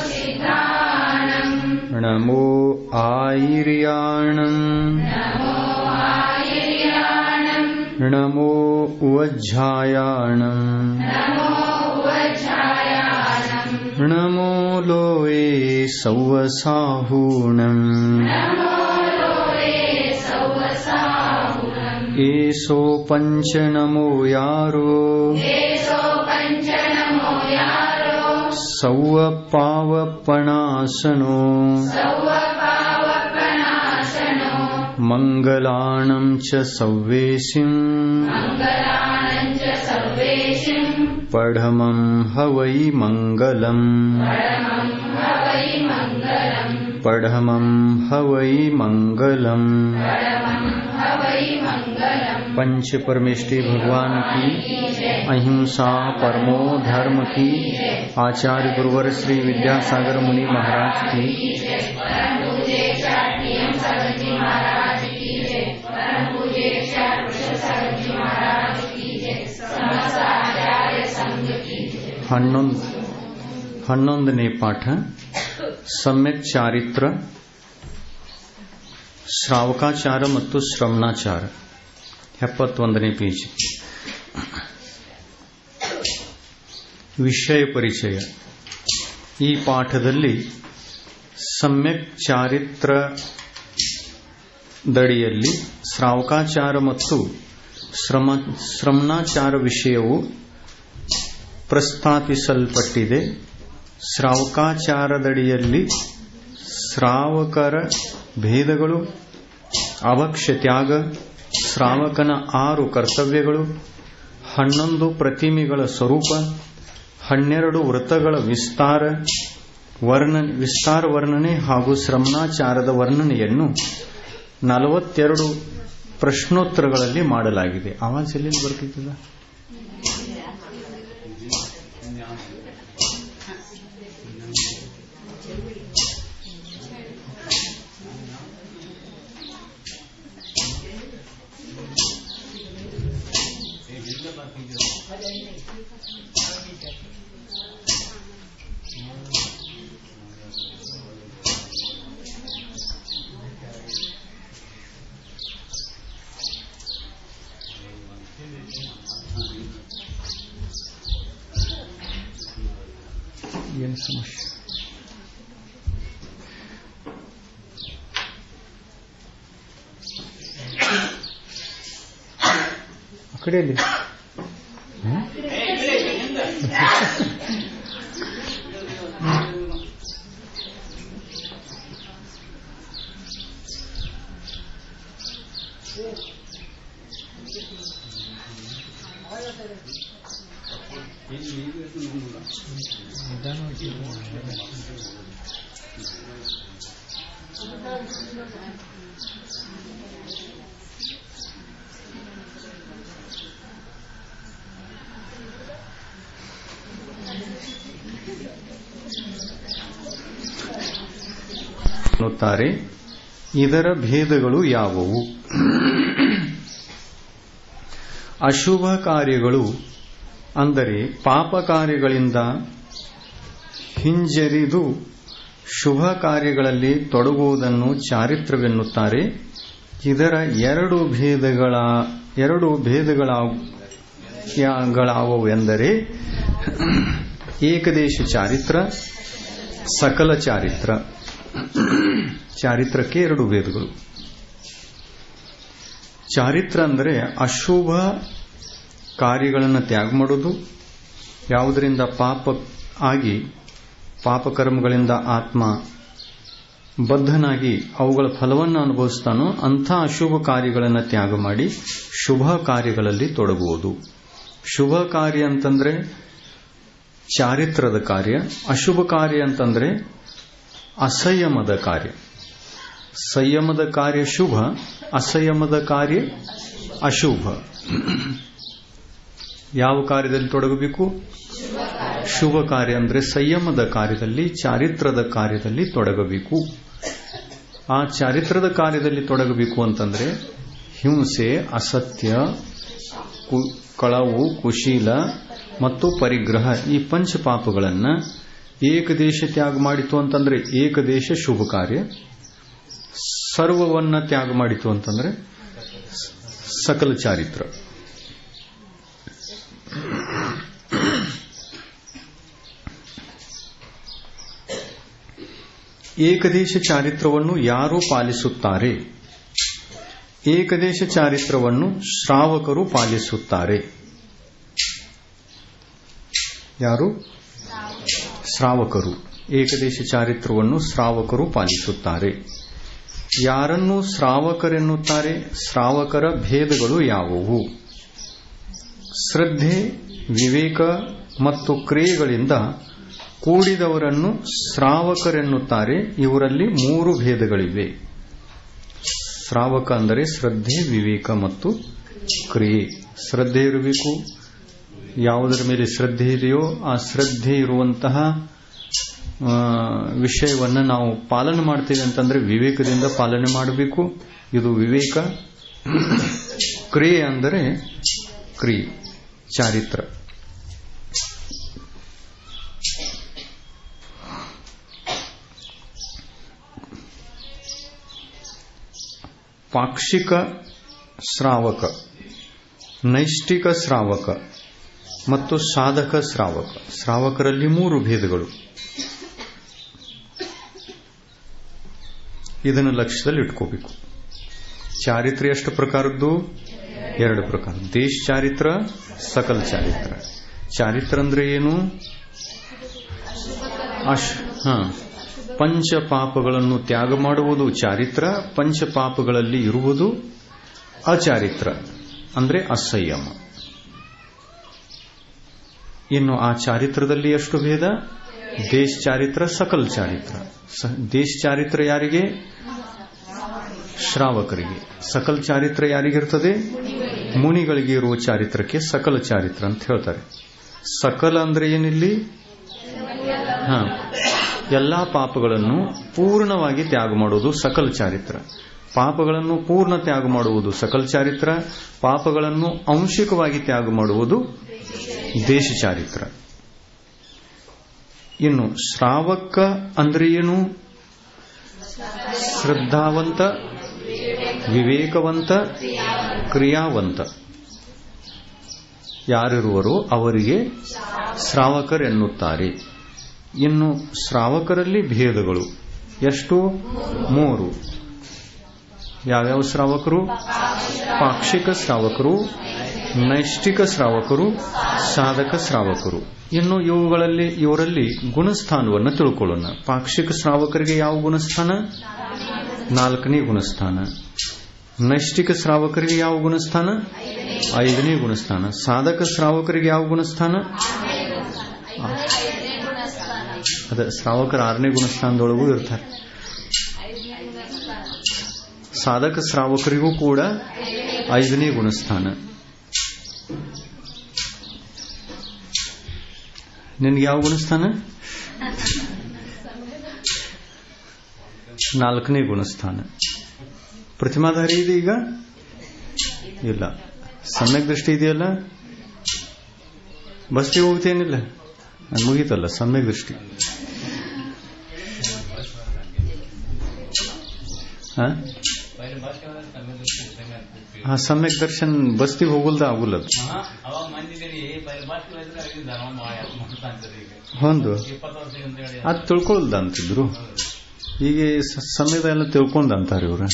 नमो आयर्याणम् नमो उज्झायाणम् नमो लोये सौवसाहूणम् एषो पञ्चनमो यारो सौव पावपणासनो मङ्गलाणं च सव्वेशिम् पढमं हवै मङ्गलम् पढमं हवै मङ्गलम् पंच परमेष्टि भगवान की अहिंसा परमो धर्म की आचार्य गुरुवर श्री विद्यासागर मुनि महाराज की ಹನ್ನೊಂದು ಹನ್ನೊಂದನೇ ಪಾಠ ಸಮ್ಯಕ್ ಚಾರಿತ್ರ ಶ್ರಾವಕಾಚಾರ ಮತ್ತು ಶ್ರವಣಾಚಾರ ಎಪ್ಪತ್ತೊಂದನೇ ಪೇಜ್ ವಿಷಯ ಪರಿಚಯ ಈ ಪಾಠದಲ್ಲಿ ಸಮ್ಯಕ್ ಚಾರಿತ್ರ ದಡಿಯಲ್ಲಿ ಶ್ರಾವಕಾಚಾರ ಮತ್ತು ಶ್ರಮ ಶ್ರಮಣಾಚಾರ ವಿಷಯವು ಪ್ರಸ್ತಾಪಿಸಲ್ಪಟ್ಟಿದೆ ಶ್ರಾವಕಾಚಾರದಡಿಯಲ್ಲಿ ಶ್ರಾವಕರ ಭೇದಗಳು ಅವಕ್ಷ ತ್ಯಾಗ ಶ್ರಾವಕನ ಆರು ಕರ್ತವ್ಯಗಳು ಹನ್ನೊಂದು ಪ್ರತಿಮೆಗಳ ಸ್ವರೂಪ ಹನ್ನೆರಡು ವೃತ್ತಗಳ ವಿಸ್ತಾರ ವರ್ಣ ವಿಸ್ತಾರ ವರ್ಣನೆ ಹಾಗೂ ಶ್ರಮಣಾಚಾರದ ವರ್ಣನೆಯನ್ನು ನಲವತ್ತೆರಡು ಪ್ರಶ್ನೋತ್ತರಗಳಲ್ಲಿ ಮಾಡಲಾಗಿದೆ ಆವಾಜ್ ಎಲ್ಲಿ ಬರ್ತಿದ್ದಲ್ಲ ಏನು ಸಮಸ್ಯೆ ಆ ಕಡೆಯಲ್ಲಿ ಅನ್ನುತ್ತಾರೆ ಇದರ ಭೇದಗಳು ಯಾವುವು ಅಶುಭ ಕಾರ್ಯಗಳು ಅಂದರೆ ಪಾಪ ಕಾರ್ಯಗಳಿಂದ ಹಿಂಜರಿದು ಶುಭ ಕಾರ್ಯಗಳಲ್ಲಿ ತೊಡಗುವುದನ್ನು ಚಾರಿತ್ರವೆನ್ನುತ್ತಾರೆ ಇದರ ಎರಡು ಭೇದಗಳ ಎರಡು ಭೇದಗಳಾವುವು ಎಂದರೆ ಏಕದೇಶ ಚಾರಿತ್ರ ಸಕಲ ಚಾರಿತ್ರ ಚಾರಿತ್ರಕ್ಕೆ ಎರಡು ಭೇದಗಳು ಚಾರಿತ್ರ ಅಂದರೆ ಅಶುಭ ಕಾರ್ಯಗಳನ್ನು ತ್ಯಾಗ ಮಾಡೋದು ಯಾವುದರಿಂದ ಪಾಪ ಆಗಿ ಪಾಪಕರ್ಮಗಳಿಂದ ಆತ್ಮ ಬದ್ಧನಾಗಿ ಅವುಗಳ ಫಲವನ್ನು ಅನುಭವಿಸ್ತಾನೋ ಅಂಥ ಅಶುಭ ಕಾರ್ಯಗಳನ್ನು ತ್ಯಾಗ ಮಾಡಿ ಶುಭ ಕಾರ್ಯಗಳಲ್ಲಿ ತೊಡಗುವುದು ಶುಭ ಕಾರ್ಯ ಅಂತಂದ್ರೆ ಚಾರಿತ್ರದ ಕಾರ್ಯ ಅಶುಭ ಕಾರ್ಯ ಅಂತಂದ್ರೆ ಅಸಂಯಮದ ಕಾರ್ಯ ಸಂಯಮದ ಕಾರ್ಯ ಶುಭ ಅಸಂಯಮದ ಕಾರ್ಯ ಅಶುಭ ಯಾವ ಕಾರ್ಯದಲ್ಲಿ ತೊಡಗಬೇಕು ಶುಭ ಕಾರ್ಯ ಅಂದ್ರೆ ಸಂಯಮದ ಕಾರ್ಯದಲ್ಲಿ ಚಾರಿತ್ರದ ಕಾರ್ಯದಲ್ಲಿ ತೊಡಗಬೇಕು ಆ ಚಾರಿತ್ರದ ಕಾರ್ಯದಲ್ಲಿ ತೊಡಗಬೇಕು ಅಂತಂದ್ರೆ ಹಿಂಸೆ ಅಸತ್ಯ ಕಳವು ಕುಶೀಲ ಮತ್ತು ಪರಿಗ್ರಹ ಈ ಪಂಚ ಪಾಪಗಳನ್ನು ಏಕದೇಶ ತ್ಯಾಗ ಮಾಡಿತು ಅಂತಂದ್ರೆ ಏಕದೇಶ ಶುಭ ಕಾರ್ಯ ಸರ್ವವನ್ನ ತ್ಯಾಗ ಮಾಡಿತು ಅಂತಂದ್ರೆ ಸಕಲ ಚಾರಿತ್ರ ಏಕದೇಶ ಚಾರಿತ್ರವನ್ನು ಯಾರು ಪಾಲಿಸುತ್ತಾರೆ ಏಕದೇಶ ಚಾರಿತ್ರವನ್ನು ಶ್ರಾವಕರು ಪಾಲಿಸುತ್ತಾರೆ ಯಾರು ಶ್ರಾವಕರು ಏಕದೇಶ ಚಾರಿತ್ರವನ್ನು ಶ್ರಾವಕರು ಪಾಲಿಸುತ್ತಾರೆ ಯಾರನ್ನು ಶ್ರಾವಕರೆನ್ನುತ್ತಾರೆ ಶ್ರಾವಕರ ಭೇದಗಳು ಯಾವುವು ಶ್ರದ್ಧೆ ವಿವೇಕ ಮತ್ತು ಕ್ರಿಯೆಗಳಿಂದ ಕೂಡಿದವರನ್ನು ಶ್ರಾವಕರೆನ್ನುತ್ತಾರೆ ಇವರಲ್ಲಿ ಮೂರು ಭೇದಗಳಿವೆ ಶ್ರಾವಕ ಅಂದರೆ ಶ್ರದ್ಧೆ ವಿವೇಕ ಮತ್ತು ಕ್ರಿಯೆ ಶ್ರದ್ಧೆ ಇರಬೇಕು ಯಾವುದರ ಮೇಲೆ ಶ್ರದ್ಧೆ ಇದೆಯೋ ಆ ಶ್ರದ್ಧೆ ಇರುವಂತಹ ವಿಷಯವನ್ನು ನಾವು ಪಾಲನೆ ಮಾಡ್ತೇವೆ ಅಂತಂದ್ರೆ ವಿವೇಕದಿಂದ ಪಾಲನೆ ಮಾಡಬೇಕು ಇದು ವಿವೇಕ ಕ್ರಿಯೆ ಅಂದರೆ ಕ್ರಿಯೆ ಚಾರಿತ್ರ ಪಾಕ್ಷಿಕ ಶ್ರಾವಕ ನೈಷ್ಠಿಕ ಶ್ರಾವಕ ಮತ್ತು ಸಾಧಕ ಶ್ರಾವಕ ಶ್ರಾವಕರಲ್ಲಿ ಮೂರು ಭೇದಗಳು ಇದನ್ನು ಲಕ್ಷ್ಯದಲ್ಲಿ ಇಟ್ಕೋಬೇಕು ಚಾರಿತ್ರ್ಯ ಎಷ್ಟು ಪ್ರಕಾರದ್ದು ಎರಡು ಪ್ರಕಾರ ದೇಶ ಚಾರಿತ್ರ ಸಕಲ ಚಾರಿತ್ರ ಚಾರಿತ್ರ ಅಂದ್ರೆ ಏನು ಅಶ್ ಹ ಪಂಚ ಪಾಪಗಳನ್ನು ತ್ಯಾಗ ಮಾಡುವುದು ಚಾರಿತ್ರ ಪಂಚ ಪಾಪಗಳಲ್ಲಿ ಇರುವುದು ಅಚಾರಿತ್ರ ಅಂದ್ರೆ ಅಸಂಯಮ ಇನ್ನು ಆ ಚಾರಿತ್ರದಲ್ಲಿ ಎಷ್ಟು ಭೇದ ದೇಶ ಚಾರಿತ್ರ ಸಕಲ ಚಾರಿತ್ರ ದೇಶ ಚಾರಿತ್ರ ಯಾರಿಗೆ ಶ್ರಾವಕರಿಗೆ ಸಕಲ ಚಾರಿತ್ರ ಯಾರಿಗಿರ್ತದೆ ಮುನಿಗಳಿಗೆ ಇರುವ ಚಾರಿತ್ರಕ್ಕೆ ಸಕಲ ಚಾರಿತ್ರ ಅಂತ ಹೇಳ್ತಾರೆ ಸಕಲ ಅಂದ್ರೆ ಏನಿಲ್ಲಿ ಹ ಎಲ್ಲಾ ಪಾಪಗಳನ್ನು ಪೂರ್ಣವಾಗಿ ತ್ಯಾಗ ಮಾಡುವುದು ಸಕಲ ಚಾರಿತ್ರ ಪಾಪಗಳನ್ನು ಪೂರ್ಣ ತ್ಯಾಗ ಮಾಡುವುದು ಸಕಲ ಚಾರಿತ್ರ ಪಾಪಗಳನ್ನು ಅಂಶಿಕವಾಗಿ ತ್ಯಾಗ ಮಾಡುವುದು ದೇಶ ಚಾರಿತ್ರ ಇನ್ನು ಶ್ರಾವಕ ಅಂದ್ರೆ ಏನು ಶ್ರದ್ಧಾವಂತ ವಿವೇಕವಂತ ಕ್ರಿಯಾವಂತ ಯಾರಿರುವರೋ ಅವರಿಗೆ ಶ್ರಾವಕರೆನ್ನುತ್ತಾರೆ ಇನ್ನು ಶ್ರಾವಕರಲ್ಲಿ ಭೇದಗಳು ಎಷ್ಟು ಮೂರು ಯಾವ್ಯಾವ ಶ್ರಾವಕರು ಪಾಕ್ಷಿಕ ಶ್ರಾವಕರು ನೈಷ್ಠಿಕ ಶ್ರಾವಕರು ಸಾಧಕ ಶ್ರಾವಕರು ಇನ್ನು ಇವುಗಳಲ್ಲಿ ಇವರಲ್ಲಿ ಗುಣಸ್ಥಾನವನ್ನು ತಿಳ್ಕೊಳ್ಳೋಣ ಪಾಕ್ಷಿಕ ಶ್ರಾವಕರಿಗೆ ಯಾವ ಗುಣಸ್ಥಾನ ನಾಲ್ಕನೇ ಗುಣಸ್ಥಾನ ನೈಷ್ಠಿಕ ಶ್ರಾವಕರಿಗೆ ಯಾವ ಗುಣಸ್ಥಾನ ಐದನೇ ಗುಣಸ್ಥಾನ ಸಾಧಕ ಶ್ರಾವಕರಿಗೆ ಯಾವ ಗುಣಸ್ಥಾನ ಅದ ಶ್ರಾವಕರ ಆರನೇ ಗುಣಸ್ಥಾನದೊಳಗೂ ಇರ್ತಾರೆ ಸಾಧಕ ಶ್ರಾವಕರಿಗೂ ಕೂಡ ಐದನೇ ಗುಣಸ್ಥಾನ ನಿನ್ಗೆ ಯಾವ ಗುಣಸ್ಥಾನ ನಾಲ್ಕನೇ ಗುಣಸ್ಥಾನ ಪ್ರತಿಮಾಧಾರಿ ಇದೆ ಈಗ ಇಲ್ಲ ಸಮ್ಯಕ್ ದೃಷ್ಟಿ ಇದೆಯಲ್ಲ ಬಸ್ಗೆ ಹೋಗ್ತೇನಿಲ್ಲ ಅದು ಮುಗೀತಲ್ಲ ಸಮ್ಯಕ್ ದೃಷ್ಟಿ ಹಾ ಸಮ್ಯಕ್ ದರ್ಶನ್ ಬಸ್ತಿಗೆ ಹೋಗಲ್ದ ಆಗುಲ್ಲ ಒಂದು ಅದು ತಿಳ್ಕೊಳ್ದ ಅಂತಿದ್ರು ಈಗ ಸಮಯದ ಎಲ್ಲ ತಿಳ್ಕೊಂಡ್ ಅಂತಾರೆ ಇವ್ರ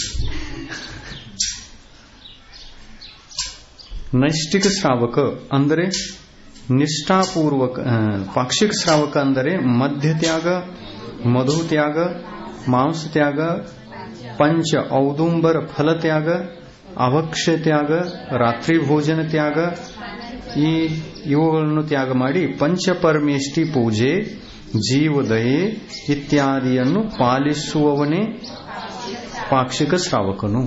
ನೈಷ್ಠಿಕ ಶ್ರಾವಕ ಅಂದರೆ ನಿಷ್ಠಾಪೂರ್ವಕ ಪಾಕ್ಷಿಕ ಶ್ರಾವಕ ಅಂದರೆ ಮಧ್ಯ ತ್ಯಾಗ ಮಧು ತ್ಯಾಗ ಮಾಂಸ ತ್ಯಾಗ ಪಂಚ ಔದುಂಬರ ಫಲ ತ್ಯಾಗ ಅವಕ್ಷ ತ್ಯಾಗ ರಾತ್ರಿ ಭೋಜನ ತ್ಯಾಗ ಈ ಇವುಗಳನ್ನು ತ್ಯಾಗ ಮಾಡಿ ಪಂಚಪರಮೇಷ್ಠಿ ಪೂಜೆ ಜೀವದಯೆ ಇತ್ಯಾದಿಯನ್ನು ಪಾಲಿಸುವವನೇ ಪಾಕ್ಷಿಕ ಶ್ರಾವಕನು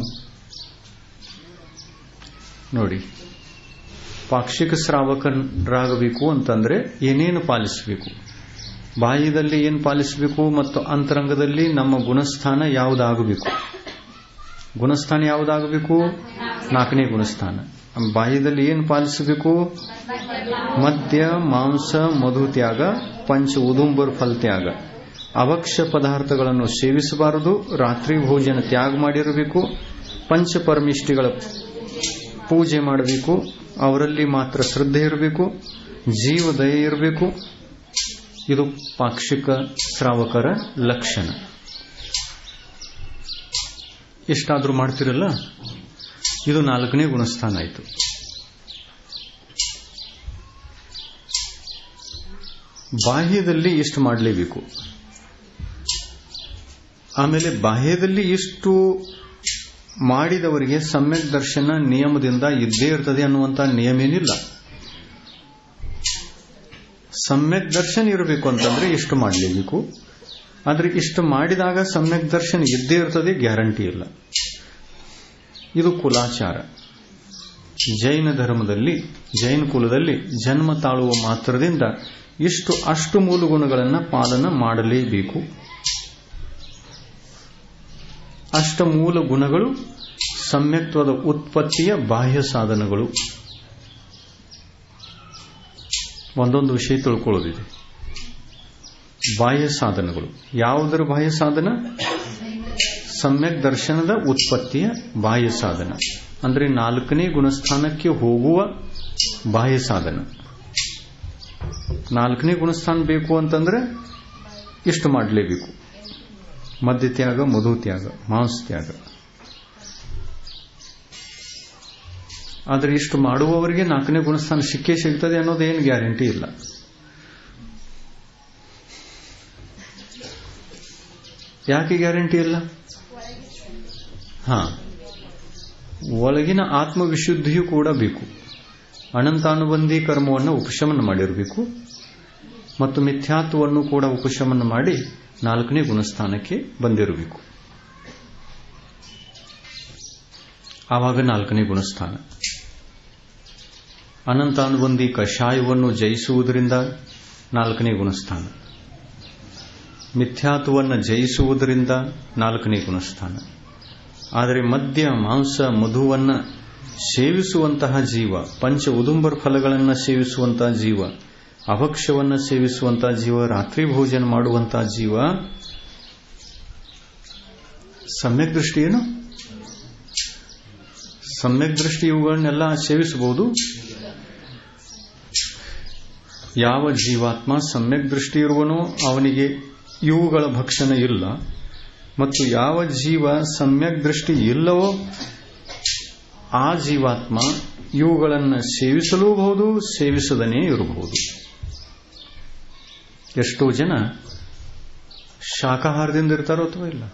ನೋಡಿ ಪಾಕ್ಷಿಕ ಶ್ರಾವಕರಾಗಬೇಕು ಅಂತಂದ್ರೆ ಏನೇನು ಪಾಲಿಸಬೇಕು ಬಾಹ್ಯದಲ್ಲಿ ಏನು ಪಾಲಿಸಬೇಕು ಮತ್ತು ಅಂತರಂಗದಲ್ಲಿ ನಮ್ಮ ಗುಣಸ್ಥಾನ ಯಾವುದಾಗಬೇಕು ಗುಣಸ್ಥಾನ ಯಾವುದಾಗಬೇಕು ನಾಲ್ಕನೇ ಗುಣಸ್ಥಾನ ಬಾಹ್ಯದಲ್ಲಿ ಏನು ಪಾಲಿಸಬೇಕು ಮದ್ಯ ಮಾಂಸ ಮಧು ತ್ಯಾಗ ಪಂಚ ಉದುಂಬರ್ ಫಲ್ ತ್ಯಾಗ ಅವಕ್ಷ್ಯ ಪದಾರ್ಥಗಳನ್ನು ಸೇವಿಸಬಾರದು ರಾತ್ರಿ ಭೋಜನ ತ್ಯಾಗ ಮಾಡಿರಬೇಕು ಪಂಚ ಪರಮಿಷ್ಟಿಗಳ ಪೂಜೆ ಮಾಡಬೇಕು ಅವರಲ್ಲಿ ಮಾತ್ರ ಶ್ರದ್ಧೆ ಇರಬೇಕು ಜೀವ ದಯೆ ಇರಬೇಕು ಇದು ಪಾಕ್ಷಿಕ ಶ್ರಾವಕರ ಲಕ್ಷಣ ಎಷ್ಟಾದ್ರೂ ಮಾಡ್ತಿರಲ್ಲ ಇದು ನಾಲ್ಕನೇ ಗುಣಸ್ಥಾನ ಆಯಿತು ಬಾಹ್ಯದಲ್ಲಿ ಇಷ್ಟು ಮಾಡಲೇಬೇಕು ಆಮೇಲೆ ಬಾಹ್ಯದಲ್ಲಿ ಇಷ್ಟು ಮಾಡಿದವರಿಗೆ ಸಮ್ಯಕ್ ದರ್ಶನ ನಿಯಮದಿಂದ ಇದ್ದೇ ಇರ್ತದೆ ಅನ್ನುವಂಥ ನಿಯಮ ಏನಿಲ್ಲ ಸಮ್ಯಕ್ ದರ್ಶನ ಇರಬೇಕು ಅಂತಂದ್ರೆ ಇಷ್ಟು ಮಾಡಲೇಬೇಕು ಆದ್ರೆ ಇಷ್ಟು ಮಾಡಿದಾಗ ಸಮ್ಯಕ್ ದರ್ಶನ ಇದ್ದೇ ಇರ್ತದೆ ಗ್ಯಾರಂಟಿ ಇಲ್ಲ ಇದು ಕುಲಾಚಾರ ಜೈನ ಧರ್ಮದಲ್ಲಿ ಜೈನ ಕುಲದಲ್ಲಿ ಜನ್ಮ ತಾಳುವ ಮಾತ್ರದಿಂದ ಇಷ್ಟು ಅಷ್ಟು ಮೂಲ ಗುಣಗಳನ್ನು ಪಾಲನ ಮಾಡಲೇಬೇಕು ಅಷ್ಟ ಮೂಲ ಗುಣಗಳು ಸಮ್ಯಕ್ತ್ವದ ಉತ್ಪತ್ತಿಯ ಬಾಹ್ಯ ಸಾಧನಗಳು ಒಂದೊಂದು ವಿಷಯ ತಿಳ್ಕೊಳ್ಳೋದಿದೆ ಬಾಹ್ಯ ಸಾಧನಗಳು ಯಾವುದರ ಬಾಹ್ಯ ಸಾಧನ ಸಮ್ಯಕ್ ದರ್ಶನದ ಉತ್ಪತ್ತಿಯ ಬಾಹ್ಯ ಸಾಧನ ಅಂದ್ರೆ ನಾಲ್ಕನೇ ಗುಣಸ್ಥಾನಕ್ಕೆ ಹೋಗುವ ಬಾಹ್ಯ ಸಾಧನ ನಾಲ್ಕನೇ ಗುಣಸ್ಥಾನ ಬೇಕು ಅಂತಂದ್ರೆ ಇಷ್ಟು ಮಾಡಲೇಬೇಕು ಮದ್ಯ ತ್ಯಾಗ ಮಧು ತ್ಯಾಗ ಮಾಂಸ ತ್ಯಾಗ ಆದರೆ ಇಷ್ಟು ಮಾಡುವವರಿಗೆ ನಾಲ್ಕನೇ ಗುಣಸ್ಥಾನ ಸಿಕ್ಕೇ ಸಿಗ್ತದೆ ಅನ್ನೋದೇನು ಗ್ಯಾರಂಟಿ ಇಲ್ಲ ಯಾಕೆ ಗ್ಯಾರಂಟಿ ಇಲ್ಲ ಹಾ ಒಳಗಿನ ಆತ್ಮವಿಶುದ್ಧಿಯೂ ಕೂಡ ಬೇಕು ಅನಂತಾನುಬಂಧಿ ಕರ್ಮವನ್ನು ಉಪಶಮನ ಮಾಡಿರಬೇಕು ಮತ್ತು ಮಿಥ್ಯಾತ್ವವನ್ನು ಕೂಡ ಉಪಶಮನ ಮಾಡಿ ನಾಲ್ಕನೇ ಗುಣಸ್ಥಾನಕ್ಕೆ ಬಂದಿರಬೇಕು ಆವಾಗ ನಾಲ್ಕನೇ ಗುಣಸ್ಥಾನ ಅನಂತಾನುಬಂಧಿ ಕಷಾಯವನ್ನು ಜಯಿಸುವುದರಿಂದ ನಾಲ್ಕನೇ ಗುಣಸ್ಥಾನ ಮಿಥ್ಯಾತ್ವವನ್ನು ಜಯಿಸುವುದರಿಂದ ನಾಲ್ಕನೇ ಗುಣಸ್ಥಾನ ಆದರೆ ಮದ್ಯ ಮಾಂಸ ಮಧುವನ್ನ ಸೇವಿಸುವಂತಹ ಜೀವ ಪಂಚ ಉದುಂಬರ್ ಫಲಗಳನ್ನು ಸೇವಿಸುವಂತಹ ಜೀವ ಅಭಕ್ಷ್ಯವನ್ನು ಸೇವಿಸುವಂತಹ ಜೀವ ರಾತ್ರಿ ಭೋಜನ ಮಾಡುವಂತಹ ಜೀವ ಸಮ್ಯಕ್ ದೃಷ್ಟಿ ಏನು ಸಮ್ಯಕ್ ದೃಷ್ಟಿ ಇವುಗಳನ್ನೆಲ್ಲ ಸೇವಿಸಬಹುದು ಯಾವ ಜೀವಾತ್ಮ ಸಮ್ಯಕ್ ದೃಷ್ಟಿ ಇರುವನೋ ಅವನಿಗೆ ಇವುಗಳ ಭಕ್ಷಣ ಇಲ್ಲ ಮತ್ತು ಯಾವ ಜೀವ ಸಮ್ಯಕ್ ದೃಷ್ಟಿ ಇಲ್ಲವೋ ಆ ಜೀವಾತ್ಮ ಇವುಗಳನ್ನು ಸೇವಿಸಲೂಬಹುದು ಸೇವಿಸದನೇ ಇರಬಹುದು ಎಷ್ಟೋ ಜನ ಶಾಕಾಹಾರದಿಂದ ಇರ್ತಾರೋ ಅಥವಾ ಇಲ್ಲ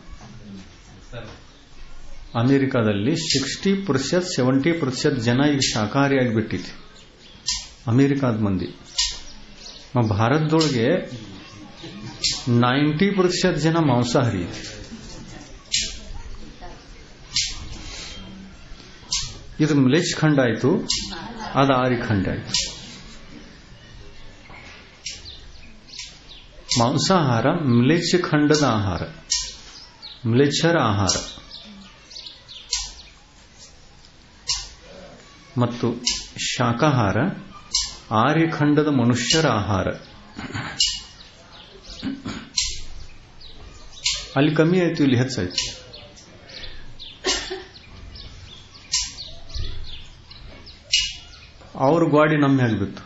ಅಮೆರಿಕಾದಲ್ಲಿ ಸಿಕ್ಸ್ಟಿ ಪ್ರತಿಶತ್ ಸೆವೆಂಟಿ ಪ್ರತಿಶತ್ ಜನ ಈಗ ಶಾಕಾಹಾರಿ ಆಗಿಬಿಟ್ಟಿದೆ ಅಮೆರಿಕಾದ ಮಂದಿ ಭಾರತದೊಳಗೆ ನೈಂಟಿ ಪ್ರತಿಶತ್ ಜನ ಮಾಂಸಾಹಾರಿ ಇದು ಮಿಲೇಜ್ ಖಂಡ ಆಯಿತು ಅದು ಆರಿ ಖಂಡ ಆಯಿತು ಮಾಂಸಾಹಾರ ಮಿಲೇಚ್ ಖಂಡದ ಆಹಾರ ಮಿಲೇಚ್ಛರ ಆಹಾರ ಮತ್ತು ಶಾಕಾಹಾರ ಆರ್ಯಖಂಡದ ಮನುಷ್ಯರ ಆಹಾರ ಅಲ್ಲಿ ಕಮ್ಮಿ ಆಯಿತು ಇಲ್ಲಿ ಹೆಚ್ಚಾಯ್ತು ಅವ್ರ ಗಾಡಿ ನಮ್ಮ ಮೇಲೆ ಬಿತ್ತು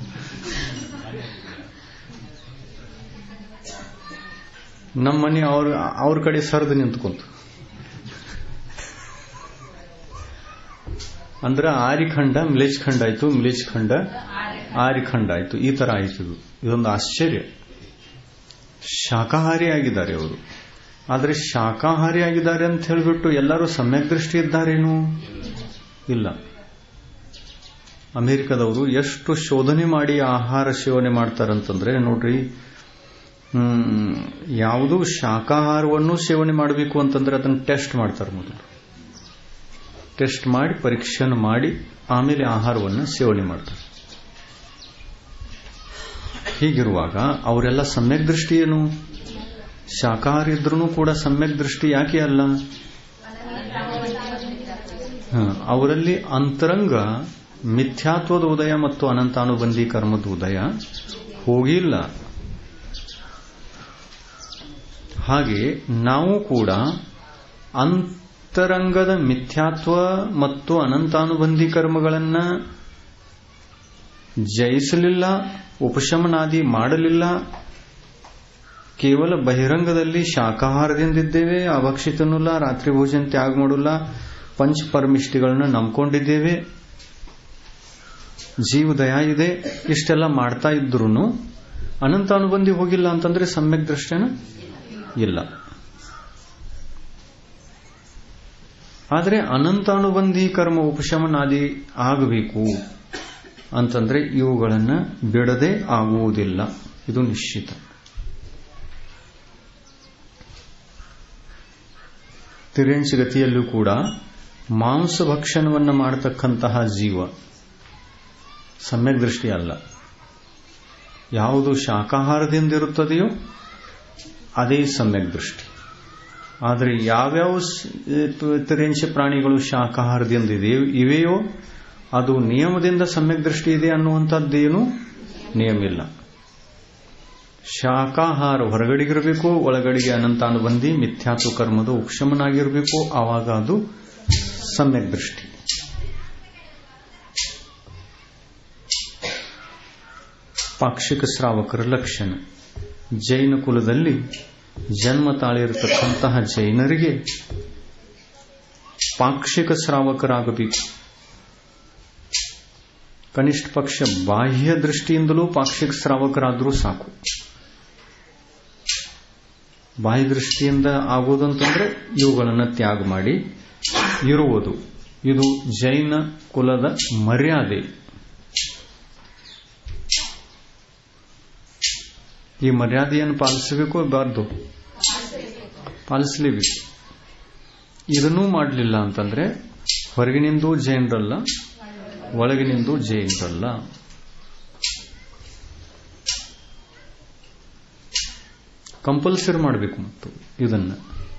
ನಮ್ಮ ಮನೆ ಅವ್ರ ಅವ್ರ ಕಡೆ ಸರ್ದು ನಿಂತ್ಕೊಂತು ಅಂದ್ರೆ ಆರಿಖಂಡ ಮಿಲೇಜ್ ಖಂಡ ಆಯ್ತು ಮಿಲೇಜ್ ಖಂಡ ಆರಿಖಂಡ ಆಯ್ತು ಈ ತರ ಆಯ್ತು ಇದು ಇದೊಂದು ಆಶ್ಚರ್ಯ ಶಾಕಾಹಾರಿ ಆಗಿದ್ದಾರೆ ಅವರು ಆದರೆ ಶಾಕಾಹಾರಿ ಆಗಿದ್ದಾರೆ ಅಂತ ಹೇಳಿಬಿಟ್ಟು ಎಲ್ಲರೂ ಸಮ್ಯಕ್ ದೃಷ್ಟಿ ಇದ್ದಾರೇನು ಇಲ್ಲ ಅಮೆರಿಕದವರು ಎಷ್ಟು ಶೋಧನೆ ಮಾಡಿ ಆಹಾರ ಸೇವನೆ ಮಾಡ್ತಾರಂತಂದ್ರೆ ನೋಡ್ರಿ ಯಾವುದು ಶಾಕಾಹಾರವನ್ನು ಸೇವನೆ ಮಾಡಬೇಕು ಅಂತಂದ್ರೆ ಅದನ್ನು ಟೆಸ್ಟ್ ಮಾಡ್ತಾರೆ ಮೊದಲು ಟೆಸ್ಟ್ ಮಾಡಿ ಪರೀಕ್ಷೆಯನ್ನು ಮಾಡಿ ಆಮೇಲೆ ಆಹಾರವನ್ನು ಸೇವನೆ ಮಾಡ್ತಾರೆ ಹೀಗಿರುವಾಗ ಅವರೆಲ್ಲ ಸಮ್ಯಕ್ ದೃಷ್ಟಿ ಏನು ಶಾಕಾಹಾರಿ ಇದ್ರೂ ಕೂಡ ಸಮ್ಯಕ್ ದೃಷ್ಟಿ ಯಾಕೆ ಅಲ್ಲ ಅವರಲ್ಲಿ ಅಂತರಂಗ ಮಿಥ್ಯಾತ್ವದ ಉದಯ ಮತ್ತು ಅನಂತಾನುಬಂಧಿ ಕರ್ಮದ ಉದಯ ಹೋಗಿಲ್ಲ ಹಾಗೆ ನಾವು ಕೂಡ ಅಂತರಂಗದ ಮಿಥ್ಯಾತ್ವ ಮತ್ತು ಅನಂತಾನುಬಂಧಿ ಕರ್ಮಗಳನ್ನ ಜಯಿಸಲಿಲ್ಲ ಉಪಶಮನಾದಿ ಮಾಡಲಿಲ್ಲ ಕೇವಲ ಬಹಿರಂಗದಲ್ಲಿ ಶಾಕಾಹಾರದಿಂದಿದ್ದೇವೆ ಅಭಕ್ಷಿತನುಲ್ಲ ರಾತ್ರಿ ಭೋಜನ ತ್ಯಾಗ ಮಾಡಲ್ಲ ಪಂಚಪರಮಿಷ್ಟಿಗಳನ್ನ ನಂಬ್ಕೊಂಡಿದ್ದೇವೆ ಜೀವದಯ ಇದೆ ಇಷ್ಟೆಲ್ಲ ಮಾಡ್ತಾ ಇದ್ರು ಅನಂತಾನುಬಂಧಿ ಹೋಗಿಲ್ಲ ಅಂತಂದ್ರೆ ಸಮ್ಯಕ್ ದೃಷ್ಟೇನ ಇಲ್ಲ ಆದರೆ ಅನಂತಾನುಬಂಧಿ ಕರ್ಮ ಉಪಶಮನಾದಿ ಆಗಬೇಕು ಅಂತಂದ್ರೆ ಇವುಗಳನ್ನು ಬಿಡದೆ ಆಗುವುದಿಲ್ಲ ಇದು ನಿಶ್ಚಿತ ತಿರೆಂಚ್ ಗತಿಯಲ್ಲೂ ಕೂಡ ಮಾಂಸ ಭಕ್ಷಣವನ್ನು ಮಾಡತಕ್ಕಂತಹ ಜೀವ ಸಮ್ಯಕ್ ದೃಷ್ಟಿ ಅಲ್ಲ ಯಾವುದು ಶಾಕಾಹಾರದಿಂದಿರುತ್ತದೆಯೋ ಅದೇ ಸಮ್ಯಕ್ ದೃಷ್ಟಿ ಆದರೆ ಯಾವ್ಯಾವ ತಿರೆಂಚ ಪ್ರಾಣಿಗಳು ಶಾಕಾಹಾರದಿಂದ ಇವೆಯೋ ಅದು ನಿಯಮದಿಂದ ಸಮ್ಯಕ್ ದೃಷ್ಟಿ ಇದೆ ಅನ್ನುವಂಥದ್ದೇನು ನಿಯಮ ಇಲ್ಲ ಶಾಕಾಹಾರ ಹೊರಗಡೆಗಿರಬೇಕು ಒಳಗಡೆಗೆ ಅನಂತಾನುಬಂಧಿ ಮಿಥ್ಯಾತ್ವ ಕರ್ಮದ ಉಪಶಮನಾಗಿರಬೇಕು ಆವಾಗ ಅದು ಸಮ್ಯಕ್ ದೃಷ್ಟಿ ಪಾಕ್ಷಿಕ ಶ್ರಾವಕರ ಲಕ್ಷಣ ಜೈನ ಕುಲದಲ್ಲಿ ಜನ್ಮ ತಾಳಿರತಕ್ಕಂತಹ ಜೈನರಿಗೆ ಪಾಕ್ಷಿಕ ಶ್ರಾವಕರಾಗಬೇಕು ಕನಿಷ್ಠ ಪಕ್ಷ ಬಾಹ್ಯ ದೃಷ್ಟಿಯಿಂದಲೂ ಪಾಕ್ಷಿಕ ಶ್ರಾವಕರಾದರೂ ಸಾಕು ಬಾಹ್ಯ ದೃಷ್ಟಿಯಿಂದ ಆಗೋದಂತಂದ್ರೆ ಇವುಗಳನ್ನು ತ್ಯಾಗ ಮಾಡಿ ಇರುವುದು ಇದು ಜೈನ ಕುಲದ ಮರ್ಯಾದೆ ಈ ಮರ್ಯಾದೆಯನ್ನು ಪಾಲಿಸಬೇಕು ಬಾರ್ದು ಪಾಲಿಸಲೇಬೇಕು ಇದನ್ನೂ ಮಾಡಲಿಲ್ಲ ಅಂತಂದ್ರೆ ಹೊರಗಿನಿಂದೂ ಜೈನರಲ್ಲ ಒಳಗಿನಿಂದೂ ಜೈನರಲ್ಲ ಕಂಪಲ್ಸರಿ ಮಾಡಬೇಕು ಮತ್ತು ಇದನ್ನ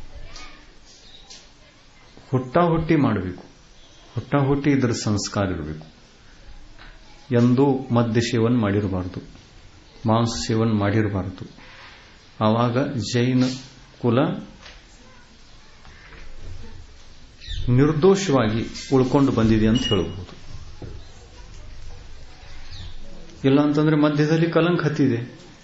ಹುಟ್ಟ ಹುಟ್ಟಿ ಮಾಡಬೇಕು ಹುಟ್ಟ ಹುಟ್ಟಿ ಇದರ ಸಂಸ್ಕಾರ ಇರಬೇಕು ಎಂದೂ ಮದ್ಯ ಸೇವನ್ ಮಾಡಿರಬಾರದು ಮಾಂಸ ಸೇವನ್ ಮಾಡಿರಬಾರದು ಆವಾಗ ಜೈನ ಕುಲ ನಿರ್ದೋಷವಾಗಿ ಉಳ್ಕೊಂಡು ಬಂದಿದೆ ಅಂತ ಹೇಳಬಹುದು ಇಲ್ಲ ಅಂತಂದ್ರೆ ಮಧ್ಯದಲ್ಲಿ ಕಲಂಕ ಹತ್ತಿದೆ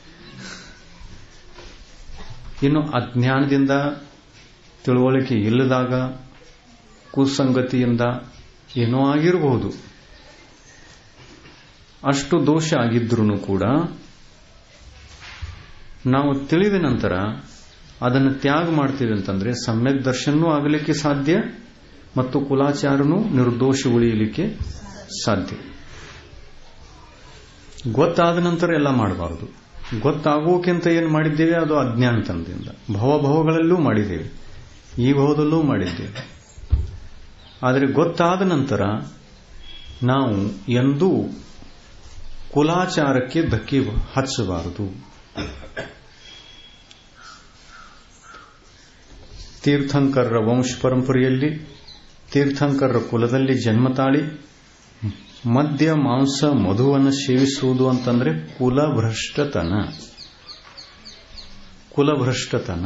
ಇನ್ನು ಅಜ್ಞಾನದಿಂದ ತಿಳುವಳಿಕೆ ಇಲ್ಲದಾಗ ಕುಸಂಗತಿಯಿಂದ ಏನೋ ಆಗಿರಬಹುದು ಅಷ್ಟು ದೋಷ ಆಗಿದ್ರೂ ಕೂಡ ನಾವು ತಿಳಿದ ನಂತರ ಅದನ್ನು ತ್ಯಾಗ ಮಾಡ್ತೀವಿ ಅಂತಂದ್ರೆ ಸಮ್ಯಕ್ ದರ್ಶನವೂ ಆಗಲಿಕ್ಕೆ ಸಾಧ್ಯ ಮತ್ತು ಕುಲಾಚಾರನೂ ನಿರ್ದೋಷ ಉಳಿಯಲಿಕ್ಕೆ ಸಾಧ್ಯ ಗೊತ್ತಾದ ನಂತರ ಎಲ್ಲ ಮಾಡಬಾರದು ಗೊತ್ತಾಗೋಕ್ಕಿಂತ ಏನು ಮಾಡಿದ್ದೇವೆ ಅದು ಅಜ್ಞಾನತನದಿಂದ ಭವಭವಗಳಲ್ಲೂ ಮಾಡಿದ್ದೇವೆ ಈ ಭವದಲ್ಲೂ ಮಾಡಿದ್ದೇವೆ ಆದರೆ ಗೊತ್ತಾದ ನಂತರ ನಾವು ಎಂದೂ ಕುಲಾಚಾರಕ್ಕೆ ಧಕ್ಕೆ ಹಚ್ಚಬಾರದು ತೀರ್ಥಂಕರರ ವಂಶ ಪರಂಪರೆಯಲ್ಲಿ ತೀರ್ಥಂಕರರ ಕುಲದಲ್ಲಿ ಜನ್ಮ ತಾಳಿ ಮದ್ಯ ಮಾಂಸ ಮಧುವನ್ನು ಸೇವಿಸುವುದು ಅಂತಂದ್ರೆ ಕುಲಭ್ರಷ್ಟತನ ಕುಲಭ್ರಷ್ಟತನ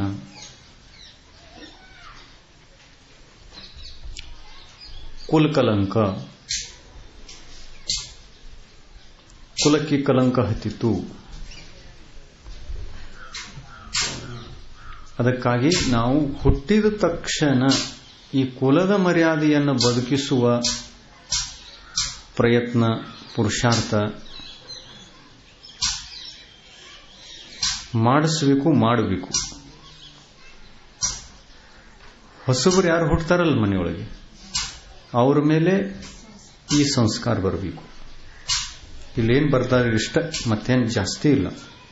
ಕುಲಕಲಂಕ ಕುಲಕ್ಕೆ ಕಲಂಕ ಹತ್ತಿತು ಅದಕ್ಕಾಗಿ ನಾವು ಹುಟ್ಟಿದ ತಕ್ಷಣ ಈ ಕುಲದ ಮರ್ಯಾದೆಯನ್ನು ಬದುಕಿಸುವ ಪ್ರಯತ್ನ ಪುರುಷಾರ್ಥ ಮಾಡಿಸಬೇಕು ಮಾಡಬೇಕು ಹೊಸಬರು ಯಾರು ಹುಟ್ಟತಾರಲ್ಲ ಮನೆಯೊಳಗೆ ಅವ್ರ ಮೇಲೆ ಈ ಸಂಸ್ಕಾರ ಬರಬೇಕು ಇಲ್ಲೇನು ಬರ್ತಾರೆ ಇಷ್ಟ ಮತ್ತೇನು ಜಾಸ್ತಿ ಇಲ್ಲ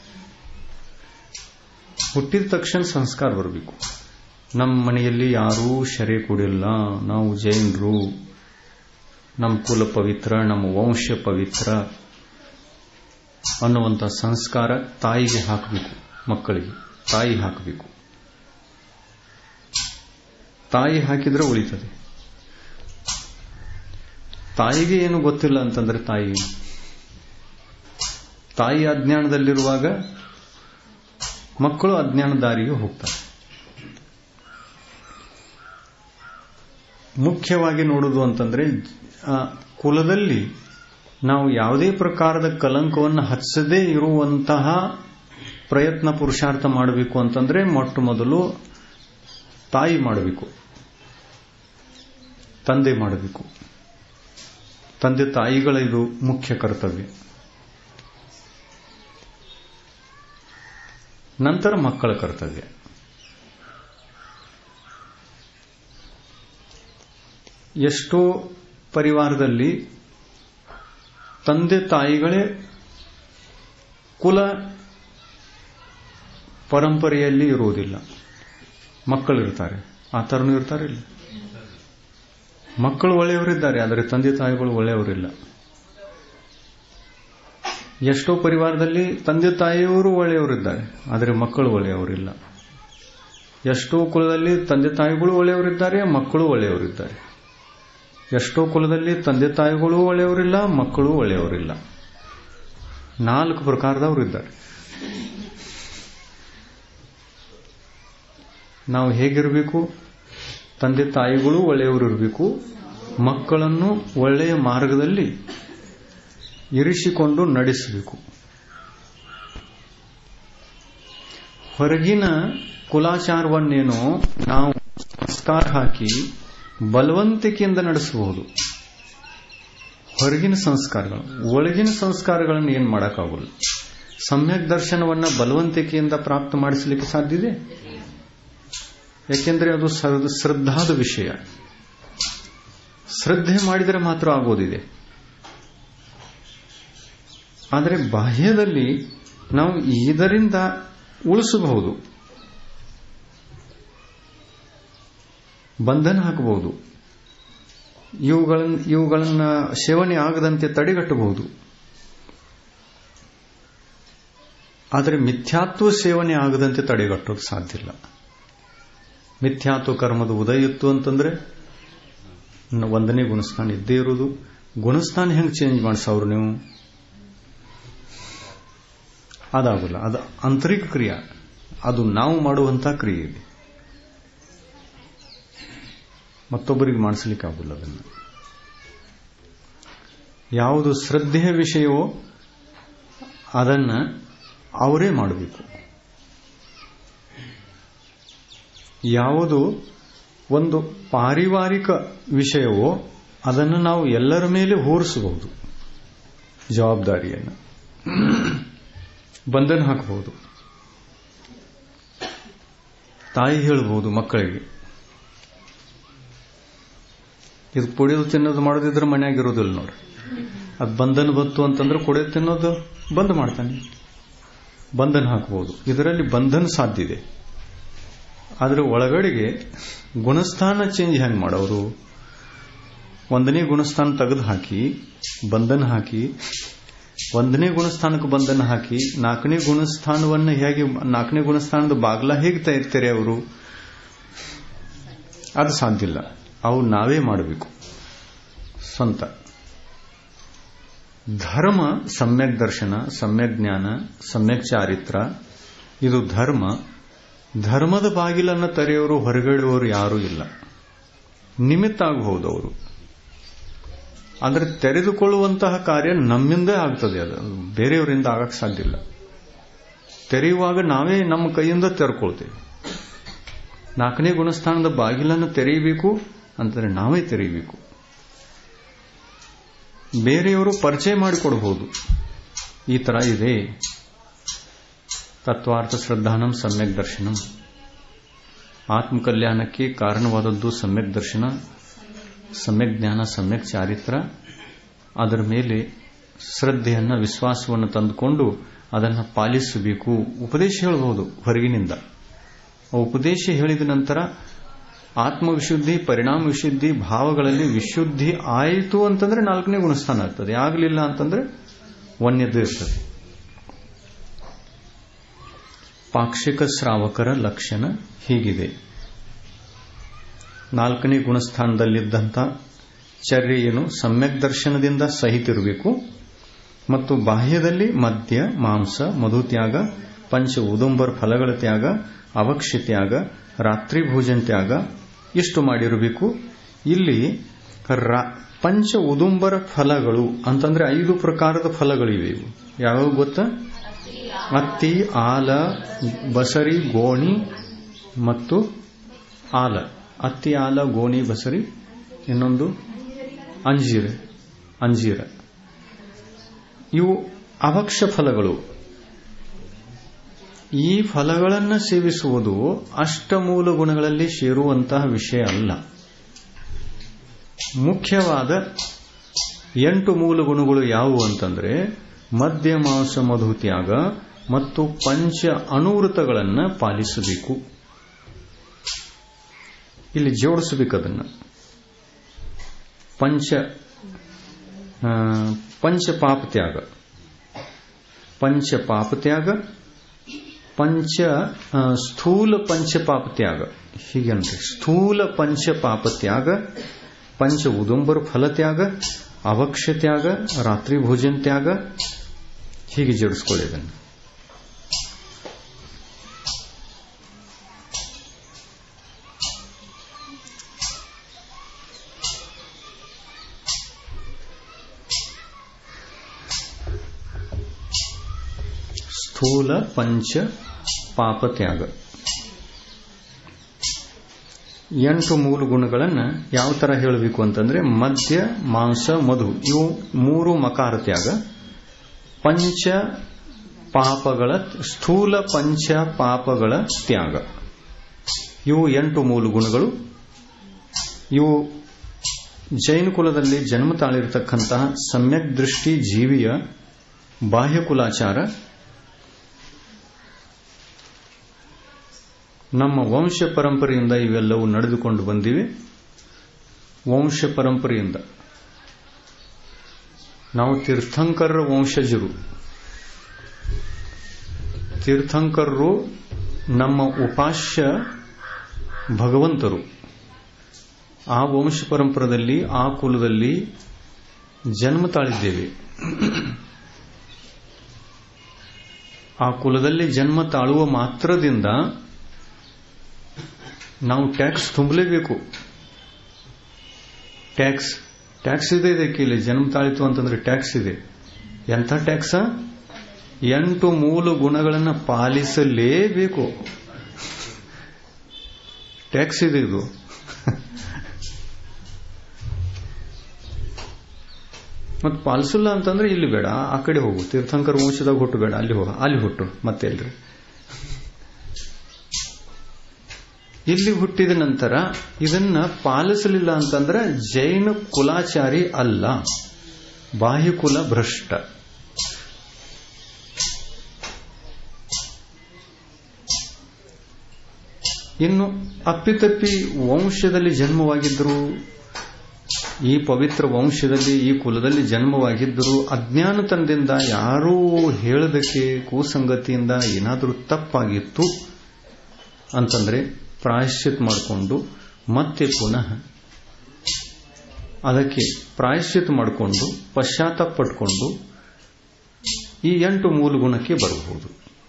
ಹುಟ್ಟಿದ ತಕ್ಷಣ ಸಂಸ್ಕಾರ ಬರಬೇಕು ನಮ್ಮ ಮನೆಯಲ್ಲಿ ಯಾರೂ ಶರೆ ಕೊಡಿಲ್ಲ ನಾವು ಜೈನರು ನಮ್ಮ ಕುಲ ಪವಿತ್ರ ನಮ್ಮ ವಂಶ ಪವಿತ್ರ ಅನ್ನುವಂಥ ಸಂಸ್ಕಾರ ತಾಯಿಗೆ ಹಾಕಬೇಕು ಮಕ್ಕಳಿಗೆ ತಾಯಿ ಹಾಕಬೇಕು ತಾಯಿ ಹಾಕಿದ್ರೆ ಉಳಿತದೆ ತಾಯಿಗೆ ಏನು ಗೊತ್ತಿಲ್ಲ ಅಂತಂದ್ರೆ ತಾಯಿ ತಾಯಿ ಅಜ್ಞಾನದಲ್ಲಿರುವಾಗ ಮಕ್ಕಳು ಅಜ್ಞಾನ ದಾರಿಗೆ ಹೋಗ್ತಾರೆ ಮುಖ್ಯವಾಗಿ ನೋಡುವುದು ಅಂತಂದ್ರೆ ಆ ಕುಲದಲ್ಲಿ ನಾವು ಯಾವುದೇ ಪ್ರಕಾರದ ಕಲಂಕವನ್ನು ಹಚ್ಚದೇ ಇರುವಂತಹ ಪ್ರಯತ್ನ ಪುರುಷಾರ್ಥ ಮಾಡಬೇಕು ಅಂತಂದ್ರೆ ಮೊಟ್ಟ ಮೊದಲು ತಾಯಿ ಮಾಡಬೇಕು ತಂದೆ ಮಾಡಬೇಕು ತಂದೆ ತಾಯಿಗಳ ಇದು ಮುಖ್ಯ ಕರ್ತವ್ಯ ನಂತರ ಮಕ್ಕಳ ಕರ್ತವ್ಯ ಎಷ್ಟೋ ಪರಿವಾರದಲ್ಲಿ ತಂದೆ ತಾಯಿಗಳೇ ಕುಲ ಪರಂಪರೆಯಲ್ಲಿ ಇರುವುದಿಲ್ಲ ಮಕ್ಕಳಿರ್ತಾರೆ ಆ ಥರನೂ ಇರ್ತಾರೆ ಇಲ್ಲ ಮಕ್ಕಳು ಒಳ್ಳೆಯವರಿದ್ದಾರೆ ಆದರೆ ತಂದೆ ತಾಯಿಗಳು ಒಳ್ಳೆಯವರಿಲ್ಲ ಎಷ್ಟೋ ಪರಿವಾರದಲ್ಲಿ ತಂದೆ ತಾಯಿಯವರು ಒಳ್ಳೆಯವರಿದ್ದಾರೆ ಆದರೆ ಮಕ್ಕಳು ಒಳ್ಳೆಯವರಿಲ್ಲ ಎಷ್ಟೋ ಕುಲದಲ್ಲಿ ತಂದೆ ತಾಯಿಗಳು ಒಳ್ಳೆಯವರಿದ್ದಾರೆ ಮಕ್ಕಳು ಒಳ್ಳೆಯವರಿದ್ದಾರೆ ಎಷ್ಟೋ ಕುಲದಲ್ಲಿ ತಂದೆ ತಾಯಿಗಳು ಒಳ್ಳೆಯವರಿಲ್ಲ ಮಕ್ಕಳು ಒಳ್ಳೆಯವರಿಲ್ಲ ನಾಲ್ಕು ಪ್ರಕಾರದವರು ಇದ್ದಾರೆ ನಾವು ಹೇಗಿರಬೇಕು ತಂದೆ ತಾಯಿಗಳು ಒಳ್ಳೆಯವರು ಇರಬೇಕು ಮಕ್ಕಳನ್ನು ಒಳ್ಳೆಯ ಮಾರ್ಗದಲ್ಲಿ ಇರಿಸಿಕೊಂಡು ನಡೆಸಬೇಕು ಹೊರಗಿನ ಕುಲಾಚಾರವನ್ನೇನೋ ನಾವು ಸಂಸ್ಕಾರ ಹಾಕಿ ಬಲವಂತಿಕೆಯಿಂದ ನಡೆಸಬಹುದು ಹೊರಗಿನ ಸಂಸ್ಕಾರಗಳು ಒಳಗಿನ ಸಂಸ್ಕಾರಗಳನ್ನು ಏನು ಮಾಡೋಕ್ಕಾಗಲ್ಲ ಸಮ್ಯಕ್ ದರ್ಶನವನ್ನ ಬಲವಂತಿಕೆಯಿಂದ ಪ್ರಾಪ್ತ ಮಾಡಿಸಲಿಕ್ಕೆ ಸಾಧ್ಯ ಇದೆ ಯಾಕೆಂದ್ರೆ ಅದು ಶ್ರದ್ಧಾದ ವಿಷಯ ಶ್ರದ್ಧೆ ಮಾಡಿದರೆ ಮಾತ್ರ ಆಗೋದಿದೆ ಆದರೆ ಬಾಹ್ಯದಲ್ಲಿ ನಾವು ಇದರಿಂದ ಉಳಿಸಬಹುದು ಬಂಧನ ಹಾಕಬಹುದು ಇವುಗಳನ್ನ ಇವುಗಳನ್ನ ಸೇವನೆ ಆಗದಂತೆ ತಡೆಗಟ್ಟಬಹುದು ಆದರೆ ಮಿಥ್ಯಾತ್ವ ಸೇವನೆ ಆಗದಂತೆ ತಡೆಗಟ್ಟೋದು ಸಾಧ್ಯ ಇಲ್ಲ ಮಿಥ್ಯಾತ್ವ ಕರ್ಮದ ಉದಯ ಇತ್ತು ಅಂತಂದ್ರೆ ಒಂದನೇ ಗುಣಸ್ಥಾನ ಇದ್ದೇ ಇರೋದು ಗುಣಸ್ಥಾನ ಹೆಂಗೆ ಚೇಂಜ್ ಮಾಡಿಸವ್ರು ನೀವು ಅದಾಗಲ್ಲ ಅದು ಆಂತರಿಕ ಕ್ರಿಯೆ ಅದು ನಾವು ಮಾಡುವಂತ ಕ್ರಿಯೆ ಇದೆ ಮತ್ತೊಬ್ಬರಿಗೆ ಮಾಡಿಸ್ಲಿಕ್ಕೆ ಆಗುಲ್ಲ ಅದನ್ನು ಯಾವುದು ಶ್ರದ್ಧೆಯ ವಿಷಯವೋ ಅದನ್ನ ಅವರೇ ಮಾಡಬೇಕು ಯಾವುದು ಒಂದು ಪಾರಿವಾರಿಕ ವಿಷಯವೋ ಅದನ್ನು ನಾವು ಎಲ್ಲರ ಮೇಲೆ ಹೋರಿಸಬಹುದು ಜವಾಬ್ದಾರಿಯನ್ನು ಬಂಧನ ಹಾಕಬಹುದು ತಾಯಿ ಹೇಳಬಹುದು ಮಕ್ಕಳಿಗೆ ಇದು ಕುಡಿಯೋದು ತಿನ್ನೋದು ಮಾಡೋದಿದ್ರೆ ಮನೆಯಾಗಿರೋದಿಲ್ಲ ನೋಡಿ ಅದು ಬಂಧನ ಬಂತು ಅಂತಂದ್ರೆ ಕುಡಿಯೋದು ತಿನ್ನೋದು ಬಂದ್ ಮಾಡ್ತಾನೆ ಬಂಧನ ಹಾಕಬಹುದು ಇದರಲ್ಲಿ ಬಂಧನ ಸಾಧ್ಯ ಇದೆ ಆದರೆ ಒಳಗಡೆಗೆ ಗುಣಸ್ಥಾನ ಚೇಂಜ್ ಹೆಂಗೆ ಮಾಡೋರು ಒಂದನೇ ಗುಣಸ್ಥಾನ ತೆಗೆದು ಹಾಕಿ ಬಂಧನ ಹಾಕಿ ಒಂದನೇ ಗುಣಸ್ಥಾನಕ್ಕೆ ಬಂಧನ ಹಾಕಿ ನಾಲ್ಕನೇ ಗುಣಸ್ಥಾನವನ್ನು ಹೇಗೆ ನಾಲ್ಕನೇ ಗುಣಸ್ಥಾನದ ಬಾಗ್ಲ ಹೇಗೆ ತೆರೀತಾರೆ ಅವರು ಅದು ಸಾಧ್ಯ ಇಲ್ಲ ಅವು ನಾವೇ ಮಾಡಬೇಕು ಸ್ವಂತ ಧರ್ಮ ಸಮ್ಯಕ್ ದರ್ಶನ ಸಮ್ಯಕ್ ಜ್ಞಾನ ಸಮ್ಯಕ್ ಚಾರಿತ್ರ ಇದು ಧರ್ಮ ಧರ್ಮದ ಬಾಗಿಲನ್ನು ತೆರೆಯೋರು ಹೊರಗಡೆಯವರು ಯಾರೂ ಇಲ್ಲ ನಿಮಿತ್ತ ಆಗಬಹುದು ಅವರು ಆದರೆ ತೆರೆದುಕೊಳ್ಳುವಂತಹ ಕಾರ್ಯ ನಮ್ಮಿಂದ ಆಗ್ತದೆ ಅದು ಬೇರೆಯವರಿಂದ ಆಗಕ್ಕೆ ಸಾಧ್ಯ ಇಲ್ಲ ತೆರೆಯುವಾಗ ನಾವೇ ನಮ್ಮ ಕೈಯಿಂದ ತೆರ್ಕೊಳ್ತೇವೆ ನಾಲ್ಕನೇ ಗುಣಸ್ಥಾನದ ಬಾಗಿಲನ್ನು ತೆರೆಯಬೇಕು ಅಂತಂದ್ರೆ ನಾವೇ ತೆರೆಯಬೇಕು ಬೇರೆಯವರು ಪರಿಚಯ ಮಾಡಿಕೊಡಬಹುದು ಈ ತರ ಇದೆ ತತ್ವಾರ್ಥ ಶ್ರದ್ಧಾನಂ ಸಮ್ಯಕ್ ದರ್ಶನಂ ಆತ್ಮಕಲ್ಯಾಣಕ್ಕೆ ಕಾರಣವಾದದ್ದು ಸಮ್ಯಕ್ ದರ್ಶನ ಸಮ್ಯಕ್ ಜ್ಞಾನ ಸಮ್ಯಕ್ ಚಾರಿತ್ರ ಅದರ ಮೇಲೆ ಶ್ರದ್ಧೆಯನ್ನ ವಿಶ್ವಾಸವನ್ನು ತಂದುಕೊಂಡು ಅದನ್ನು ಪಾಲಿಸಬೇಕು ಉಪದೇಶ ಹೇಳಬಹುದು ಹೊರಗಿನಿಂದ ಉಪದೇಶ ಹೇಳಿದ ನಂತರ ಆತ್ಮವಿಶುದ್ಧಿ ಪರಿಣಾಮ ವಿಶುದ್ಧಿ ಭಾವಗಳಲ್ಲಿ ವಿಶುದ್ಧಿ ಆಯಿತು ಅಂತಂದ್ರೆ ನಾಲ್ಕನೇ ಗುಣಸ್ಥಾನ ಆಗ್ತದೆ ಆಗಲಿಲ್ಲ ಅಂತಂದ್ರೆ ವನ್ಯದ್ದು ಇರ್ತದೆ ಪಾಕ್ಷಿಕ ಶ್ರಾವಕರ ಲಕ್ಷಣ ಹೀಗಿದೆ ನಾಲ್ಕನೇ ಗುಣಸ್ಥಾನದಲ್ಲಿದ್ದಂಥ ಚರ್ಯ ಏನು ಸಮ್ಯಕ್ ದರ್ಶನದಿಂದ ಸಹಿತಿರಬೇಕು ಮತ್ತು ಬಾಹ್ಯದಲ್ಲಿ ಮದ್ಯ ಮಾಂಸ ಮಧು ತ್ಯಾಗ ಪಂಚ ಉದುಂಬರ್ ಫಲಗಳ ತ್ಯಾಗ ಅವಕ್ಷ್ಯ ತ್ಯಾಗ ರಾತ್ರಿ ಭೋಜನ ತ್ಯಾಗ ಇಷ್ಟು ಮಾಡಿರಬೇಕು ಇಲ್ಲಿ ಪಂಚ ಉದುಂಬರ ಫಲಗಳು ಅಂತಂದ್ರೆ ಐದು ಪ್ರಕಾರದ ಫಲಗಳಿವೆ ಇವು ಯಾವ್ಯಾವ ಗೊತ್ತಾ ಅತ್ತಿ ಆಲ ಬಸರಿ ಗೋಣಿ ಮತ್ತು ಆಲ ಅತ್ತಿ ಆಲ ಗೋಣಿ ಬಸರಿ ಇನ್ನೊಂದು ಅಂಜೀರ ಅಂಜೀರ ಇವು ಅವಕ್ಷ ಫಲಗಳು ಈ ಫಲಗಳನ್ನು ಸೇವಿಸುವುದು ಅಷ್ಟಮೂಲ ಗುಣಗಳಲ್ಲಿ ಸೇರುವಂತಹ ವಿಷಯ ಅಲ್ಲ ಮುಖ್ಯವಾದ ಎಂಟು ಮೂಲ ಗುಣಗಳು ಯಾವುವು ಅಂತಂದ್ರೆ ಮಧ್ಯ ಮಾಂಸ ಮಧು ತ್ಯಾಗ ಮತ್ತು ಪಂಚ ಅನುವೃತಗಳನ್ನು ಪಾಲಿಸಬೇಕು ಇಲ್ಲಿ ಜೋಡಿಸಬೇಕು ಅದನ್ನು ಪಂಚ ಪಂಚ ಪಾಪ ತ್ಯಾಗ ಪಂಚ ಪಾಪ ತ್ಯಾಗ ಪಂಚ ಸ್ಥೂಲ ಪಂಚ ಪಾಪ ತ್ಯಾಗ ಹೀಗೆ ಅಂದ್ರೆ ಸ್ಥೂಲ ಪಂಚ ಪಾಪ ತ್ಯಾಗ ಪಂಚ ಉದುಂಬರ ಫಲ ತ್ಯಾಗ ಅವಕ್ಷ ತ್ಯಾಗ ರಾತ್ರಿ ಭೋಜನ ತ್ಯಾಗ ಹೀಗೆ ಜೋಡಿಸ್ಕೊಳ್ಳಿ ಇದನ್ನು ಸ್ಥೂಲ ಪಂಚ ಪಾಪ ತ್ಯಾಗ ಎಂಟು ಮೂಲ ಗುಣಗಳನ್ನು ಯಾವ ತರ ಹೇಳಬೇಕು ಅಂತಂದ್ರೆ ಮದ್ಯ ಮಾಂಸ ಮಧು ಇವು ಮೂರು ಮಕಾರ ತ್ಯಾಗ ಪಂಚ ಪಾಪಗಳ ಸ್ಥೂಲ ಪಂಚ ಪಾಪಗಳ ತ್ಯಾಗ ಇವು ಎಂಟು ಮೂಲ ಗುಣಗಳು ಇವು ಜೈನ ಕುಲದಲ್ಲಿ ಜನ್ಮ ತಾಳಿರತಕ್ಕಂತಹ ಸಮ್ಯಕ್ ದೃಷ್ಟಿ ಜೀವಿಯ ಬಾಹ್ಯಕುಲಾಚಾರ ನಮ್ಮ ವಂಶ ಪರಂಪರೆಯಿಂದ ಇವೆಲ್ಲವೂ ನಡೆದುಕೊಂಡು ಬಂದಿವೆ ವಂಶ ಪರಂಪರೆಯಿಂದ ನಾವು ತೀರ್ಥಂಕರರ ವಂಶಜರು ತೀರ್ಥಂಕರರು ನಮ್ಮ ಉಪಾಸ್ಯ ಭಗವಂತರು ಆ ವಂಶ ಪರಂಪರದಲ್ಲಿ ಆ ಕುಲದಲ್ಲಿ ಜನ್ಮ ತಾಳಿದ್ದೇವೆ ಆ ಕುಲದಲ್ಲಿ ಜನ್ಮ ತಾಳುವ ಮಾತ್ರದಿಂದ ನಾವು ಟ್ಯಾಕ್ಸ್ ತುಂಬಲೇಬೇಕು ಟ್ಯಾಕ್ಸ್ ಟ್ಯಾಕ್ಸ್ ಇದೆ ಇದಕ್ಕೆ ಇಲ್ಲಿ ಜನ್ಮ ತಾಳಿತು ಅಂತಂದ್ರೆ ಟ್ಯಾಕ್ಸ್ ಇದೆ ಎಂಥ ಟ್ಯಾಕ್ಸ ಎಂಟು ಮೂಲ ಗುಣಗಳನ್ನು ಪಾಲಿಸಲೇಬೇಕು ಟ್ಯಾಕ್ಸ್ ಇದೆ ಇದು ಮತ್ತು ಪಾಲಿಸಲ್ಲ ಅಂತಂದ್ರೆ ಇಲ್ಲಿ ಬೇಡ ಆ ಕಡೆ ಹೋಗು ತೀರ್ಥಂಕರ ವಂಶದಾಗ ಹುಟ್ಟು ಬೇಡ ಅಲ್ಲಿ ಹೋಗ ಅಲ್ಲಿ ಹುಟ್ಟು ಮತ್ತೆ ಎಲ್ರಿ ಇಲ್ಲಿ ಹುಟ್ಟಿದ ನಂತರ ಇದನ್ನ ಪಾಲಿಸಲಿಲ್ಲ ಅಂತಂದ್ರೆ ಜೈನ ಕುಲಾಚಾರಿ ಅಲ್ಲ ಬಾಹ್ಯಕುಲ ಭ್ರಷ್ಟ ಇನ್ನು ಅಪ್ಪಿತಪ್ಪಿ ವಂಶದಲ್ಲಿ ಜನ್ಮವಾಗಿದ್ದರು ಈ ಪವಿತ್ರ ವಂಶದಲ್ಲಿ ಈ ಕುಲದಲ್ಲಿ ಜನ್ಮವಾಗಿದ್ದರು ಅಜ್ಞಾನತನದಿಂದ ಯಾರೂ ಹೇಳದಕ್ಕೆ ಕೂಸಂಗತಿಯಿಂದ ಏನಾದರೂ ತಪ್ಪಾಗಿತ್ತು ಅಂತಂದ್ರೆ ಪ್ರಾಯಶ್ಚಿತ್ ಮಾಡಿಕೊಂಡು ಮತ್ತೆ ಪುನಃ ಅದಕ್ಕೆ ಪ್ರಾಯಶ್ಚಿತ್ ಮಾಡಿಕೊಂಡು ಪಶ್ಚಾತ್ತಾಪ ಪಟ್ಕೊಂಡು ಈ ಎಂಟು ಮೂಲ ಗುಣಕ್ಕೆ ಬರಬಹುದು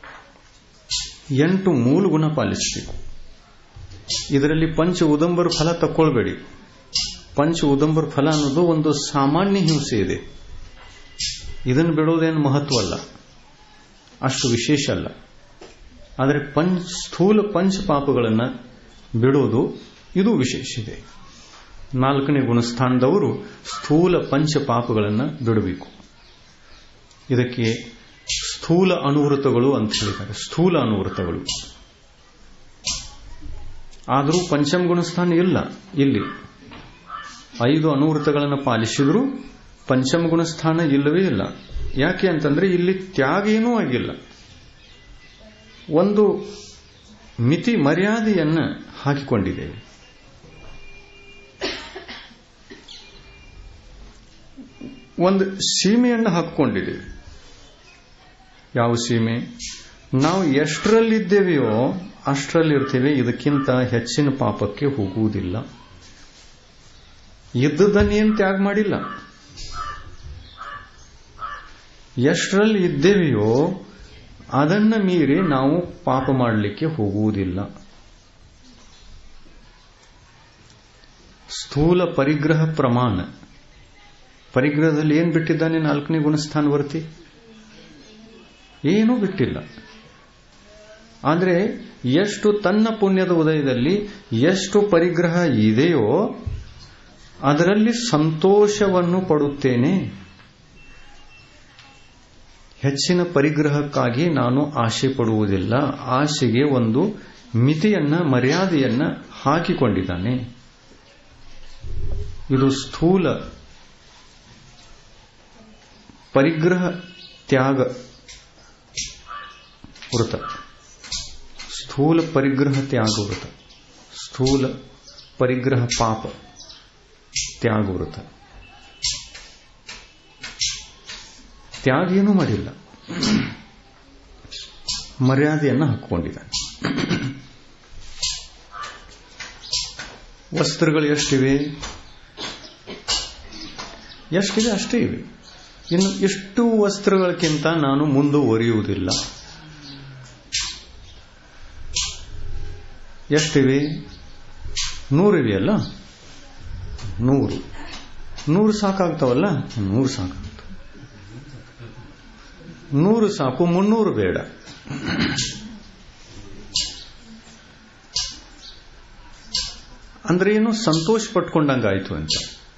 ಎಂಟು ಮೂಲ ಗುಣ ಪಾಲಿಸಬೇಕು ಇದರಲ್ಲಿ ಪಂಚ ಉದಂಬರ ಫಲ ತಕ್ಕೊಳ್ಬೇಡಿ ಪಂಚ ಉದಂಬರ ಫಲ ಅನ್ನೋದು ಒಂದು ಸಾಮಾನ್ಯ ಹಿಂಸೆ ಇದೆ ಇದನ್ನು ಬಿಡೋದೇನು ಮಹತ್ವ ಅಲ್ಲ ಅಷ್ಟು ವಿಶೇಷ ಅಲ್ಲ ಆದರೆ ಪಂಚ ಸ್ಥೂಲ ಪಂಚ ಪಾಪಗಳನ್ನು ಬಿಡೋದು ಇದು ವಿಶೇಷ ಇದೆ ನಾಲ್ಕನೇ ಗುಣಸ್ಥಾನದವರು ಸ್ಥೂಲ ಪಂಚ ಪಾಪಗಳನ್ನು ಬಿಡಬೇಕು ಇದಕ್ಕೆ ಸ್ಥೂಲ ಅನುವೃತಗಳು ಅಂತ ಹೇಳಿದ್ದಾರೆ ಸ್ಥೂಲ ಅನುವೃತಗಳು ಆದರೂ ಪಂಚಮ ಗುಣಸ್ಥಾನ ಇಲ್ಲ ಇಲ್ಲಿ ಐದು ಅನುವೃತಗಳನ್ನು ಪಾಲಿಸಿದರೂ ಪಂಚಮ ಗುಣಸ್ಥಾನ ಇಲ್ಲವೇ ಇಲ್ಲ ಯಾಕೆ ಅಂತಂದ್ರೆ ಇಲ್ಲಿ ತ್ಯಾಗ ಏನೂ ಆಗಿಲ್ಲ ಒಂದು ಮಿತಿ ಮರ್ಯಾದೆಯನ್ನು ಹಾಕಿಕೊಂಡಿದ್ದೇವೆ ಒಂದು ಸೀಮೆಯನ್ನು ಹಾಕಿಕೊಂಡಿದ್ದೇವೆ ಯಾವ ಸೀಮೆ ನಾವು ಎಷ್ಟರಲ್ಲಿದ್ದೇವೆಯೋ ಅಷ್ಟರಲ್ಲಿರ್ತೇವೆ ಇದಕ್ಕಿಂತ ಹೆಚ್ಚಿನ ಪಾಪಕ್ಕೆ ಹೋಗುವುದಿಲ್ಲ ಇದ್ದದನ್ನೇನು ತ್ಯಾಗ ಮಾಡಿಲ್ಲ ಎಷ್ಟರಲ್ಲಿ ಇದ್ದೇವೆಯೋ ಅದನ್ನ ಮೀರಿ ನಾವು ಪಾಪ ಮಾಡಲಿಕ್ಕೆ ಹೋಗುವುದಿಲ್ಲ ಸ್ಥೂಲ ಪರಿಗ್ರಹ ಪ್ರಮಾಣ ಪರಿಗ್ರಹದಲ್ಲಿ ಏನ್ ಬಿಟ್ಟಿದ್ದಾನೆ ನಾಲ್ಕನೇ ಗುಣಸ್ಥಾನವರ್ತಿ ಏನೂ ಬಿಟ್ಟಿಲ್ಲ ಆದರೆ ಎಷ್ಟು ತನ್ನ ಪುಣ್ಯದ ಉದಯದಲ್ಲಿ ಎಷ್ಟು ಪರಿಗ್ರಹ ಇದೆಯೋ ಅದರಲ್ಲಿ ಸಂತೋಷವನ್ನು ಪಡುತ್ತೇನೆ ಹೆಚ್ಚಿನ ಪರಿಗ್ರಹಕ್ಕಾಗಿ ನಾನು ಆಶೆ ಪಡುವುದಿಲ್ಲ ಆಶೆಗೆ ಒಂದು ಮಿತಿಯನ್ನ ಮರ್ಯಾದೆಯನ್ನ ಹಾಕಿಕೊಂಡಿದ್ದಾನೆ ಇದು ಸ್ಥೂಲ ಪರಿಗ್ರಹ ತ್ಯಾಗ ವೃತ ಸ್ಥೂಲ ಪರಿಗ್ರಹ ತ್ಯಾಗ ವೃತ ಸ್ಥೂಲ ಪರಿಗ್ರಹ ಪಾಪ ತ್ಯಾಗ ವೃತ ತ್ಯಾಗ ಏನೂ ಮಾಡಿಲ್ಲ ಮರ್ಯಾದೆಯನ್ನು ಹಾಕಿಕೊಂಡಿದ್ದಾನೆ ವಸ್ತ್ರಗಳು ಎಷ್ಟಿವೆ ಎಷ್ಟಿವೆ ಅಷ್ಟೇ ಇವೆ ಇನ್ನು ಇಷ್ಟು ವಸ್ತ್ರಗಳಕ್ಕಿಂತ ನಾನು ಮುಂದುವರಿಯುವುದಿಲ್ಲ ಎಷ್ಟಿವೆ ನೂರಿವೆಯಲ್ಲ ನೂರು ನೂರು ಸಾಕಾಗ್ತಾವಲ್ಲ ನೂರು ಸಾಕಾಗ್ತವೆ ನೂರು ಸಾಕು ಮುನ್ನೂರು ಬೇಡ ಅಂದ್ರೆ ಏನು ಸಂತೋಷ ಪಟ್ಕೊಂಡಂಗಾಯ್ತು ಅಂತ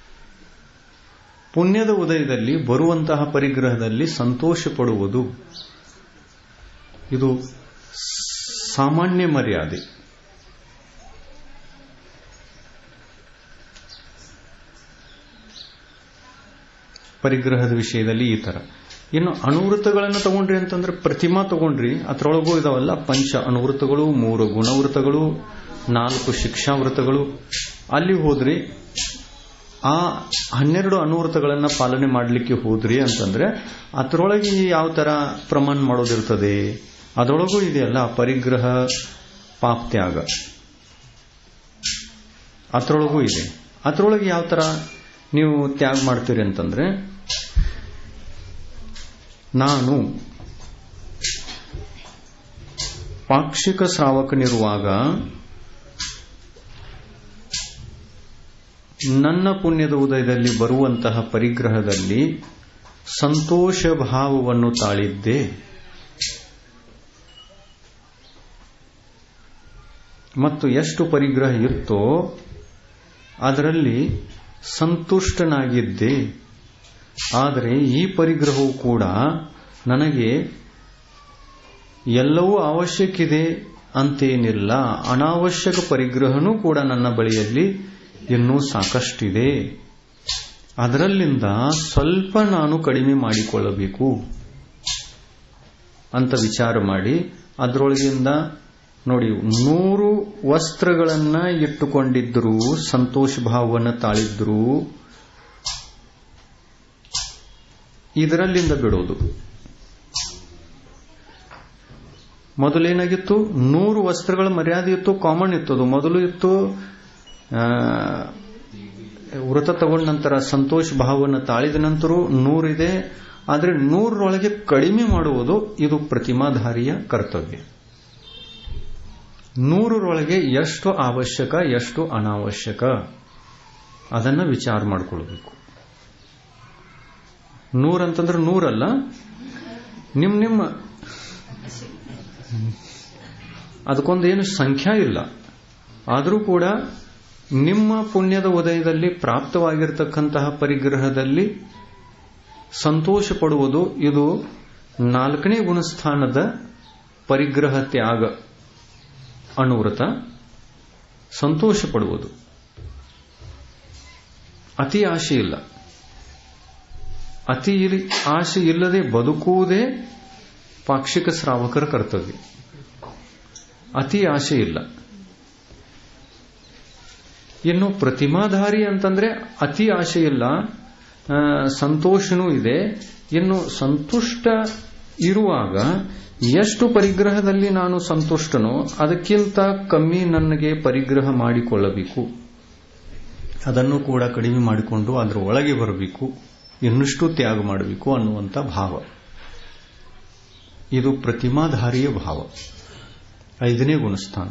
ಪುಣ್ಯದ ಉದಯದಲ್ಲಿ ಬರುವಂತಹ ಪರಿಗ್ರಹದಲ್ಲಿ ಸಂತೋಷ ಪಡುವುದು ಇದು ಸಾಮಾನ್ಯ ಮರ್ಯಾದೆ ಪರಿಗ್ರಹದ ವಿಷಯದಲ್ಲಿ ಈ ತರ ಇನ್ನು ಅನುವೃತ್ತಗಳನ್ನು ತಗೊಂಡ್ರಿ ಅಂತಂದ್ರೆ ಪ್ರತಿಮಾ ತಗೊಂಡ್ರಿ ಅದರೊಳಗೂ ಇದಾವಲ್ಲ ಪಂಚ ಅನುವೃತ್ತಗಳು ಮೂರು ಗುಣವೃತ್ತಗಳು ನಾಲ್ಕು ಶಿಕ್ಷಾವೃತ್ತಗಳು ಅಲ್ಲಿ ಹೋದ್ರಿ ಆ ಹನ್ನೆರಡು ಅನುವೃತ್ತಗಳನ್ನ ಪಾಲನೆ ಮಾಡಲಿಕ್ಕೆ ಹೋದ್ರಿ ಅಂತಂದ್ರೆ ಅದರೊಳಗೆ ಯಾವ ತರ ಪ್ರಮಾಣ ಮಾಡೋದಿರ್ತದೆ ಅದರೊಳಗೂ ಇದೆಯಲ್ಲ ಪರಿಗ್ರಹ ಪಾಪ್ತ್ಯಾಗ ಅದರೊಳಗೂ ಇದೆ ಅದರೊಳಗೆ ಯಾವ ತರ ನೀವು ತ್ಯಾಗ ಮಾಡ್ತೀರಿ ಅಂತಂದ್ರೆ ನಾನು ಪಾಕ್ಷಿಕ ಶ್ರಾವಕನಿರುವಾಗ ನನ್ನ ಪುಣ್ಯದ ಉದಯದಲ್ಲಿ ಬರುವಂತಹ ಪರಿಗ್ರಹದಲ್ಲಿ ಸಂತೋಷ ಭಾವವನ್ನು ತಾಳಿದ್ದೆ ಮತ್ತು ಎಷ್ಟು ಪರಿಗ್ರಹ ಇತ್ತೋ ಅದರಲ್ಲಿ ಸಂತುಷ್ಟನಾಗಿದ್ದೆ ಆದರೆ ಈ ಪರಿಗ್ರಹವು ಕೂಡ ನನಗೆ ಎಲ್ಲವೂ ಅವಶ್ಯಕಿದೆ ಅಂತೇನಿಲ್ಲ ಅನಾವಶ್ಯಕ ಪರಿಗ್ರಹನೂ ಕೂಡ ನನ್ನ ಬಳಿಯಲ್ಲಿ ಇನ್ನೂ ಸಾಕಷ್ಟಿದೆ ಅದರಲ್ಲಿಂದ ಸ್ವಲ್ಪ ನಾನು ಕಡಿಮೆ ಮಾಡಿಕೊಳ್ಳಬೇಕು ಅಂತ ವಿಚಾರ ಮಾಡಿ ಅದರೊಳಗಿಂದ ನೋಡಿ ನೂರು ವಸ್ತ್ರಗಳನ್ನ ಇಟ್ಟುಕೊಂಡಿದ್ರು ಸಂತೋಷ ಭಾವವನ್ನು ತಾಳಿದ್ರು ಇದರಲ್ಲಿಂದ ಬಿಡೋದು ಮೊದಲೇನಾಗಿತ್ತು ನೂರು ವಸ್ತ್ರಗಳ ಮರ್ಯಾದೆ ಇತ್ತು ಕಾಮನ್ ಇತ್ತು ಅದು ಮೊದಲು ಇತ್ತು ವೃತ ತಗೊಂಡ ನಂತರ ಸಂತೋಷ ಭಾವವನ್ನು ತಾಳಿದ ನಂತರ ನೂರಿದೆ ಆದರೆ ನೂರರೊಳಗೆ ಕಡಿಮೆ ಮಾಡುವುದು ಇದು ಪ್ರತಿಮಾಧಾರಿಯ ಕರ್ತವ್ಯ ನೂರರೊಳಗೆ ಎಷ್ಟು ಅವಶ್ಯಕ ಎಷ್ಟು ಅನಾವಶ್ಯಕ ಅದನ್ನ ವಿಚಾರ ಮಾಡಿಕೊಳ್ಬೇಕು ನೂರಂತಂದ್ರೆ ನೂರಲ್ಲ ನಿಮ್ ನಿಮ್ಮ ಅದಕ್ಕೊಂದು ಏನು ಸಂಖ್ಯಾ ಇಲ್ಲ ಆದರೂ ಕೂಡ ನಿಮ್ಮ ಪುಣ್ಯದ ಉದಯದಲ್ಲಿ ಪ್ರಾಪ್ತವಾಗಿರತಕ್ಕಂತಹ ಪರಿಗ್ರಹದಲ್ಲಿ ಸಂತೋಷ ಪಡುವುದು ಇದು ನಾಲ್ಕನೇ ಗುಣಸ್ಥಾನದ ಪರಿಗ್ರಹ ತ್ಯಾಗ ಅನುವೃತ ಸಂತೋಷ ಪಡುವುದು ಅತಿ ಆಶೆ ಇಲ್ಲ ಅತಿ ಆಶೆ ಇಲ್ಲದೆ ಬದುಕುವುದೇ ಪಾಕ್ಷಿಕ ಶ್ರಾವಕರ ಕರ್ತವ್ಯ ಅತಿ ಆಶೆ ಇಲ್ಲ ಇನ್ನು ಪ್ರತಿಮಾಧಾರಿ ಅಂತಂದ್ರೆ ಅತಿ ಆಶೆ ಇಲ್ಲ ಸಂತೋಷನೂ ಇದೆ ಇನ್ನು ಸಂತುಷ್ಟ ಇರುವಾಗ ಎಷ್ಟು ಪರಿಗ್ರಹದಲ್ಲಿ ನಾನು ಸಂತುಷ್ಟನೋ ಅದಕ್ಕಿಂತ ಕಮ್ಮಿ ನನಗೆ ಪರಿಗ್ರಹ ಮಾಡಿಕೊಳ್ಳಬೇಕು ಅದನ್ನು ಕೂಡ ಕಡಿಮೆ ಮಾಡಿಕೊಂಡು ಅದರ ಒಳಗೆ ಬರಬೇಕು ಇನ್ನಷ್ಟು ತ್ಯಾಗ ಮಾಡಬೇಕು ಅನ್ನುವಂಥ ಭಾವ ಇದು ಪ್ರತಿಮಾಧಾರಿಯ ಭಾವ ಐದನೇ ಗುಣಸ್ಥಾನ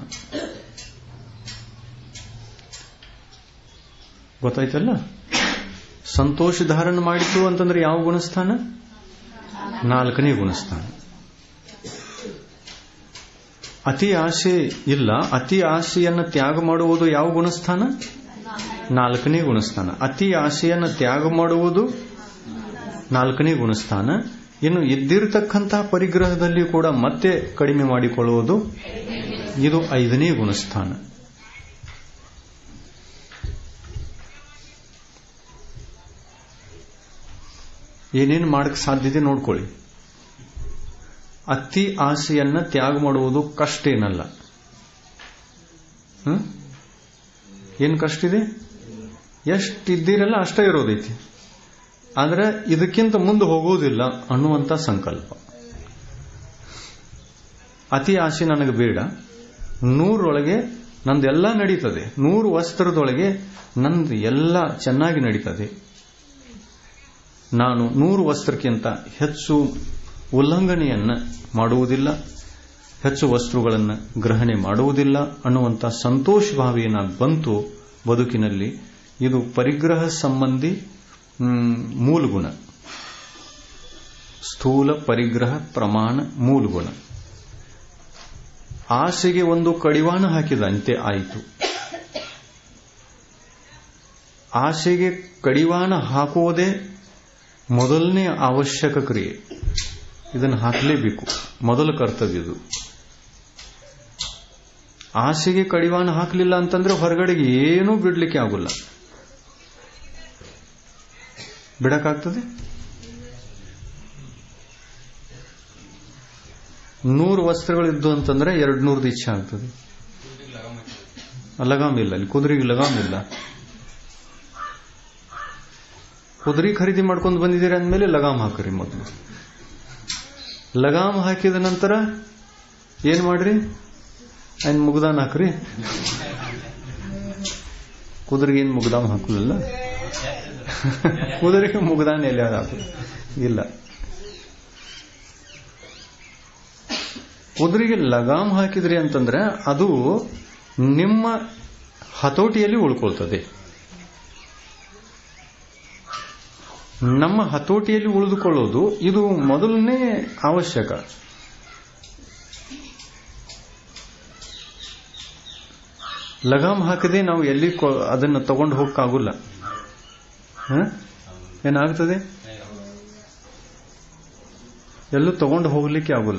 ಗೊತ್ತಾಯ್ತಲ್ಲ ಸಂತೋಷ ಧಾರಣ ಮಾಡಿತು ಅಂತಂದ್ರೆ ಯಾವ ಗುಣಸ್ಥಾನ ನಾಲ್ಕನೇ ಗುಣಸ್ಥಾನ ಅತಿ ಆಸೆ ಇಲ್ಲ ಅತಿ ಆಸೆಯನ್ನು ತ್ಯಾಗ ಮಾಡುವುದು ಯಾವ ಗುಣಸ್ಥಾನ ನಾಲ್ಕನೇ ಗುಣಸ್ಥಾನ ಅತಿ ಆಸೆಯನ್ನು ತ್ಯಾಗ ಮಾಡುವುದು ನಾಲ್ಕನೇ ಗುಣಸ್ಥಾನ ಇನ್ನು ಇದ್ದಿರತಕ್ಕಂತಹ ಪರಿಗ್ರಹದಲ್ಲಿ ಕೂಡ ಮತ್ತೆ ಕಡಿಮೆ ಮಾಡಿಕೊಳ್ಳುವುದು ಇದು ಐದನೇ ಗುಣಸ್ಥಾನ ಏನೇನು ಮಾಡಕ್ಕೆ ಸಾಧ್ಯತೆ ನೋಡ್ಕೊಳ್ಳಿ ಅತಿ ಆಸೆಯನ್ನ ತ್ಯಾಗ ಮಾಡುವುದು ಕಷ್ಟ ಏನಲ್ಲ ಏನು ಕಷ್ಟ ಇದೆ ಎಷ್ಟಿದ್ದೀರಲ್ಲ ಅಷ್ಟೇ ಇರೋದೈತಿ ಆದ್ರೆ ಇದಕ್ಕಿಂತ ಮುಂದೆ ಹೋಗೋದಿಲ್ಲ ಅನ್ನುವಂಥ ಸಂಕಲ್ಪ ಅತಿ ಆಸೆ ನನಗೆ ಬೇಡ ನೂರೊಳಗೆ ನಂದೆಲ್ಲ ನಡೀತದೆ ನೂರು ವಸ್ತ್ರದೊಳಗೆ ನಂದು ಎಲ್ಲ ಚೆನ್ನಾಗಿ ನಡೀತದೆ ನಾನು ನೂರು ವಸ್ತ್ರಕ್ಕಿಂತ ಹೆಚ್ಚು ಉಲ್ಲಂಘನೆಯನ್ನ ಮಾಡುವುದಿಲ್ಲ ಹೆಚ್ಚು ವಸ್ತುಗಳನ್ನು ಗ್ರಹಣೆ ಮಾಡುವುದಿಲ್ಲ ಅನ್ನುವಂಥ ಸಂತೋಷ ಭಾವ ಏನಾಗಿ ಬಂತು ಬದುಕಿನಲ್ಲಿ ಇದು ಪರಿಗ್ರಹ ಸಂಬಂಧಿ ಮೂಲಗುಣ ಸ್ಥೂಲ ಪರಿಗ್ರಹ ಪ್ರಮಾಣ ಮೂಲಗುಣ ಆಸೆಗೆ ಒಂದು ಕಡಿವಾಣ ಹಾಕಿದಂತೆ ಆಯಿತು ಆಸೆಗೆ ಕಡಿವಾಣ ಹಾಕುವುದೇ ಮೊದಲನೇ ಅವಶ್ಯಕ ಕ್ರಿಯೆ ಇದನ್ನು ಹಾಕಲೇಬೇಕು ಮೊದಲ ಕರ್ತವ್ಯ ಇದು ಆಸೆಗೆ ಕಡಿವಾಣ ಹಾಕಲಿಲ್ಲ ಅಂತಂದ್ರೆ ಹೊರಗಡೆಗೆ ಏನೂ ಬಿಡ್ಲಿಕ್ಕೆ ಆಗುಲ್ಲ ಬಿಡಕ್ಕಾಗ್ತದೆ ನೂರು ವಸ್ತ್ರಗಳಿದ್ದು ಅಂತಂದ್ರೆ ಎರಡು ನೂರದು ಇಚ್ಛೆ ಆಗ್ತದೆ ಲಗಾಮ್ ಇಲ್ಲ ಅಲ್ಲಿ ಕುದುರೆಗೆ ಲಗಾಮ್ ಇಲ್ಲ ಕುದುರೆ ಖರೀದಿ ಮಾಡ್ಕೊಂಡು ಬಂದಿದ್ದೀರಿ ಅಂದಮೇಲೆ ಲಗಾಮ್ ಹಾಕ್ರಿ ಮೊದಲು ಲಗಾಮ್ ಹಾಕಿದ ನಂತರ ಏನ್ ಮಾಡ್ರಿ ಅನ್ ಮುಗ್ದಾನ್ ಹಾಕ್ರಿ ಕುದುರೆಗೆ ಏನು ಮುಗ್ದಾಮ್ ಹಾಕಲಿಲ್ಲ ಕುದುರೆಗೆ ಮುಗ್ದಾನ್ ಎಲ್ಲಿ ಹಾಕು ಇಲ್ಲ ಕುದುರೆಗೆ ಲಗಾಮ್ ಹಾಕಿದ್ರಿ ಅಂತಂದ್ರೆ ಅದು ನಿಮ್ಮ ಹತೋಟಿಯಲ್ಲಿ ಉಳ್ಕೊಳ್ತದೆ ನಮ್ಮ ಹತೋಟಿಯಲ್ಲಿ ಉಳಿದುಕೊಳ್ಳೋದು ಇದು ಮೊದಲನೇ ಅವಶ್ಯಕ ಲಗಾಮ್ ಹಾಕದೆ ನಾವು ಎಲ್ಲಿ ಅದನ್ನು ತಗೊಂಡು ಹೋಗಕ್ಕಾಗುಲ್ಲ ಏನಾಗ್ತದೆ ಎಲ್ಲೂ ತಗೊಂಡು ಹೋಗ್ಲಿಕ್ಕೆ ಆಗುಲ್ಲ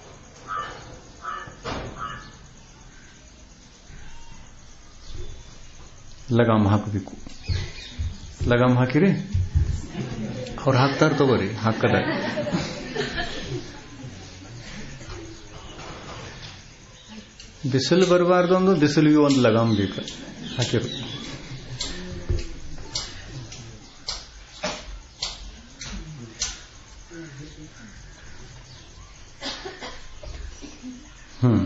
ಲಗಾಮ್ ಹಾಕಬೇಕು ಲಗಾಮ್ ಹಾಕಿರಿ ಅವ್ರು ಹಾಕ್ತಾರ ತಗೋರಿ ಹಾಕದ ಬಿಸಿಲು ಬರಬಾರ್ದು ಒಂದು ಬಿಸಿಲಿಗೆ ಒಂದು ಲಗಾಮ್ ಬೇಕು ಹಾಕಿರು ಹ್ಮ್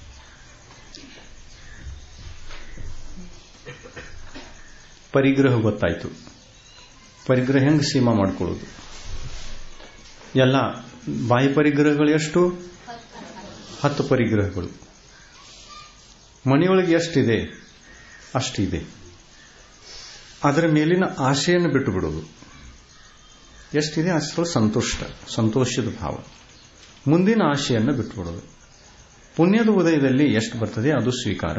ಪರಿಗ್ರಹ ಗೊತ್ತಾಯ್ತು ಪರಿಗ್ರಹ ಹೆಂಗೆ ಸೀಮಾ ಮಾಡ್ಕೊಳ್ಳೋದು ಎಲ್ಲ ಬಾಯಿ ಪರಿಗ್ರಹಗಳು ಎಷ್ಟು ಹತ್ತು ಪರಿಗ್ರಹಗಳು ಮನೆಯೊಳಗೆ ಎಷ್ಟಿದೆ ಅಷ್ಟಿದೆ ಅದರ ಮೇಲಿನ ಆಶೆಯನ್ನು ಬಿಟ್ಟು ಬಿಡೋದು ಎಷ್ಟಿದೆ ಅಷ್ಟರಲ್ಲಿ ಸಂತುಷ್ಟ ಸಂತೋಷದ ಭಾವ ಮುಂದಿನ ಆಶೆಯನ್ನು ಬಿಟ್ಟುಬಿಡೋದು ಪುಣ್ಯದ ಉದಯದಲ್ಲಿ ಎಷ್ಟು ಬರ್ತದೆ ಅದು ಸ್ವೀಕಾರ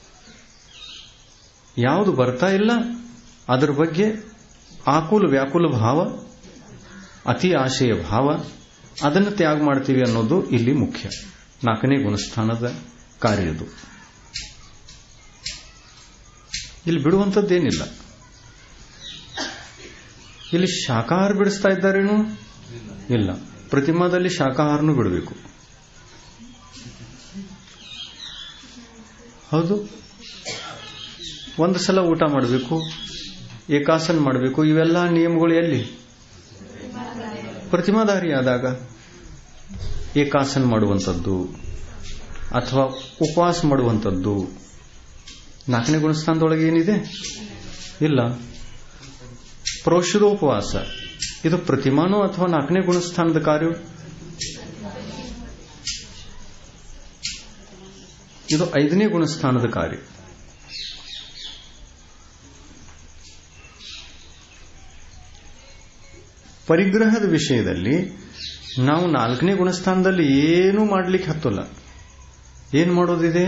ಯಾವುದು ಬರ್ತಾ ಇಲ್ಲ ಅದರ ಬಗ್ಗೆ ಆಕುಲ ವ್ಯಾಕುಲ ಭಾವ ಅತಿ ಆಶೆಯ ಭಾವ ಅದನ್ನು ತ್ಯಾಗ ಮಾಡ್ತೀವಿ ಅನ್ನೋದು ಇಲ್ಲಿ ಮುಖ್ಯ ನಾಲ್ಕನೇ ಗುಣಸ್ಥಾನದ ಕಾರ್ಯದು ಇಲ್ಲಿ ಬಿಡುವಂಥದ್ದೇನಿಲ್ಲ ಇಲ್ಲಿ ಶಾಕಾಹಾರ ಬಿಡಿಸ್ತಾ ಇದ್ದಾರೇನು ಇಲ್ಲ ಪ್ರತಿಮಾದಲ್ಲಿ ಶಾಕಾಹಾರನೂ ಬಿಡಬೇಕು ಹೌದು ಒಂದು ಸಲ ಊಟ ಮಾಡಬೇಕು ಏಕಾಸನ ಮಾಡಬೇಕು ಇವೆಲ್ಲ ನಿಯಮಗಳು ಎಲ್ಲಿ ಪ್ರತಿಮಾಧಾರಿ ಆದಾಗ ಏಕಾಸನ ಮಾಡುವಂಥದ್ದು ಅಥವಾ ಉಪವಾಸ ಮಾಡುವಂಥದ್ದು ನಾಲ್ಕನೇ ಗುಣಸ್ಥಾನದೊಳಗೆ ಏನಿದೆ ಇಲ್ಲ ಪ್ರೋಷಿದೋಪವಾಸ ಇದು ಪ್ರತಿಮಾನೋ ಅಥವಾ ನಾಲ್ಕನೇ ಗುಣಸ್ಥಾನದ ಕಾರ್ಯ ಇದು ಐದನೇ ಗುಣಸ್ಥಾನದ ಕಾರ್ಯ ಪರಿಗ್ರಹದ ವಿಷಯದಲ್ಲಿ ನಾವು ನಾಲ್ಕನೇ ಗುಣಸ್ಥಾನದಲ್ಲಿ ಏನೂ ಮಾಡ್ಲಿಕ್ಕೆ ಹತ್ತಲ್ಲ ಏನ್ ಮಾಡೋದಿದೆ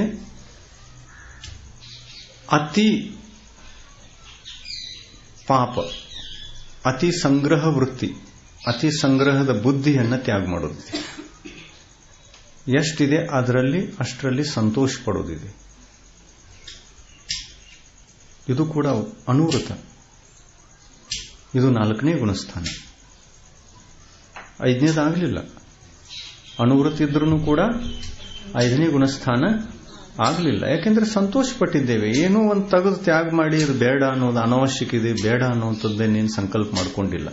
ಅತಿ ಪಾಪ ಅತಿ ಸಂಗ್ರಹ ವೃತ್ತಿ ಅತಿ ಸಂಗ್ರಹದ ಬುದ್ಧಿಯನ್ನು ತ್ಯಾಗ ಮಾಡೋದಿದೆ ಎಷ್ಟಿದೆ ಅದರಲ್ಲಿ ಅಷ್ಟರಲ್ಲಿ ಸಂತೋಷ ಪಡೋದಿದೆ ಇದು ಕೂಡ ಅನುವೃತ ಇದು ನಾಲ್ಕನೇ ಗುಣಸ್ಥಾನ ಐದನೇದಾಗಲಿಲ್ಲ ಅನುವೃತ್ತ ಇದ್ರೂ ಕೂಡ ಐದನೇ ಗುಣಸ್ಥಾನ ಆಗಲಿಲ್ಲ ಯಾಕೆಂದ್ರೆ ಸಂತೋಷ ಪಟ್ಟಿದ್ದೇವೆ ಏನೋ ಒಂದು ತೆಗೆದು ತ್ಯಾಗ ಮಾಡಿ ಇದು ಬೇಡ ಅನ್ನೋದು ಅನವಶ್ಯಕ ಇದೆ ಬೇಡ ಅನ್ನುವಂಥದ್ದೇನೇನು ಸಂಕಲ್ಪ ಮಾಡಿಕೊಂಡಿಲ್ಲ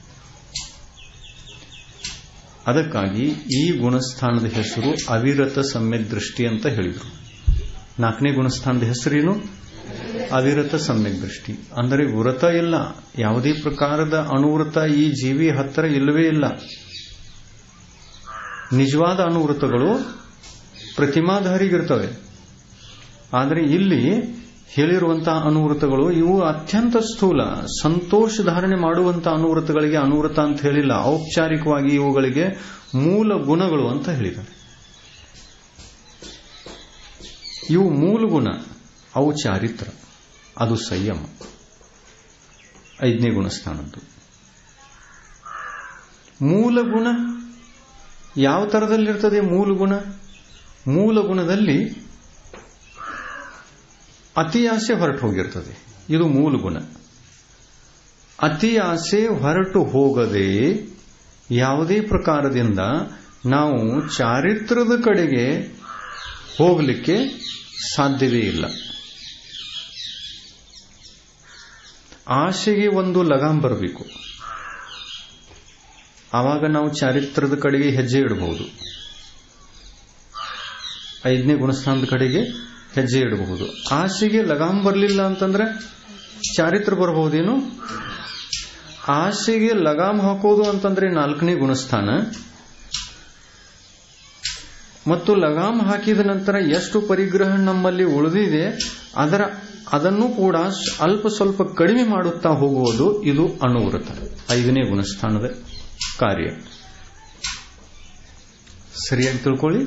ಅದಕ್ಕಾಗಿ ಈ ಗುಣಸ್ಥಾನದ ಹೆಸರು ಅವಿರತ ಸಮ್ಯಕ್ ದೃಷ್ಟಿ ಅಂತ ಹೇಳಿದರು ನಾಲ್ಕನೇ ಗುಣಸ್ಥಾನದ ಹೆಸರೇನು ಅವಿರತ ಸಮ್ಯಕ್ ದೃಷ್ಟಿ ಅಂದರೆ ವ್ರತ ಇಲ್ಲ ಯಾವುದೇ ಪ್ರಕಾರದ ಅನುವೃತ ಈ ಜೀವಿ ಹತ್ತಿರ ಇಲ್ಲವೇ ಇಲ್ಲ ನಿಜವಾದ ಅನುವೃತಗಳು ಪ್ರತಿಮಾಧಾರಿಗಿರ್ತವೆ ಆದರೆ ಇಲ್ಲಿ ಹೇಳಿರುವಂತಹ ಅನುವೃತಗಳು ಇವು ಅತ್ಯಂತ ಸ್ಥೂಲ ಸಂತೋಷ ಧಾರಣೆ ಮಾಡುವಂತಹ ಅನುವೃತಗಳಿಗೆ ಅನುವೃತ ಅಂತ ಹೇಳಿಲ್ಲ ಔಪಚಾರಿಕವಾಗಿ ಇವುಗಳಿಗೆ ಮೂಲ ಗುಣಗಳು ಅಂತ ಹೇಳಿದ್ದಾರೆ ಇವು ಮೂಲ ಗುಣ ಅವು ಚಾರಿತ್ರ ಅದು ಸಂಯಮ ಐದನೇ ಗುಣಸ್ಥಾನದ್ದು ಮೂಲ ಗುಣ ಯಾವ ತರದಲ್ಲಿರ್ತದೆ ಮೂಲ ಗುಣ ಮೂಲ ಗುಣದಲ್ಲಿ ಅತಿ ಆಸೆ ಹೊರಟು ಹೋಗಿರ್ತದೆ ಇದು ಮೂಲ ಗುಣ ಅತಿ ಆಸೆ ಹೊರಟು ಹೋಗದೆ ಯಾವುದೇ ಪ್ರಕಾರದಿಂದ ನಾವು ಚಾರಿತ್ರದ ಕಡೆಗೆ ಹೋಗಲಿಕ್ಕೆ ಸಾಧ್ಯವೇ ಇಲ್ಲ ಆಸೆಗೆ ಒಂದು ಲಗಾಮ್ ಬರಬೇಕು ಆವಾಗ ನಾವು ಚಾರಿತ್ರದ ಕಡೆಗೆ ಹೆಜ್ಜೆ ಇಡಬಹುದು ಐದನೇ ಗುಣಸ್ಥಾನದ ಕಡೆಗೆ ಹೆಜ್ಜೆ ಇಡಬಹುದು ಆಸೆಗೆ ಲಗಾಮ್ ಬರಲಿಲ್ಲ ಅಂತಂದ್ರೆ ಚಾರಿತ್ರ ಬರಬಹುದೇನು ಆಸೆಗೆ ಲಗಾಮ್ ಹಾಕೋದು ಅಂತಂದ್ರೆ ನಾಲ್ಕನೇ ಗುಣಸ್ಥಾನ ಮತ್ತು ಲಗಾಮ್ ಹಾಕಿದ ನಂತರ ಎಷ್ಟು ಪರಿಗ್ರಹ ನಮ್ಮಲ್ಲಿ ಉಳಿದಿದೆ ಅದರ ಅದನ್ನು ಕೂಡ ಅಲ್ಪ ಸ್ವಲ್ಪ ಕಡಿಮೆ ಮಾಡುತ್ತಾ ಹೋಗುವುದು ಇದು ಅನುವೃತ ಐದನೇ ಗುಣಸ್ಥಾನದ ಕಾರ್ಯ ಸರಿಯಾಗಿ ತಿಳ್ಕೊಳ್ಳಿ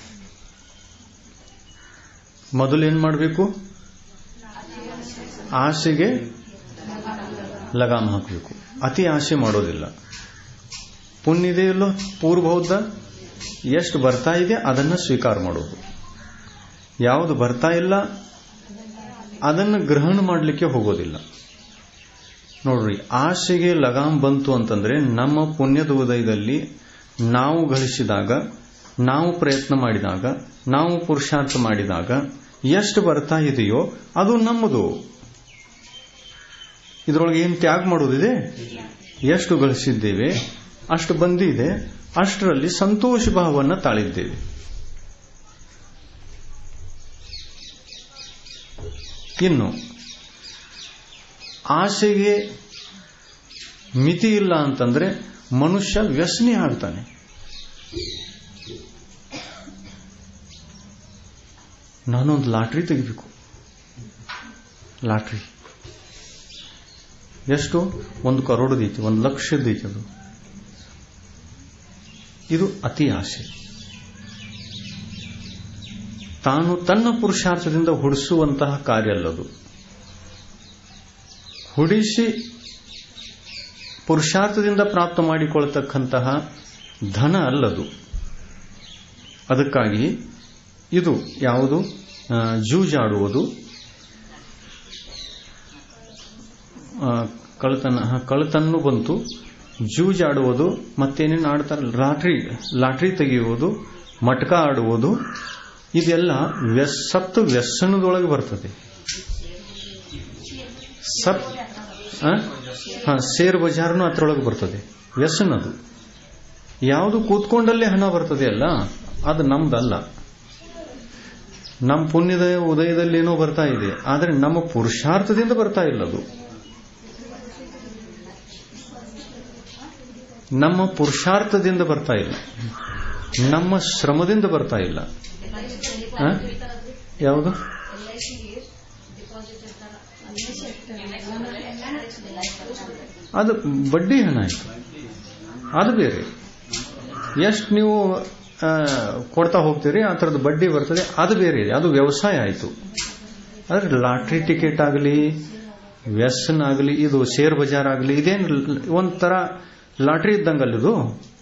ಮೊದಲು ಏನ್ ಮಾಡಬೇಕು ಆಸೆಗೆ ಲಗಾಮ್ ಹಾಕಬೇಕು ಅತಿ ಆಸೆ ಮಾಡೋದಿಲ್ಲ ಪುಣ್ಯ ಇದೆಯಲ್ಲೋ ಪೂರ್ವಬೌದ್ಧ ಎಷ್ಟು ಬರ್ತಾ ಇದೆ ಅದನ್ನು ಸ್ವೀಕಾರ ಮಾಡೋದು ಯಾವುದು ಬರ್ತಾ ಇಲ್ಲ ಅದನ್ನು ಗ್ರಹಣ ಮಾಡಲಿಕ್ಕೆ ಹೋಗೋದಿಲ್ಲ ನೋಡ್ರಿ ಆಸೆಗೆ ಲಗಾಮ್ ಬಂತು ಅಂತಂದ್ರೆ ನಮ್ಮ ಪುಣ್ಯದ ಉದಯದಲ್ಲಿ ನಾವು ಗಳಿಸಿದಾಗ ನಾವು ಪ್ರಯತ್ನ ಮಾಡಿದಾಗ ನಾವು ಪುರುಷಾರ್ಥ ಮಾಡಿದಾಗ ಎಷ್ಟು ಬರ್ತಾ ಇದೆಯೋ ಅದು ನಮ್ಮದು ಇದರೊಳಗೆ ಏನು ತ್ಯಾಗ ಮಾಡೋದಿದೆ ಎಷ್ಟು ಗಳಿಸಿದ್ದೇವೆ ಅಷ್ಟು ಬಂದಿದೆ ಅಷ್ಟರಲ್ಲಿ ಸಂತೋಷ ಭಾವವನ್ನು ತಾಳಿದ್ದೇವೆ ಇನ್ನು ಆಸೆಗೆ ಮಿತಿ ಇಲ್ಲ ಅಂತಂದ್ರೆ ಮನುಷ್ಯ ವ್ಯಸನಿ ಆಗ್ತಾನೆ ನಾನೊಂದು ಲಾಟ್ರಿ ತೆಗಿಬೇಕು ಲಾಟ್ರಿ ಎಷ್ಟು ಒಂದು ಕರೋಡದೈತಿ ಒಂದು ಲಕ್ಷದೈತಿ ಅದು ಇದು ಅತಿ ಆಸೆ ತಾನು ತನ್ನ ಪುರುಷಾರ್ಥದಿಂದ ಹುಡಿಸುವಂತಹ ಕಾರ್ಯ ಅಲ್ಲದು ಹುಡಿಸಿ ಪುರುಷಾರ್ಥದಿಂದ ಪ್ರಾಪ್ತ ಮಾಡಿಕೊಳ್ತಕ್ಕಂತಹ ಧನ ಅಲ್ಲದು ಅದಕ್ಕಾಗಿ ಇದು ಯಾವುದು ಜೂಜಾಡುವುದು ಕಳತನ ಕಳತನ್ನು ಬಂತು ಜೂಜಾಡುವುದು ಮತ್ತೇನೇನು ಆಡ್ತಾರೆ ಲಾಟ್ರಿ ಲಾಟ್ರಿ ತೆಗೆಯುವುದು ಮಟ್ಕ ಆಡುವುದು ಇದೆಲ್ಲ ಸತ್ತು ವ್ಯಸನದೊಳಗೆ ಬರ್ತದೆ ಸತ್ ಶೇರ್ ಬಜಾರ್ನು ಅದರೊಳಗೆ ಬರ್ತದೆ ವ್ಯಸನ ಅದು ಯಾವುದು ಕೂತ್ಕೊಂಡಲ್ಲೇ ಹಣ ಬರ್ತದೆ ಅಲ್ಲ ಅದು ನಮ್ದಲ್ಲ ನಮ್ಮ ಪುಣ್ಯದ ಉದಯದಲ್ಲಿ ಏನೋ ಬರ್ತಾ ಇದೆ ಆದರೆ ನಮ್ಮ ಪುರುಷಾರ್ಥದಿಂದ ಬರ್ತಾ ಇಲ್ಲ ಅದು ನಮ್ಮ ಪುರುಷಾರ್ಥದಿಂದ ಬರ್ತಾ ಇಲ್ಲ ನಮ್ಮ ಶ್ರಮದಿಂದ ಬರ್ತಾ ಇಲ್ಲ ಆ? ಯಾವುದು ಅದು ಬಡ್ಡಿ ಹಣ ಆಯ್ತು ಅದು ಬೇರೆ ಎಷ್ಟು ನೀವು ಆ, ಕೊಡ್ತಾ ಹೋಗ್ತೀರಿ ಆ ಥರದ್ದು ಬಡ್ಡಿ ಬರ್ತದೆ ಅದು ಬೇರೆ ಇದೆ ಅದು ವ್ಯವಸಾಯ ಆಯಿತು ಆದರೆ ಲಾಟ್ರಿ ಟಿಕೆಟ್ ಆಗಲಿ ವ್ಯಸನ್ ಆಗಲಿ ಇದು ಶೇರ್ ಬಜಾರ್ ಆಗಲಿ ಇದೇನು ಒಂಥರ ಲಾಟ್ರಿ ಇದ್ದಂಗಲ್ಲ ಇದು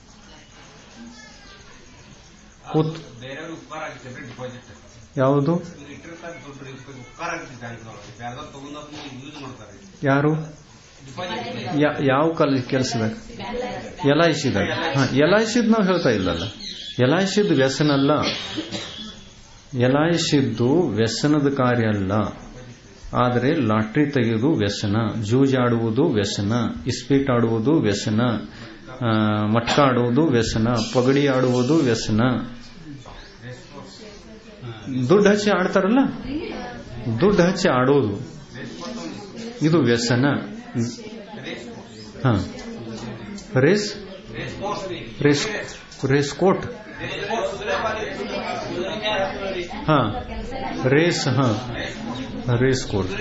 ಕೂತ್ ಬೇರೆಯವ್ರಿಗೆ ಉಪಕಾರ ಆಗ್ತದೆ ಡಿಪಾಸಿಟ್ ಯಾವುದು ಇಟ್ಟಿರ್ತಾರೆ ದುಡ್ಡು ಇದಕ್ಕೆ ಉಪಕಾರ ಆಗ್ತದೆ ಬ್ಯಾಂಕ್ನೊಳಗೆ ಯಾರ್ದೋ ತಗೊಂಡಾಗ ಯೂಸ್ ಮಾಡ್ತಾರೆ ಯಾರು ಡಿಪಾಸಿಟ್ ಯಾ- ಯಾವ ಕಲ್ ಕೆಲಸದಾಗ ಎಲ್ ಐ ಸಿದಾಗ ಹಾ ಎಲ್ ಐ ಸಿದ್ ನಾವು ಹೇಳ್ತಾ ಇಲ್ಲಲ್ಲ ಎಲ್ ಐ ಸಿದ್ ವ್ಯಸನ ಅಲ್ಲ ಎಲ್ ಐ ಸಿದ್ದು ವ್ಯಸನದ ಕಾರ್ಯ ಅಲ್ಲ ಆದರೆ ಲಾಟ್ರಿ ತೆಗೆಯುವುದು ವ್ಯಸನ ಜೂಜಾಡುವುದು ವ್ಯಸನ ಇಸ್ಪೀಟ್ ಆಡುವುದು ವ್ಯಸನ ಆ, ಮಟ್ಕ ಆಡುವುದು ವ್ಯಸನ ಪಗಡಿ ಆಡುವುದು ವ್ಯಸನ ದುಡ್ಡು ಹಚ್ಚಿ ಆಡ್ತಾರಲ್ಲ ದುಡ್ಡು ಹಚ್ಚಿ ಆಡೋದು ಇದು ವ್ಯಸನ ಹಾ ರೇಸ್ ರೇಸ್ ರೇಸ್ ಕೋಟ್ ಹಾ ರೇಸ್ ಹಾ ರೇಸ್ ಕೋಟ್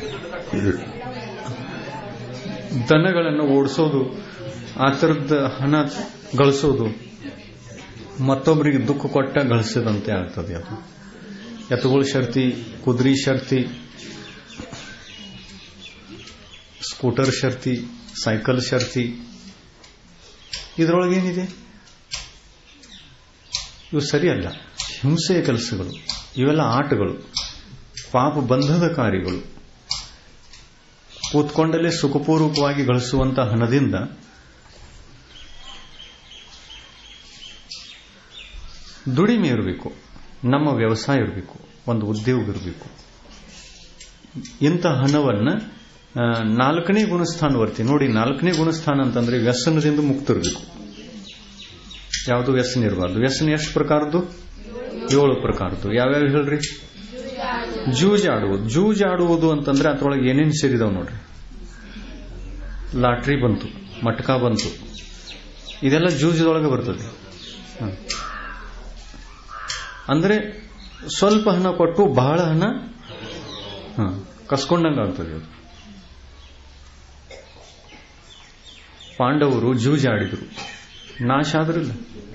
ದನಗಳನ್ನು ಓಡಿಸೋದು ಆ ಥರದ ಹಣ ಗಳಿಸೋದು ಮತ್ತೊಬ್ಬರಿಗೆ ದುಃಖ ಕೊಟ್ಟ ಗಳಿಸಿದಂತೆ ಆಗ್ತದೆ ಅದು ಎತ್ತುಗಳ ಶರ್ತಿ ಕುದುರೆ ಶರ್ತಿ ಸ್ಕೂಟರ್ ಶರ್ತಿ ಸೈಕಲ್ ಶರ್ತಿ ಇದರೊಳಗೇನಿದೆ ಇವು ಸರಿಯಲ್ಲ ಹಿಂಸೆಯ ಕೆಲಸಗಳು ಇವೆಲ್ಲ ಆಟಗಳು ಪಾಪ ಬಂಧದ ಕಾರ್ಯಗಳು ಕೂತ್ಕೊಂಡಲ್ಲೇ ಸುಖಪೂರ್ವಕವಾಗಿ ಗಳಿಸುವಂತ ಹಣದಿಂದ ದುಡಿಮೆ ಇರಬೇಕು ನಮ್ಮ ವ್ಯವಸಾಯ ಇರಬೇಕು ಒಂದು ಉದ್ಯೋಗ ಇರಬೇಕು ಇಂಥ ಹಣವನ್ನ ಆ, ನಾಲ್ಕನೇ ಗುಣಸ್ಥಾನ ವರ್ತಿ ನೋಡಿ ನಾಲ್ಕನೇ ಗುಣಸ್ಥಾನ ಅಂತಂದ್ರೆ ವ್ಯಸನದಿಂದ ಮುಕ್ತಿರಬೇಕು ಯಾವುದು ವ್ಯಸನ ಇರಬಾರ್ದು ವ್ಯಸನ ಎಷ್ಟು ಪ್ರಕಾರದ್ದು ಏಳು ಪ್ರಕಾರದ್ದು ಯಾವ್ಯಾವ ಹೇಳ್ರಿ ಜೂಜಾಡುವುದು ಜೂಜಾಡುವುದು ಅಂತಂದ್ರೆ ಅದ್ರೊಳಗೆ ಏನೇನು ಸೇರಿದಾವ್ ನೋಡ್ರಿ ಲಾಟ್ರಿ ಬಂತು ಮಟ್ಕ ಬಂತು ಇದೆಲ್ಲ ಜೂಜದೊಳಗೆ ಬರ್ತದೆ ಹ. ಅಂದ್ರೆ ಸ್ವಲ್ಪ ಹಣ ಕೊಟ್ಟು ಬಹಳ ಹಣ ಹ, ಕಸ್ಕೊಂಡಂಗೆ ಆಗ್ತದೆ ಅದು ಪಾಂಡವರು ಜೂಜಾಡಿದರು ನಾಶ ಆದ್ರಿಲ್ಲ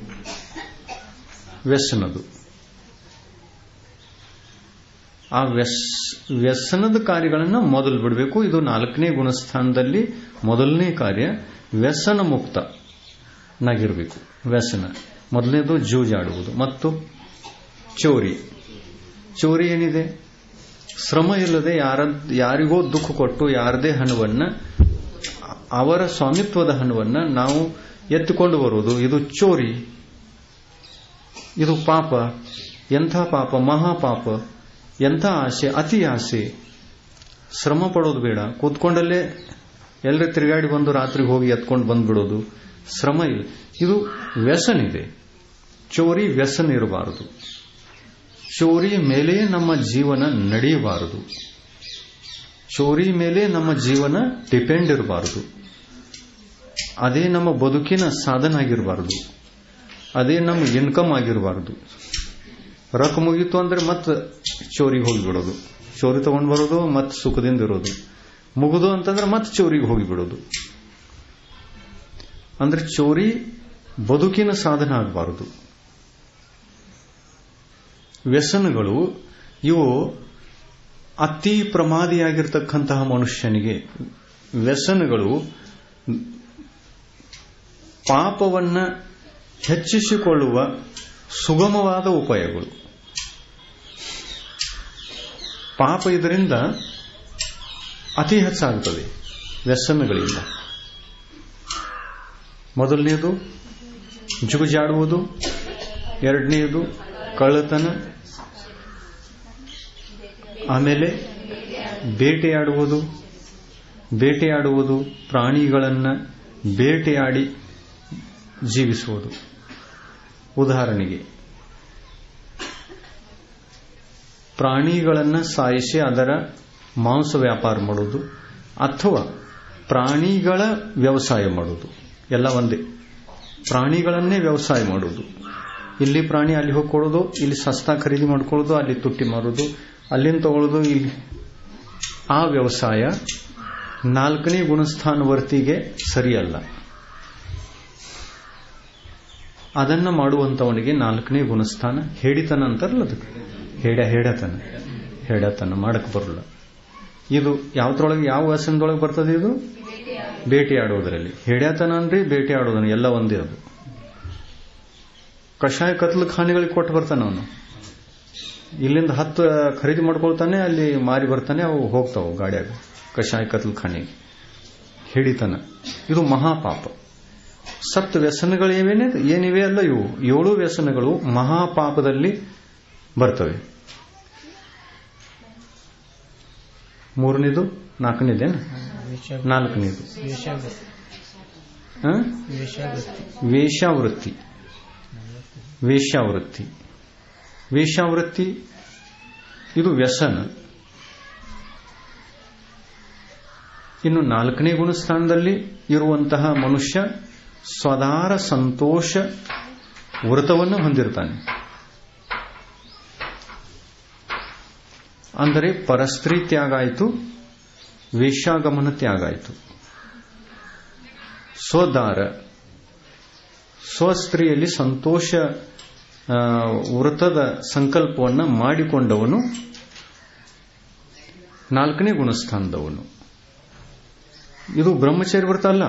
ವ್ಯಸನದು ಆ ವ್ಯಸ್ ವ್ಯಸನದ ಕಾರ್ಯಗಳನ್ನು ಮೊದಲು ಬಿಡಬೇಕು ಇದು ನಾಲ್ಕನೇ ಗುಣಸ್ಥಾನದಲ್ಲಿ ಮೊದಲನೇ ಕಾರ್ಯ ವ್ಯಸನ ಮುಕ್ತ ನಾಗಿರಬೇಕು ವ್ಯಸನ ಮೊದಲನೇದು ಜೂಜಾಡುವುದು ಮತ್ತು ಚೋರಿ ಚೋರಿ ಏನಿದೆ ಶ್ರಮ ಇಲ್ಲದೆ ಯಾರ ಯಾರಿಗೋ ದುಃಖ ಕೊಟ್ಟು ಯಾರದೇ ಹಣವನ್ನ ಅವರ ಸ್ವಾಮಿತ್ವದ ಹಣವನ್ನ ನಾವು ಎತ್ತಿಕೊಂಡು ಬರುವುದು ಇದು ಚೋರಿ ಇದು ಪಾಪ ಎಂಥ ಪಾಪ ಮಹಾಪಾಪ ಎಂಥ ಆಸೆ ಅತಿ ಆಸೆ ಶ್ರಮ ಪಡೋದು ಬೇಡ ಕೂತ್ಕೊಂಡಲ್ಲೇ ಎಲ್ಲರೇ ತಿರುಗಾಡಿ ಬಂದು ರಾತ್ರಿಗೆ ಹೋಗಿ ಎತ್ಕೊಂಡು ಬಂದ್ಬಿಡೋದು ಶ್ರಮ ಇಲ್ಲ ಇದು ವ್ಯಸನ ಇದೆ ಚೋರಿ ವ್ಯಸನ ಇರಬಾರದು ಚೋರಿ ಮೇಲೆ ನಮ್ಮ ಜೀವನ ನಡೆಯಬಾರದು ಚೋರಿ ಮೇಲೆ ನಮ್ಮ ಜೀವನ ಡಿಪೆಂಡ್ ಇರಬಾರದು ಅದೇ ನಮ್ಮ ಬದುಕಿನ ಸಾಧನ ಆಗಿರಬಾರದು ಅದೇ ನಮ್ಮ ಇನ್ಕಮ್ ಆಗಿರಬಾರದು ರೊಕ್ಕ ಮುಗೀತು ಅಂದ್ರೆ ಮತ್ತೆ ಚೋರಿಗೆ ಹೋಗಿಬಿಡೋದು ಚೋರಿ ತಗೊಂಡು ಬರೋದು ಮತ್ತೆ ಸುಖದಿಂದ ಇರೋದು ಮುಗಿದು ಅಂತಂದ್ರೆ ಮತ್ತೆ ಚೋರಿಗೆ ಹೋಗಿಬಿಡೋದು ಅಂದ್ರೆ ಚೋರಿ ಬದುಕಿನ ಸಾಧನ ಆಗಬಾರದು ವ್ಯಸನಗಳು ಇವು ಅತಿ ಪ್ರಮಾದಿಯಾಗಿರ್ತಕ್ಕಂತಹ ಮನುಷ್ಯನಿಗೆ ವ್ಯಸನಗಳು ಪಾಪವನ್ನ ಹೆಚ್ಚಿಸಿಕೊಳ್ಳುವ ಸುಗಮವಾದ ಉಪಾಯಗಳು ಪಾಪ ಇದರಿಂದ ಅತಿ ಹೆಚ್ಚಾಗುತ್ತದೆ ವ್ಯಸನಗಳಿಂದ ಮೊದಲನೆಯದು ಜುಗುಜಾಡುವುದು ಎರಡನೆಯದು ಕಳ್ಳತನ ಆಮೇಲೆ ಬೇಟೆಯಾಡುವುದು ಬೇಟೆಯಾಡುವುದು ಪ್ರಾಣಿಗಳನ್ನ ಬೇಟೆಯಾಡಿ ಜೀವಿಸುವುದು ಉದಾಹರಣೆಗೆ ಪ್ರಾಣಿಗಳನ್ನ ಸಾಯಿಸಿ ಅದರ ಮಾಂಸ ವ್ಯಾಪಾರ ಮಾಡೋದು ಅಥವಾ ಪ್ರಾಣಿಗಳ ವ್ಯವಸಾಯ ಮಾಡೋದು ಎಲ್ಲ ಒಂದೇ ಪ್ರಾಣಿಗಳನ್ನೇ ವ್ಯವಸಾಯ ಮಾಡೋದು ಇಲ್ಲಿ ಪ್ರಾಣಿ ಅಲ್ಲಿ ಹೋಗಿ ಕೊಡೋದು ಇಲ್ಲಿ ಸಸ್ತಾ ಖರೀದಿ ಮಾಡ್ಕೊಳ್ಳೋದು ಅಲ್ಲಿ ತುಟ್ಟಿ ಮಾರೋದು ಅಲ್ಲಿಂದ ತಗೊಳ್ಳೋದು ಇಲ್ಲಿ ಆ ವ್ಯವಸಾಯ ನಾಲ್ಕನೇ ಗುಣಸ್ಥಾನವರ್ತಿಗೆ ಸರಿಯಲ್ಲ ಅದನ್ನ ಮಾಡುವಂತವನಿಗೆ ನಾಲ್ಕನೇ ಗುಣಸ್ಥಾನ ಹೇಳಿತನ ಅಂತಾರಲ್ಲ ಅದಕ್ಕೆ ಹೇಡ ಹೇಡತನ ಹೇಡತನ ಮಾಡಕ್ ಬರಲ್ಲ ಇದು ಯಾವ್ದ್ರೊಳಗೆ ಯಾವ ವ್ಯಸನದೊಳಗೆ ಬರ್ತದೆ ಇದು ಬೇಟೆ ಆಡೋದ್ರಲ್ಲಿ ಹೇಡ್ಯಾತನ ಅಂದ್ರೆ ಬೇಟೆ ಆಡೋದನ್ನ ಎಲ್ಲ ಒಂದೇ ಅದು ಕಷಾಯ ಕತ್ಲು ಖಾನಿಗಳಿಗೆ ಕೊಟ್ಟು ಬರ್ತಾನೆ ಅವನು ಇಲ್ಲಿಂದ ಹತ್ತು ಖರೀದಿ ಮಾಡ್ಕೊಳ್ತಾನೆ ಅಲ್ಲಿ ಮಾರಿ ಬರ್ತಾನೆ ಅವು ಹೋಗ್ತಾವು ಗಾಡಿಯಾಗ ಕಷಾಯ ಕತ್ಲು ಖಾನಿಗೆ ಹಿಡಿತನ ಇದು ಮಹಾಪಾಪ ಸಪ್ತ ವ್ಯಸನಗಳು ಏವೇನೆ ಏನಿವೆ ಅಲ್ಲ ಇವು ಏಳು ವ್ಯಸನಗಳು ಮಹಾಪಾಪದಲ್ಲಿ ಬರ್ತವೆ ಮೂರನೇದು ನಾಲ್ಕನೇದೇನು ನಾಲ್ಕನೇದು ಹ? ವೇಷಾವೃತ್ತಿ ವೇಷಾವೃತ್ತಿ ವೇಷಾವೃತ್ತಿ ಇದು ವ್ಯಸನ ಇನ್ನು ನಾಲ್ಕನೇ ಗುಣಸ್ಥಾನದಲ್ಲಿ ಇರುವಂತಹ ಮನುಷ್ಯ ಸ್ವದಾರ ಸಂತೋಷ ವ್ರತವನ್ನು ಹೊಂದಿರ್ತಾನೆ ಅಂದರೆ ಪರಸ್ತ್ರೀ ತ್ಯಾಗ ಆಯಿತು ವೇಷಾಗಮನ ತ್ಯಾಗ ಆಯಿತು ಸ್ವದಾರ ಸ್ವಸ್ತ್ರೀಯಲ್ಲಿ ಸಂತೋಷ ಆ, ವ್ರತದ ಸಂಕಲ್ಪವನ್ನು ಮಾಡಿಕೊಂಡವನು ನಾಲ್ಕನೇ ಗುಣಸ್ಥಾನದವನು ಇದು ಬ್ರಹ್ಮಚರ್ಯ ವ್ರತ ಅಲ್ಲ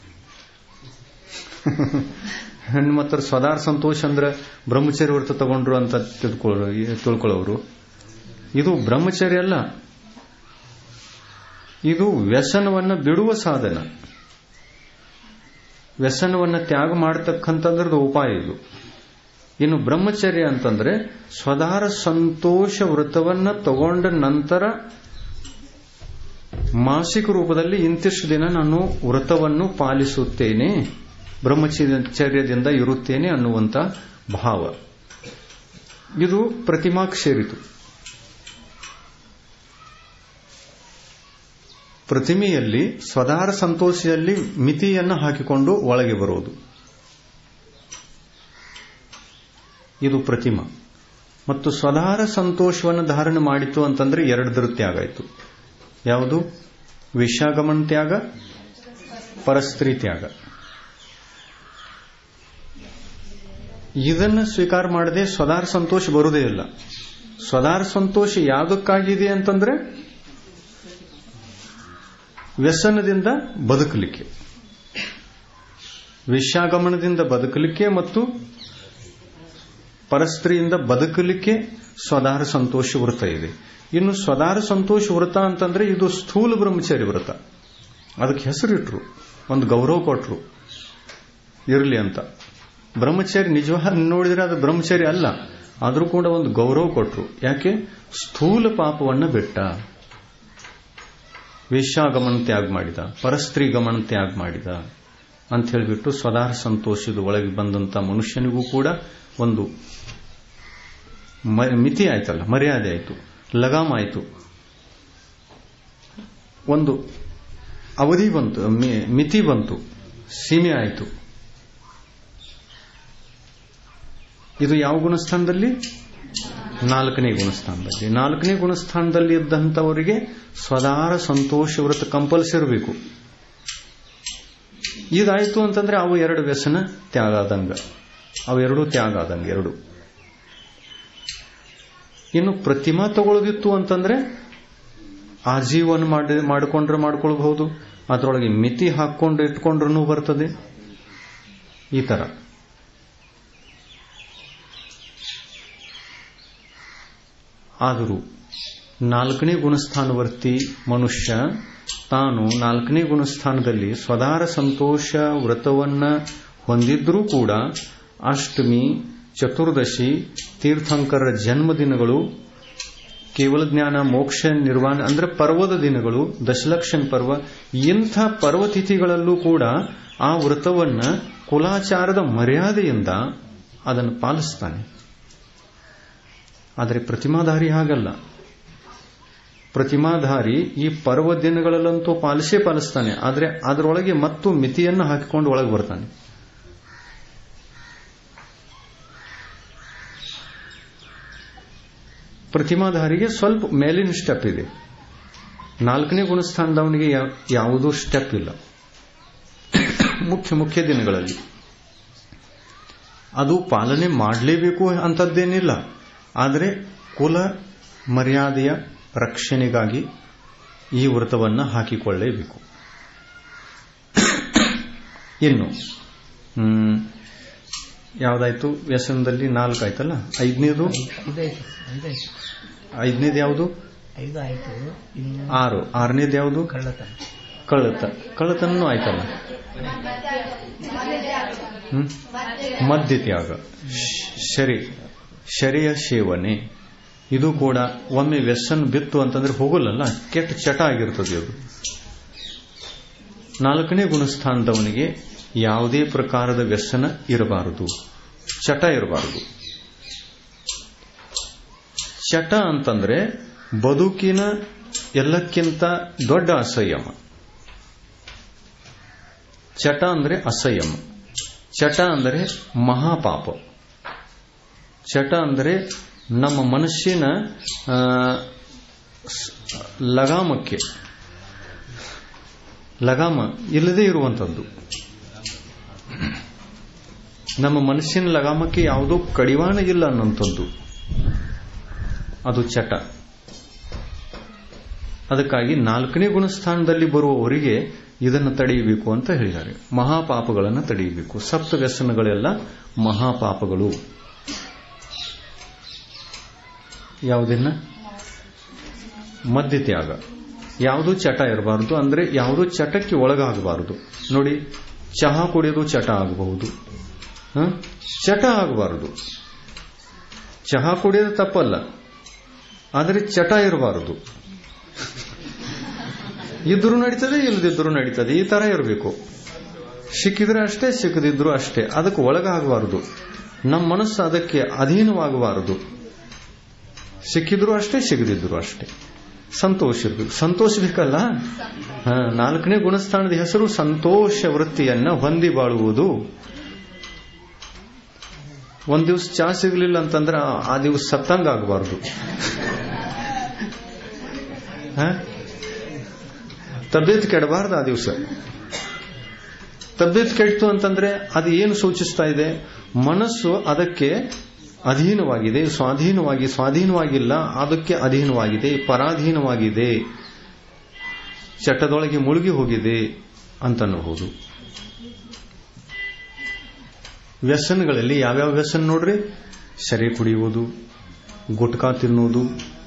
ಮತ್ತ ಸ್ವದಾರ ಸಂತೋಷ ಅಂದ್ರೆ ಬ್ರಹ್ಮಚರ್ಯ ವ್ರತ ತಗೊಂಡ್ರು ಅಂತ ತಿಳ್ಕೊಳ್ಳೋ ತಿಳ್ಕೊಳ್ಳೋರು ಇದು ಬ್ರಹ್ಮಚರ್ಯ ಅಲ್ಲ ಇದು ವ್ಯಸನವನ್ನು ಬಿಡುವ ಸಾಧನ ವ್ಯಸನವನ್ನು ತ್ಯಾಗ ಮಾಡತಕ್ಕಂಥದ್ರದ್ದು ಉಪಾಯ ಇದು ಇನ್ನು ಬ್ರಹ್ಮಚರ್ಯ ಅಂತಂದ್ರೆ ಸ್ವದಾರ ಸಂತೋಷ ವ್ರತವನ್ನ ತಗೊಂಡ ನಂತರ ಮಾಸಿಕ ರೂಪದಲ್ಲಿ ಇಂತಿಷ್ಟು ದಿನ ನಾನು ವ್ರತವನ್ನು ಪಾಲಿಸುತ್ತೇನೆ ಬ್ರಹ್ಮಚರ್ಯದಿಂದ ಇರುತ್ತೇನೆ ಅನ್ನುವಂತ ಭಾವ ಇದು ಪ್ರತಿಮಾಕ್ ಸೇರಿತು ಪ್ರತಿಮೆಯಲ್ಲಿ ಸ್ವದಾರ ಸಂತೋಷದಲ್ಲಿ ಮಿತಿಯನ್ನು ಹಾಕಿಕೊಂಡು ಒಳಗೆ ಬರುವುದು ಇದು ಪ್ರತಿಮಾ ಮತ್ತು ಸ್ವದಾರ ಸಂತೋಷವನ್ನು ಧಾರಣೆ ಮಾಡಿತು ಅಂತಂದ್ರೆ ಎರಡರ ತ್ಯಾಗ ಆಯಿತು ಯಾವುದು ವಿಷಾಗಮನ ತ್ಯಾಗ ಪರಸ್ತ್ರೀ ತ್ಯಾಗ ಇದನ್ನು ಸ್ವೀಕಾರ ಮಾಡದೆ ಸ್ವದಾರ ಸಂತೋಷ ಬರುವುದೇ ಇಲ್ಲ ಸ್ವದಾರ ಸಂತೋಷ ಯಾವುದಕ್ಕಾಗಿದೆ ಅಂತಂದ್ರೆ ವ್ಯಸನದಿಂದ ಬದುಕಲಿಕ್ಕೆ ವಿಷಾಗಮನದಿಂದ ಬದುಕಲಿಕ್ಕೆ ಮತ್ತು ಪರಸ್ತ್ರೀಯಿಂದ ಬದುಕಲಿಕ್ಕೆ ಸ್ವದಾರ ಸಂತೋಷ ವ್ರತ ಇದೆ ಇನ್ನು ಸ್ವದಾರ ಸಂತೋಷ ವ್ರತ ಅಂತಂದ್ರೆ ಇದು ಸ್ಥೂಲ ಬ್ರಹ್ಮಚಾರಿ ವ್ರತ ಅದಕ್ಕೆ ಹೆಸರಿಟ್ರು ಒಂದು ಗೌರವ ಕೊಟ್ರು ಇರಲಿ ಅಂತ ಬ್ರಹ್ಮಚಾರಿ ನಿಜವಾಗಿ ನೋಡಿದ್ರೆ ಅದು ಬ್ರಹ್ಮಚಾರಿ ಅಲ್ಲ ಆದರೂ ಕೂಡ ಒಂದು ಗೌರವ ಕೊಟ್ರು ಯಾಕೆ ಸ್ಥೂಲ ಪಾಪವನ್ನ ಬಿಟ್ಟ ವೇಷಾಗಮನ ತ್ಯಾಗ ಮಾಡಿದ ಪರಸ್ತ್ರೀ ಗಮನ ತ್ಯಾಗ ಮಾಡಿದ ಅಂತ ಹೇಳಿಬಿಟ್ಟು ಸ್ವದಾರ ಸಂತೋಷದ ಒಳಗೆ ಬಂದಂತ ಮನುಷ್ಯನಿಗೂ ಕೂಡ ಒಂದು ಮ- ಮಿತಿ ಆಯ್ತಲ್ಲ ಮರ್ಯಾದೆ ಆಯಿತು ಲಗಾಮ್ ಆಯಿತು ಒಂದು ಅವಧಿ ಬಂತು ಮಿ- ಮಿತಿ ಬಂತು ಸೀಮೆ ಆಯಿತು ಇದು ಯಾವ ಗುಣಸ್ಥಾನದಲ್ಲಿ ನಾಲ್ಕನೇ ಗುಣಸ್ಥಾನದಲ್ಲಿ ನಾಲ್ಕನೇ ಗುಣಸ್ಥಾನದಲ್ಲಿ ಇದ್ದಂಥವರಿಗೆ ಸ್ವದಾರ ಸಂತೋಷ ವ್ರತ ಕಂಪಲ್ಸರಿ ಇರಬೇಕು ಇದಾಯ್ತು ಅಂತಂದ್ರೆ ಅವು ಎರಡು ವ್ಯಸನ ತ್ಯಾಗ ಆದಂಗ ಅವೆರಡು ತ್ಯಾಗ ಆದಂಗ ಎರಡು ಇನ್ನು ಪ್ರತಿಮಾ ತಗೊಳ್ಳೋದಿತ್ತು ಅಂತಂದ್ರೆ ಆಜೀವನ ಮಾಡಿ ಮಾಡಿಕೊಂಡ್ರೆ ಮಾಡ್ಕೊಳ್ಬಹುದು ಅದರೊಳಗೆ ಮಿತಿ ಹಾಕೊಂಡು ಇಟ್ಕೊಂಡ್ರೂ ಬರ್ತದೆ ಈ ತರ ಆದರೂ ನಾಲ್ಕನೇ ಗುಣಸ್ಥಾನವರ್ತಿ ಮನುಷ್ಯ ತಾನು ನಾಲ್ಕನೇ ಗುಣಸ್ಥಾನದಲ್ಲಿ ಸ್ವದಾರ ಸಂತೋಷ ವ್ರತವನ್ನ ಹೊಂದಿದ್ರೂ ಕೂಡ ಅಷ್ಟಮಿ ಚತುರ್ದಶಿ ತೀರ್ಥಂಕರರ ಜನ್ಮದಿನಗಳು ಕೇವಲ ಜ್ಞಾನ ಮೋಕ್ಷ ನಿರ್ವಾಣ ಅಂದ್ರೆ ಪರ್ವದ ದಿನಗಳು ದಶಲಕ್ಷಣ ಪರ್ವ ಇಂಥ ಪರ್ವತಿಥಿಗಳಲ್ಲೂ ಕೂಡ ಆ ವ್ರತವನ್ನ ಕುಲಾಚಾರದ ಮರ್ಯಾದೆಯಿಂದ ಅದನ್ನು ಪಾಲಿಸ್ತಾನೆ ಆದರೆ ಪ್ರತಿಮಾಧಾರಿ ಹಾಗಲ್ಲ ಪ್ರತಿಮಾಧಾರಿ ಈ ಪರ್ವ ದಿನಗಳಲ್ಲಂತೂ ಪಾಲಿಸೇ ಪಾಲಿಸ್ತಾನೆ ಆದರೆ ಅದರೊಳಗೆ ಮತ್ತು ಮಿತಿಯನ್ನು ಹಾಕಿಕೊಂಡು ಒಳಗೆ ಬರ್ತಾನೆ ಪ್ರತಿಮಾಧಾರಿಗೆ ಸ್ವಲ್ಪ ಮೇಲಿನ ಸ್ಟೆಪ್ ಇದೆ ನಾಲ್ಕನೇ ಗುಣಸ್ಥಾನದವನಿಗೆ ಯಾ- ಯಾವುದೂ ಸ್ಟೆಪ್ ಇಲ್ಲ ಮುಖ್ಯ ಮುಖ್ಯ ದಿನಗಳಲ್ಲಿ ಅದು ಪಾಲನೆ ಮಾಡಲೇಬೇಕು ಅಂತದ್ದೇನಿಲ್ಲ ಆದರೆ ಕುಲ ಮರ್ಯಾದೆಯ ರಕ್ಷಣೆಗಾಗಿ ಈ ವ್ರತವನ್ನು ಹಾಕಿಕೊಳ್ಳಲೇಬೇಕು ಇನ್ನು ಹ್ಮ್, ಯಾವ್ದಾಯ್ತು ವ್ಯಸನದಲ್ಲಿ ನಾಲ್ಕು ಆಯ್ತಲ್ಲ ಐದನೇದು ಐದಾಯ್ತು ಐದಾಯ್ತು ಐದನೇದು ಯಾವುದು ಐದು ಆಯ್ತು ಇನ್ನು ಆರು ಆರನೇದು ಯಾವುದು ಕಳ್ಳತನ ಕಳ್ಳತ ಕಳ್ಳತನೂ ಆಯ್ತಲ್ಲ ಹ್ಮ್ ಮದ್ಯ ತ್ಯಾಗ ಶ್- ಶರಿ ಶರಿಯ ಸೇವನೆ ಇದು ಕೂಡ ಒಮ್ಮೆ ವ್ಯಸನ್ ಬಿತ್ತು ಅಂತಂದ್ರೆ ಹೋಗಲ್ಲಲ್ಲ ಕೆಟ್ಟ ಚಟ ಆಗಿರ್ತದೆ ಅದು ನಾಲ್ಕನೇ ಗುಣಸ್ಥಾನದವನಿಗೆ ಯಾವುದೇ ಪ್ರಕಾರದ ವ್ಯಸನ ಇರಬಾರದು ಚಟ ಇರಬಾರದು ಚಟ ಅಂತಂದ್ರೆ ಬದುಕಿನ ಎಲ್ಲಕ್ಕಿಂತ ದೊಡ್ಡ ಅಸಂಯಮ ಚಟ ಅಂದ್ರೆ ಅಸಂಯಮ ಚಟ ಅಂದರೆ ಮಹಾಪಾಪ ಚಟ ಅಂದರೆ ನಮ್ಮ ಮನಸ್ಸಿನ ಆ, ಸ್- ಲಗಾಮಕ್ಕೆ ಲಗಾಮ ಇಲ್ಲದೆ ಇರುವಂಥದ್ದು ನಮ್ಮ ಮನಸ್ಸಿನ ಲಗಾಮಕ್ಕೆ ಯಾವುದೋ ಕಡಿವಾಣ ಇಲ್ಲ ಅನ್ನೋಂಥದ್ದು ಅದು ಚಟ ಅದಕ್ಕಾಗಿ ನಾಲ್ಕನೇ ಗುಣಸ್ಥಾನದಲ್ಲಿ ಬರುವವರಿಗೆ ಇದನ್ನು ತಡೆಯಬೇಕು ಅಂತ ಹೇಳಿದ್ದಾರೆ ಮಹಾಪಾಪಗಳನ್ನು ತಡೆಯಬೇಕು ಸಪ್ತ ವ್ಯಸನಗಳೆಲ್ಲ ಮಹಾಪಾಪಗಳು ಯಾವುದನ್ನ ಮದ್ಯ ತ್ಯಾಗ ಯಾವುದೂ ಚಟ ಇರಬಾರದು ಅಂದ್ರೆ ಯಾವುದೂ ಚಟಕ್ಕೆ ಒಳಗಾಗಬಾರದು ನೋಡಿ ಚಹಾ ಕುಡಿಯೋದು ಚಟ ಆಗಬಹುದು ಹ? ಚಟ ಆಗಬಾರದು ಚಹಾ ಕುಡಿಯೋದು ತಪ್ಪಲ್ಲ ಆದರೆ ಚಟ ಇರಬಾರದು ಇದ್ರೂ ನಡೀತದೆ ಇಲ್ಲದಿದ್ರೂ ನಡೀತದೆ ಈ ತರ ಇರಬೇಕು ಸಿಕ್ಕಿದ್ರೆ ಅಷ್ಟೇ ಸಿಕ್ಕದಿದ್ರು ಅಷ್ಟೇ ಅದಕ್ಕೆ ಒಳಗಾಗಬಾರದು ನಮ್ಮ ಮನಸ್ಸು ಅದಕ್ಕೆ ಅಧೀನವಾಗಬಾರದು ಸಿಕ್ಕಿದ್ರು ಅಷ್ಟೇ ಸಿಗದಿದ್ರು ಅಷ್ಟೇ ಸಂತೋಷ ಇರಬೇಕು ಸಂತೋಷ ಬೇಕಲ್ಲ ಹಾ, ನಾಲ್ಕನೇ ಗುಣಸ್ಥಾನದ ಹೆಸರು ಸಂತೋಷ ವೃತ್ತಿಯನ್ನ ಹೊಂದಿ ಬಾಳುವುದು ಒಂದ್ ದಿವಸ ಚಾ ಸಿಗ್ಲಿಲ್ಲ ಅಂತಂದ್ರೆ ಆ- ಆ ದಿವಸ ಸತ್ತಂಗ ಆಗಬಾರ್ದು ತಬ್ಯತ್ ಕೆಡಬಾರ್ದು ಆ ದಿವಸ ತಬ್ಯತ್ ಕೆಡ್ತು ಅಂತಂದ್ರೆ ಅದು ಏನು ಸೂಚಿಸ್ತಾ ಇದೆ ಮನಸ್ಸು ಅದಕ್ಕೆ ಅಧೀನವಾಗಿದೆ ಸ್ವಾಧೀನವಾಗಿ ಸ್ವಾಧೀನವಾಗಿಲ್ಲ ಅದಕ್ಕೆ ಅಧೀನವಾಗಿದೆ ಪರಾಧೀನವಾಗಿದೆ ಚಟದೊಳಗೆ ಮುಳುಗಿ ಹೋಗಿದೆ ಅಂತನ್ನಬಹುದು ವ್ಯಸನಗಳಲ್ಲಿ ಯಾವ್ಯಾವ ವ್ಯಸನ ನೋಡ್ರಿ ಸರಿ ಕುಡಿಯುವುದು ಗುಟ್ಕಾ ತಿನ್ನುವುದು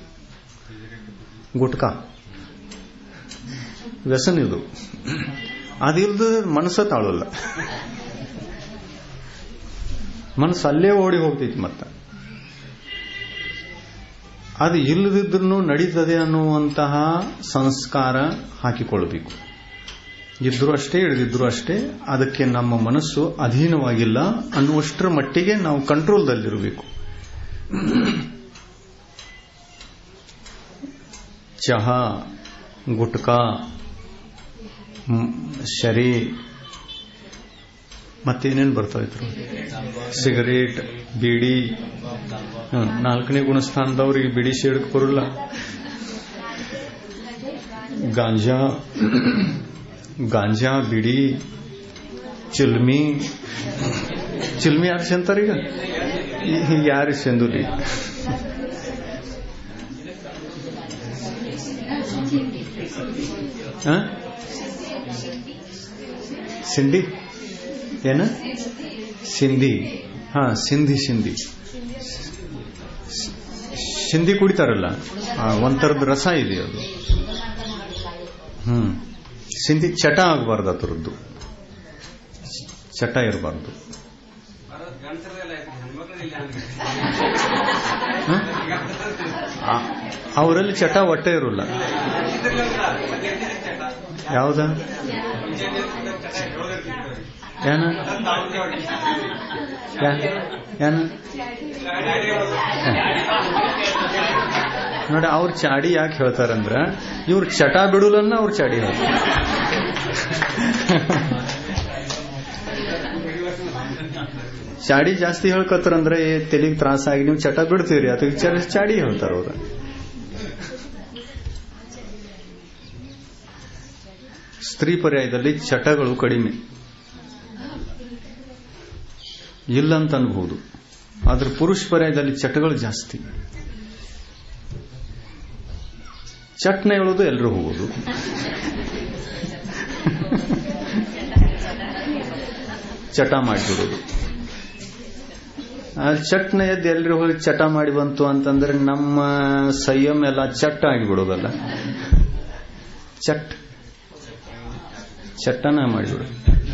ಗುಟ್ಕಾ ವ್ಯಸನ ಇದು ಅದಿಲ್ದ ಮನಸ್ಸ ತಾಳಲ್ಲ ಮನಸ್ಸು ಅಲ್ಲೇ ಓಡಿ ಹೋಗ್ತೈತಿ ಮತ್ತ ಅದು ಇಲ್ಲದಿದ್ರೂ ನಡೀತದೆ ಅನ್ನುವಂತಹ ಸಂಸ್ಕಾರ ಹಾಕಿಕೊಳ್ಳಬೇಕು ಇದ್ರೂ ಅಷ್ಟೇ ಹಿಡಿದಿದ್ರು ಅಷ್ಟೇ ಅದಕ್ಕೆ ನಮ್ಮ ಮನಸ್ಸು ಅಧೀನವಾಗಿಲ್ಲ ಅನ್ನುವಷ್ಟರ ಮಟ್ಟಿಗೆ ನಾವು ಕಂಟ್ರೋಲ್ದಲ್ಲಿರಬೇಕು ಚಹಾ ಗುಟ್ಕಾ ಮ್, ಶರಿ ಮತ್ತೇನೇನು ಬರ್ತಾ ಇದ್ರು ಸಿಗರೇಟ್ ಬೀಡಿ ಹ್ಮ್, ನಾಲ್ಕನೇ ಗುಣಸ್ಥಾನದವ್ರಿಗೆ ಬಿಡಿ ಸೇಡಕ್ ಬರಲ್ಲ ಗಾಂಜಾ ಗಾಂಜಾ ಬಿಡಿ ಚಿಲ್ಮಿ ಚಿಲ್ಮಿ ಯಾರು ಸೆಂತಾರೀಗ ಯಾರು ಸೆಂದುಲಿ ಹ? ಸಿಂಧಿ ಏನ ಸಿಂಧಿ ಹಾ ಸಿಂಧಿ ಸಿಂಧಿ ಸಿಂಧಿ ಕುಡಿತಾರಲ್ಲ ಆ, ಒಂಥರದ ರಸ ಇದೆ ಅದು ಹ್ಮ್ ಸಿಂಧಿ ಚಟ ಆಗಬಾರ್ದು ಅದರದ್ದು ಚಟ ಇರಬಾರ್ದು ಗಂಡಸರೆಲ್ಲ ಐತಿ ಹೆಣ್ಮಕ್ಳು ಇಲ್ಲ ಅವರಲ್ಲಿ ಚಟ ಹೊಟ್ಟೆ ಇರೋಲ್ಲ ಯಾವ್ದ ಏನ ಯಾ- ಏನ ನೋಡಿ ಅವ್ರ ಚಾಡಿ ಯಾಕೆ ಹೇಳ್ತಾರಂದ್ರ ಇವ್ರ ಚಟ ಬಿಡುಲನ್ನ ಅವ್ರ ಚಾಡಿ ಹೇಳ್ತಾರೆ ಚಾಡಿ ಜಾಸ್ತಿ ಹೇಳ್ಕತ್ತಾರಂದ್ರೆ ತೆಲಿಗೆ ತ್ರಾಸಾಗಿ ನೀವು ಚಟ ಬಿಡ್ತೀರಿ ಅದಕ್ಕೆ ಚ- ಚಾಡಿ ಹೇಳ್ತಾರ ಅವ್ರ ಸ್ತ್ರೀ ಪರ್ಯಾಯದಲ್ಲಿ ಚಟಗಳು ಕಡಿಮೆ ಇಲ್ಲ ಅಂತ ಅನ್ಬಹುದು ಆದ್ರೆ ಪುರುಷ ಪರ್ಯಾಯದಲ್ಲಿ ಚಟಗಳು ಜಾಸ್ತಿ ಚಟ್ನ ಹೇಳೋದು ಎಲ್ಲರೂ ಹೋಗೋದು ಚಟ ಮಾಡಿಬಿಡೋದು ಆ ಚಟ್ನ ಎದ್ದು ಎಲ್ಲರೂ ಹೋಗಿ ಚಟ ಮಾಡಿ ಬಂತು ಅಂತಂದ್ರೆ ನಮ್ಮ ಸಂಯಮ ಎಲ್ಲ ಚಟ್ಟ ಆಗಿಬಿಡೋದಲ್ಲ ಚಟ್ ಚಟ್ಟನ ಮಾಡಿಬಿಡು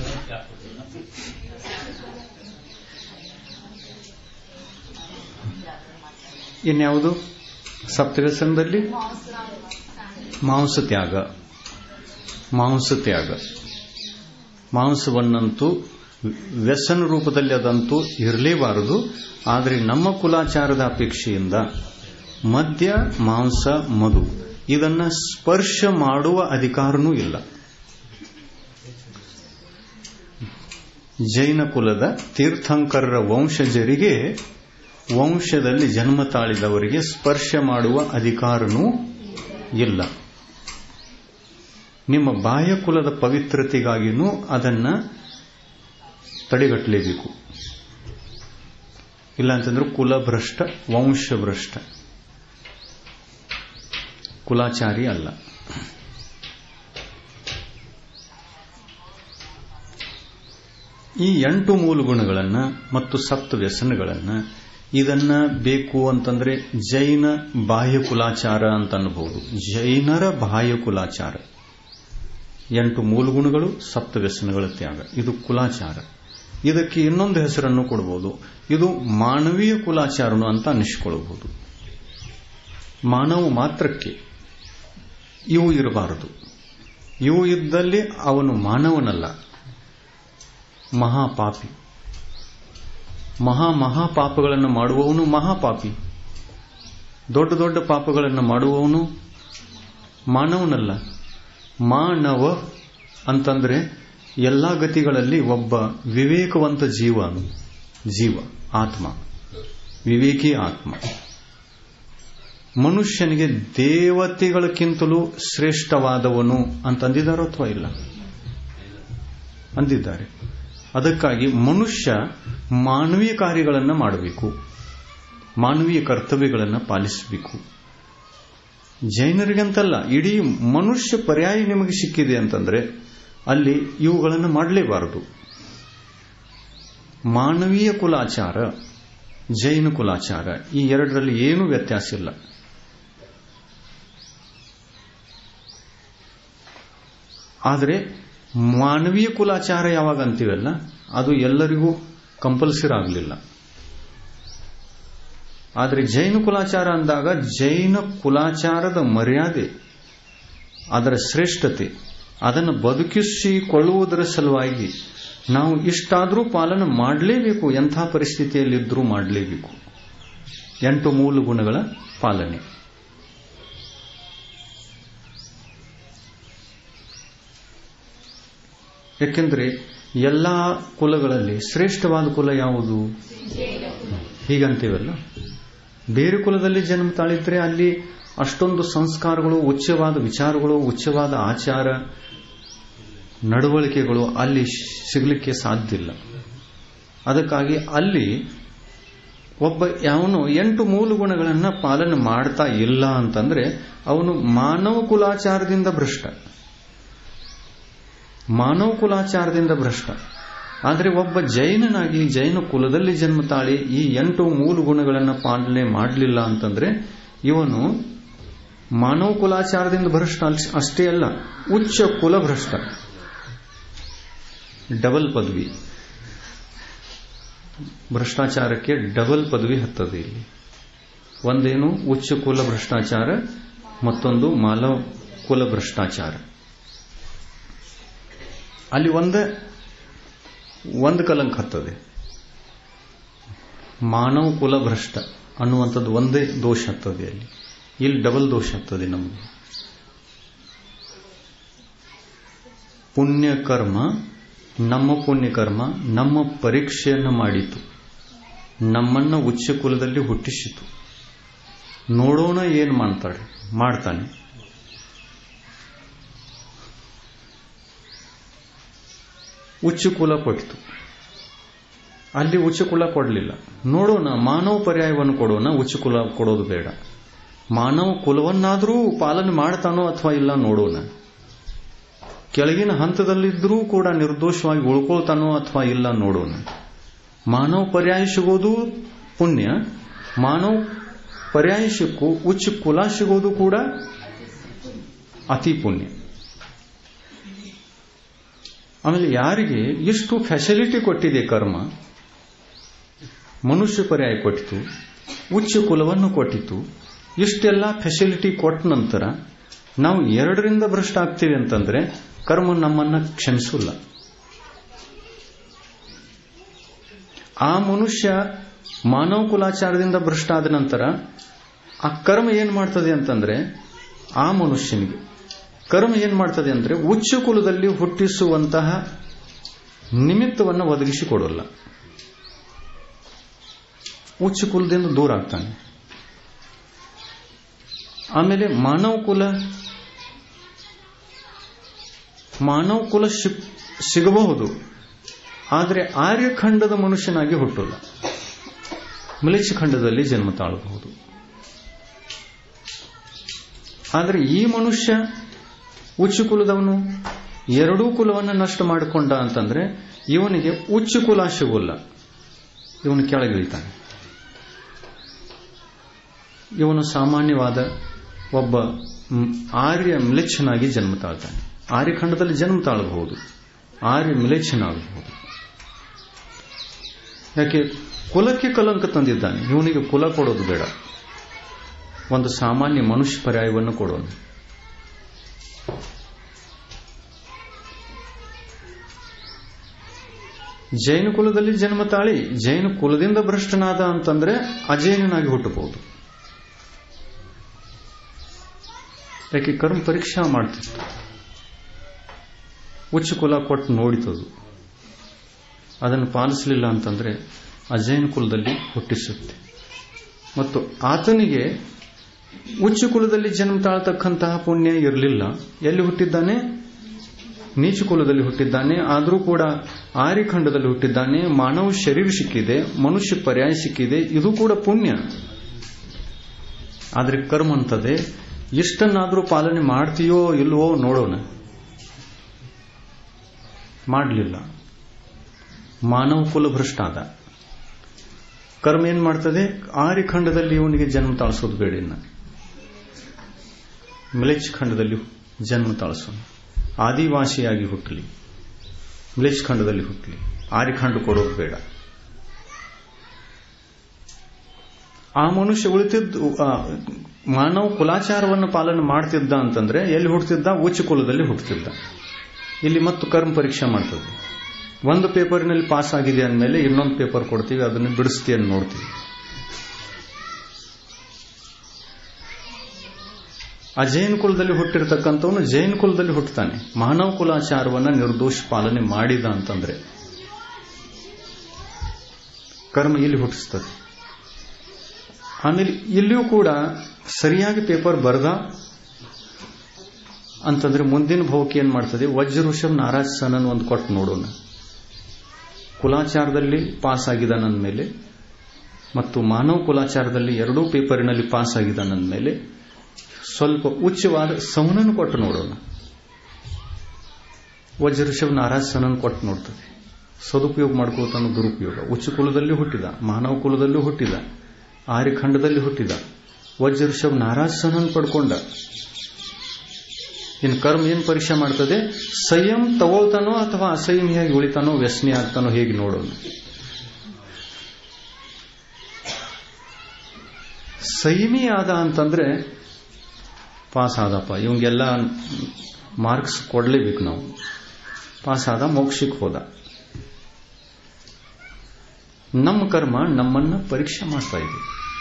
ಇನ್ಯಾವುದು ಸಪ್ತವ್ಯಸನದಲ್ಲಿ ಮಾಂಸ ತ್ಯಾಗ ಮಾಂಸ ತ್ಯಾಗ ಮಾಂಸವನ್ನಂತೂ ವ್ಯಸನ ರೂಪದಲ್ಲಿ ಅದಂತೂ ಇರಲೇಬಾರದು ಆದರೆ ನಮ್ಮ ಕುಲಾಚಾರದ ಅಪೇಕ್ಷೆಯಿಂದ ಮದ್ಯ ಮಾಂಸ ಮಧು ಇದನ್ನ ಸ್ಪರ್ಶ ಮಾಡುವ ಅಧಿಕಾರನೂ ಇಲ್ಲ ಜೈನ ಕುಲದ ತೀರ್ಥಂಕರರ ವಂಶಜರಿಗೆ ವಂಶದಲ್ಲಿ ಜನ್ಮ ತಾಳಿದವರಿಗೆ ಸ್ಪರ್ಶ ಮಾಡುವ ಅಧಿಕಾರನೂ ಇಲ್ಲ ನಿಮ್ಮ ಬಾಹ್ಯ ಕುಲದ ಪವಿತ್ರತೆಗಾಗಿನೂ ಅದನ್ನ ತಡೆಗಟ್ಟಲೇಬೇಕು ಇಲ್ಲ ಅಂತಂದ್ರೆ ಕುಲಭ್ರಷ್ಟ ವಂಶಭ್ರಷ್ಟ ಕುಲಾಚಾರಿ ಅಲ್ಲ ಈ ಎಂಟು ಮೂಲ ಗುಣಗಳನ್ನ ಮತ್ತು ಸಪ್ತ ವ್ಯಸನಗಳನ್ನ ಇದನ್ನ ಬೇಕು ಅಂತಂದ್ರೆ ಜೈನ ಬಾಹ್ಯ ಕುಲಾಚಾರ ಅಂತ ಅನ್ಬಹುದು ಜೈನರ ಬಾಹ್ಯ ಕುಲಾಚಾರ ಎಂಟು ಮೂಲ ಗುಣಗಳು ಸಪ್ತ ವ್ಯಸನಗಳ ತ್ಯಾಗ ಇದು ಕುಲಾಚಾರ ಇದಕ್ಕೆ ಇನ್ನೊಂದು ಹೆಸರನ್ನು ಕೊಡಬಹುದು ಇದು ಮಾನವೀಯ ಕುಲಾಚಾರನು ಅಂತ ಅನಿಸಿಕೊಳ್ಳಬಹುದು ಮಾನವ ಮಾತ್ರಕ್ಕೆ ಇವು ಇರಬಾರದು ಇವು ಇದ್ದಲ್ಲಿ ಅವನು ಮಾನವನಲ್ಲ ಮಹಾಪಾಪಿ ಮಹಾ ಮಹಾಪಾಪಗಳನ್ನು ಮಾಡುವವನು ಮಹಾಪಾಪಿ ದೊಡ್ಡ ದೊಡ್ಡ ಪಾಪಗಳನ್ನು ಮಾಡುವವನು ಮಾನವನಲ್ಲ ಮಾನವ ಅಂತಂದ್ರೆ ಎಲ್ಲಾ ಗತಿಗಳಲ್ಲಿ ಒಬ್ಬ ವಿವೇಕವಂತ ಜೀವನು ಜೀವ ಆತ್ಮ ವಿವೇಕಿ ಆತ್ಮ ಮನುಷ್ಯನಿಗೆ ದೇವತೆಗಳಕ್ಕಿಂತಲೂ ಶ್ರೇಷ್ಠವಾದವನು ಅಂತಂದಿದ್ದಾರೋ ಅಥವಾ ಇಲ್ಲ ಅಂದಿದ್ದಾರೆ ಅದಕ್ಕಾಗಿ ಮನುಷ್ಯ ಮಾನವೀಯ ಕಾರ್ಯಗಳನ್ನು ಮಾಡಬೇಕು ಮಾನವೀಯ ಕರ್ತವ್ಯಗಳನ್ನು ಪಾಲಿಸಬೇಕು ಜೈನರಿಗಂತಲ್ಲ ಇಡೀ ಮನುಷ್ಯ ಪರ್ಯಾಯ ನಿಮಗೆ ಸಿಕ್ಕಿದೆ ಅಂತಂದ್ರೆ ಅಲ್ಲಿ ಇವುಗಳನ್ನು ಮಾಡಲೇಬಾರದು ಮಾನವೀಯ ಕುಲಾಚಾರ ಜೈನ ಕುಲಾಚಾರ ಈ ಎರಡರಲ್ಲಿ ಏನೂ ವ್ಯತ್ಯಾಸ ಇಲ್ಲ ಆದರೆ ಮಾನವೀಯ ಕುಲಾಚಾರ ಯಾವಾಗ ಅಂತೀವಲ್ಲ ಅದು ಎಲ್ಲರಿಗೂ ಕಂಪಲ್ಸರಿ ಆಗಲಿಲ್ಲ ಆದರೆ ಜೈನ ಕುಲಾಚಾರ ಅಂದಾಗ ಜೈನ ಕುಲಾಚಾರದ ಮರ್ಯಾದೆ ಅದರ ಶ್ರೇಷ್ಠತೆ ಅದನ್ನು ಬದುಕಿಸಿಕೊಳ್ಳುವುದರ ಸಲುವಾಗಿ ನಾವು ಇಷ್ಟಾದರೂ ಪಾಲನೆ ಮಾಡಲೇಬೇಕು ಎಂಥ ಪರಿಸ್ಥಿತಿಯಲ್ಲಿದ್ದರೂ ಮಾಡಲೇಬೇಕು ಎಂಟು ಮೂಲ ಗುಣಗಳ ಪಾಲನೆ ಯಾಕೆಂದ್ರೆ ಎಲ್ಲಾ ಕುಲಗಳಲ್ಲಿ ಶ್ರೇಷ್ಠವಾದ ಕುಲ ಯಾವುದು ಹೀಗಂತೀವಲ್ಲ ಬೇರೆ ಕುಲದಲ್ಲಿ ಜನ್ಮ ತಾಳಿದ್ರೆ ಅಲ್ಲಿ ಅಷ್ಟೊಂದು ಸಂಸ್ಕಾರಗಳು ಉಚ್ಚವಾದ ವಿಚಾರಗಳು ಉಚ್ಚವಾದ ಆಚಾರ ನಡವಳಿಕೆಗಳು ಅಲ್ಲಿ ಸಿಗಲಿಕ್ಕೆ ಸಾಧ್ಯ ಇಲ್ಲ ಅದಕ್ಕಾಗಿ ಅಲ್ಲಿ ಒಬ್ಬ ಯಾವನು ಎಂಟು ಮೂಲ ಗುಣಗಳನ್ನ ಪಾಲನೆ ಮಾಡ್ತಾ ಇಲ್ಲ ಅಂತಂದ್ರೆ ಅವನು ಮಾನವ ಕುಲಾಚಾರದಿಂದ ಭ್ರಷ್ಟ ಮಾನವ ಕುಲಾಚಾರದಿಂದ ಭ್ರಷ್ಟ ಆದರೆ ಒಬ್ಬ ಜೈನನಾಗಿ ಜೈನ ಕುಲದಲ್ಲಿ ಜನ್ಮ ತಾಳಿ ಈ ಎಂಟು ಮೂಲ ಗುಣಗಳನ್ನು ಪಾಲನೆ ಮಾಡಲಿಲ್ಲ ಅಂತಂದ್ರೆ ಇವನು ಮಾನವ ಕುಲಾಚಾರದಿಂದ ಭ್ರಷ್ಟ ಅಷ್ಟೇ ಅಲ್ಲ ಉಚ್ಚ ಕುಲ ಭ್ರಷ್ಟ ಡಬಲ್ ಪದವಿ ಭ್ರಷ್ಟಾಚಾರಕ್ಕೆ ಡಬಲ್ ಪದವಿ ಹತ್ತದೆ ಇಲ್ಲಿ ಒಂದೇನು ಉಚ್ಚ ಕುಲ ಭ್ರಷ್ಟಾಚಾರ ಮತ್ತೊಂದು ಮಾನವ ಕುಲ ಭ್ರಷ್ಟಾಚಾರ ಅಲ್ಲಿ ಒಂದೇ ಒಂದು ಕಲಂಕ ಹತ್ತದೆ ಮಾನವ ಕುಲ ಭ್ರಷ್ಟ ಅನ್ನುವಂಥದ್ದು ಒಂದೇ ದೋಷ ಹತ್ತದೆ ಅಲ್ಲಿ ಇಲ್ಲಿ ಡಬಲ್ ದೋಷ ಹತ್ತದೆ ನಮಗೆ ಪುಣ್ಯಕರ್ಮ ನಮ್ಮ ಪುಣ್ಯಕರ್ಮ ನಮ್ಮ ಪರೀಕ್ಷೆಯನ್ನು ಮಾಡಿತು ನಮ್ಮನ್ನ ಉಚ್ಚ ಕುಲದಲ್ಲಿ ಹುಟ್ಟಿಸಿತು ನೋಡೋಣ ಏನ್ ಮಾಡ್ತಾಳೆ ಮಾಡ್ತಾನೆ ಉಚ್ಚ ಕುಲ ಕೊಟ್ಟಿತು ಅಲ್ಲಿ ಉಚ್ಚ ಕುಲ ಕೊಡಲಿಲ್ಲ ನೋಡೋಣ ಮಾನವ ಪರ್ಯಾಯವನ್ನು ಕೊಡೋಣ ಉಚ್ಚ ಕುಲ ಕೊಡೋದು ಬೇಡ ಮಾನವ ಕುಲವನ್ನಾದರೂ ಪಾಲನೆ ಮಾಡ್ತಾನೋ ಅಥವಾ ಇಲ್ಲ ನೋಡೋಣ ಕೆಳಗಿನ ಹಂತದಲ್ಲಿದ್ದರೂ ಕೂಡ ನಿರ್ದೋಷವಾಗಿ ಉಳ್ಕೊಳ್ತಾನೋ ಅಥವಾ ಇಲ್ಲ ನೋಡೋಣ ಮಾನವ ಪರ್ಯಾಯ ಸಿಗೋದು ಪುಣ್ಯ ಮಾನವ ಪರ್ಯಾಯ ಸಿಕ್ಕು ಉಚ್ಚ ಕುಲ ಸಿಗೋದು ಕೂಡ ಅತಿ ಪುಣ್ಯ ಆಮೇಲೆ ಯಾರಿಗೆ ಎಷ್ಟು ಫೆಸಿಲಿಟಿ ಕೊಟ್ಟಿದೆ ಕರ್ಮ ಮನುಷ್ಯ ಪರ್ಯಾಯ ಕೊಟ್ಟಿತು ಉಚ್ಚ ಕುಲವನ್ನು ಕೊಟ್ಟಿತು ಇಷ್ಟೆಲ್ಲ ಫೆಸಿಲಿಟಿ ಕೊಟ್ಟ ನಂತರ ನಾವು ಎರಡರಿಂದ ಭ್ರಷ್ಟ ಆಗ್ತೀವಿ ಅಂತಂದ್ರೆ ಕರ್ಮ ನಮ್ಮನ್ನ ಕ್ಷಮಿಸಲ್ಲ ಆ ಮನುಷ್ಯ ಮಾನವ ಕುಲಾಚಾರದಿಂದ ಭ್ರಷ್ಟ ಆದ ನಂತರ ಆ ಕರ್ಮ ಏನ್ ಮಾಡ್ತದೆ ಅಂತಂದ್ರೆ ಆ ಮನುಷ್ಯನಿಗೆ ಕರ್ಮ ಏನ್ ಮಾಡ್ತದೆ ಅಂದ್ರೆ ಉಚ್ಚ ಕುಲದಲ್ಲಿ ಹುಟ್ಟಿಸುವಂತಹ ನಿಮಿತ್ತವನ್ನು ಒದಗಿಸಿಕೊಡಲ್ಲ ಉಚ್ಚ ಕುಲದಿಂದ ದೂರ ಆಗ್ತಾನೆ ಆಮೇಲೆ ಮಾನವ ಕುಲ ಮಾನವ ಕುಲ ಸಿಗಬಹುದು ಆದರೆ ಆರ್ಯಖಂಡದ ಮನುಷ್ಯನಾಗಿ ಹುಟ್ಟಲ್ಲ ಮಲೇಚ್ ಖಂಡದಲ್ಲಿ ಜನ್ಮ ತಾಳಬಹುದು ಆದರೆ ಈ ಮನುಷ್ಯ ಉಚ್ಚ ಕುಲದವನು ಎರಡೂ ಕುಲವನ್ನು ನಷ್ಟ ಮಾಡಿಕೊಂಡ ಅಂತಂದ್ರೆ ಇವನಿಗೆ ಉಚ್ಚ ಕುಲ ಸಿಗೋಲ್ಲ ಇವನು ಕೆಳಗಿಳಿತಾನೆ ಇವನು ಸಾಮಾನ್ಯವಾದ ಒಬ್ಬ ಆರ್ಯ ಮಿಲೇಚ್ಛನಾಗಿ ಜನ್ಮ ತಾಳ್ತಾನೆ ಆರ್ಯಖಂಡದಲ್ಲಿ ಜನ್ಮ ತಾಳಬಹುದು ಆರ್ಯ ಮಿಲೇಚ್ಛನಾಗಬಹುದು ಯಾಕೆ ಕುಲಕ್ಕೆ ಕಲಂಕ ತಂದಿದ್ದಾನೆ ಇವನಿಗೆ ಕುಲ ಕೊಡೋದು ಬೇಡ ಒಂದು ಸಾಮಾನ್ಯ ಮನುಷ್ಯ ಪರ್ಯಾಯವನ್ನು ಕೊಡೋಣ ಜೈನ ಕುಲದಲ್ಲಿ ಜನ್ಮ ತಾಳಿ ಜೈನ ಕುಲದಿಂದ ಭ್ರಷ್ಟನಾದ ಅಂತಂದ್ರೆ ಅಜೈನನಾಗಿ ಹುಟ್ಟಬಹುದು ಯಾಕೆ ಕರ್ಮ ಪರೀಕ್ಷಾ ಮಾಡ್ತಿತ್ತು ಉಚ್ಚ ಕುಲ ಕೊಟ್ಟು ನೋಡಿತದು ಅದನ್ನು ಪಾಲಿಸಲಿಲ್ಲ ಅಂತಂದ್ರೆ ಅಜೈನ ಕುಲದಲ್ಲಿ ಹುಟ್ಟಿಸುತ್ತೆ ಮತ್ತು ಆತನಿಗೆ ಉಚ್ಚ ಕುಲದಲ್ಲಿ ಜನ್ಮ ತಾಳ್ತಕ್ಕಂತಹ ಪುಣ್ಯ ಇರಲಿಲ್ಲ ಎಲ್ಲಿ ಹುಟ್ಟಿದ್ದಾನೆ ನೀಚ ಕುಲದಲ್ಲಿ ಹುಟ್ಟಿದ್ದಾನೆ ಆದರೂ ಕೂಡ ಆರ್ಯಖಂಡದಲ್ಲಿ ಹುಟ್ಟಿದ್ದಾನೆ ಮಾನವ ಶರೀರ ಸಿಕ್ಕಿದೆ ಮನುಷ್ಯ ಪರ್ಯಾಯ ಸಿಕ್ಕಿದೆ ಇದು ಕೂಡ ಪುಣ್ಯ ಆದ್ರೆ ಕರ್ಮ ಅಂತದೆ ಇಷ್ಟನ್ನಾದರೂ ಪಾಲನೆ ಮಾಡ್ತೀಯೋ ಇಲ್ವೋ ನೋಡೋಣ ಮಾಡಲಿಲ್ಲ ಮಾನವ ಕುಲ ಭ್ರಷ್ಟಾದ ಕರ್ಮ ಏನ್ ಮಾಡ್ತದೆ ಆರ್ಯಖಂಡದಲ್ಲಿ ಇವನಿಗೆ ಜನ್ಮ ತಾಳಿಸೋದು ಬೇಡ ಇನ್ನ ಮಿಲೇಚ್ ಖಂಡದಲ್ಲಿ ಜನ್ಮ ತಾಳಿಸೋಣ ಆದಿವಾಸಿಯಾಗಿ ಹುಟ್ಟಲಿ ಮಿಲೇಚ್ ಖಂಡದಲ್ಲಿ ಹುಟ್ಟಲಿ ಆರ್ಯಖಂಡ ಕೊಡೋದು ಬೇಡ ಆ ಮನುಷ್ಯ ಉಳಿತಿದ್ದು ಮಾನವ ಕುಲಾಚಾರವನ್ನು ಪಾಲನೆ ಮಾಡ್ತಿದ್ದ ಅಂತಂದ್ರೆ ಎಲ್ಲಿ ಹುಟ್ಟುತ್ತಿದ್ದ ಉಚ್ಚ ಕುಲದಲ್ಲಿ ಹುಟ್ಟುತ್ತಿದ್ದ ಇಲ್ಲಿ ಮತ್ತು ಕರ್ಮ ಪರೀಕ್ಷೆ ಮಾಡ್ತದೆ ಒಂದು ಪೇಪರ್ನಲ್ಲಿ ಪಾಸ್ ಆಗಿದೆ ಅಂದಮೇಲೆ ಇನ್ನೊಂದು ಪೇಪರ್ ಕೊಡ್ತೀವಿ ಅದನ್ನು ಬಿಡಿಸ್ತೀವಿ ಅಂತ ನೋಡ್ತೀವಿ ಆ ಜೈನ ಕುಲದಲ್ಲಿ ಹುಟ್ಟಿರ್ತಕ್ಕಂಥವನು ಜೈನ ಕುಲದಲ್ಲಿ ಹುಟ್ಟುತ್ತಾನೆ ಮಾನವ ಕುಲಾಚಾರವನ್ನ ನಿರ್ದೋಷ ಪಾಲನೆ ಮಾಡಿದ ಅಂತಂದ್ರೆ ಕರ್ಮ ಇಲ್ಲಿ ಹುಟ್ಟಿಸ್ತದೆ ಆಮೇಲೆ ಇಲ್ಲಿಯೂ ಕೂಡ ಸರಿಯಾಗಿ ಪೇಪರ್ ಬರದ ಅಂತಂದ್ರೆ ಮುಂದಿನ ಭಾವಕ್ಕೆ ಏನ್ ಮಾಡ್ತದೆ ವಜ್ರ ಋಷಭ್ ನಾರಾಜ್ ಸನನ್ ಒಂದು ಕೊಟ್ಟು ನೋಡೋಣ ಕುಲಾಚಾರದಲ್ಲಿ ಪಾಸ್ ಆಗಿದ ಮೇಲೆ ಮತ್ತು ಮಾನವ ಕುಲಾಚಾರದಲ್ಲಿ ಎರಡೂ ಪೇಪರಿನಲ್ಲಿ ಪಾಸ್ ಆಗಿದ ಮೇಲೆ ಸ್ವಲ್ಪ ಉಚ್ಚವಾದ ಸವನನ್ನು ಕೊಟ್ಟು ನೋಡೋಣ ವಜ್ರ ಋಷಭ್ ನಾರಾಜ್ ಸನನ್ ಕೊಟ್ಟು ನೋಡ್ತದೆ ಸದುಪಯೋಗ ಮಾಡ್ಕೋತಾನ ದುರುಪಯೋಗ ಉಚ್ಚ ಕುಲದಲ್ಲಿ ಹುಟ್ಟಿದ ಮಾನವ ಕುಲದಲ್ಲೂ ಹುಟ್ಟಿದ ಆರ್ಯಖಂಡದಲ್ಲಿ ಹುಟ್ಟಿದ ವಜ್ರ ಋಷಭ್ ನಾರಾಜ್ ಸನನ್ ಪಡ್ಕೊಂಡ ಇನ್ನು ಕರ್ಮ ಏನ್ ಪರೀಕ್ಷೆ ಮಾಡ್ತದೆ ಸಂಯಮ್ ತಗೊಳ್ತಾನೋ ಅಥವಾ ಅಸಂಯಮಿಯಾಗಿ ಉಳಿತಾನೋ ವ್ಯಸನಿ ಆಗ್ತಾನೋ ಹೇಗೆ ನೋಡೋಣ ಸಂಯಮಿ ಆದ ಅಂತಂದ್ರೆ ಪಾಸ್ ಆದಪ್ಪ ಇವಂಗೆಲ್ಲ ಮಾರ್ಕ್ಸ್ ಕೊಡ್ಲೇಬೇಕು ನಾವು ಪಾಸ್ ಆದ ಮೋಕ್ಷಕ್ಕೆ ಹೋದ ನಮ್ಮ ಕರ್ಮ ನಮ್ಮನ್ನ ಪರೀಕ್ಷೆ ಮಾಡ್ತಾ ಇದೆ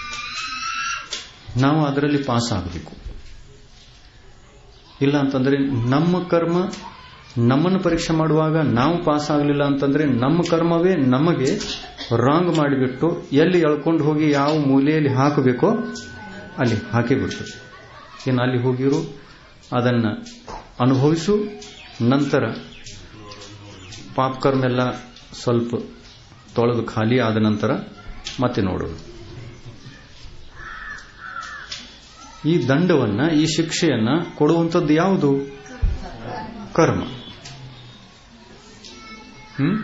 ನಾವು ಅದರಲ್ಲಿ ಪಾಸ್ ಆಗಬೇಕು ಇಲ್ಲ ಅಂತಂದ್ರೆ ನಮ್ಮ ಕರ್ಮ ನಮ್ಮನ್ನು ಪರೀಕ್ಷೆ ಮಾಡುವಾಗ ನಾವು ಪಾಸ್ ಆಗಲಿಲ್ಲ ಅಂತಂದ್ರೆ ನಮ್ಮ ಕರ್ಮವೇ ನಮಗೆ ರಾಂಗ್ ಮಾಡಿಬಿಟ್ಟು ಎಲ್ಲಿ ಎಳ್ಕೊಂಡು ಹೋಗಿ ಯಾವ ಮೂಲೆಯಲ್ಲಿ ಹಾಕಬೇಕೋ ಅಲ್ಲಿ ಹಾಕಿ ಬಿಡ್ತದೆ ಇನ್ನು ಅಲ್ಲಿ ಹೋಗಿರು ಅದನ್ನ ಅನುಭವಿಸು ನಂತರ ಪಾಪ್ಕರ್ಮ್ ಎಲ್ಲ ಸ್ವಲ್ಪ ತೊಳೆದು ಖಾಲಿ ಆದ ನಂತರ ಮತ್ತೆ ನೋಡೋಣ ಈ ದಂಡವನ್ನ ಈ ಶಿಕ್ಷೆಯನ್ನ ಕೊಡುವಂಥದ್ದು ಯಾವುದು ಕರ್ಮ ಹ್ಮ್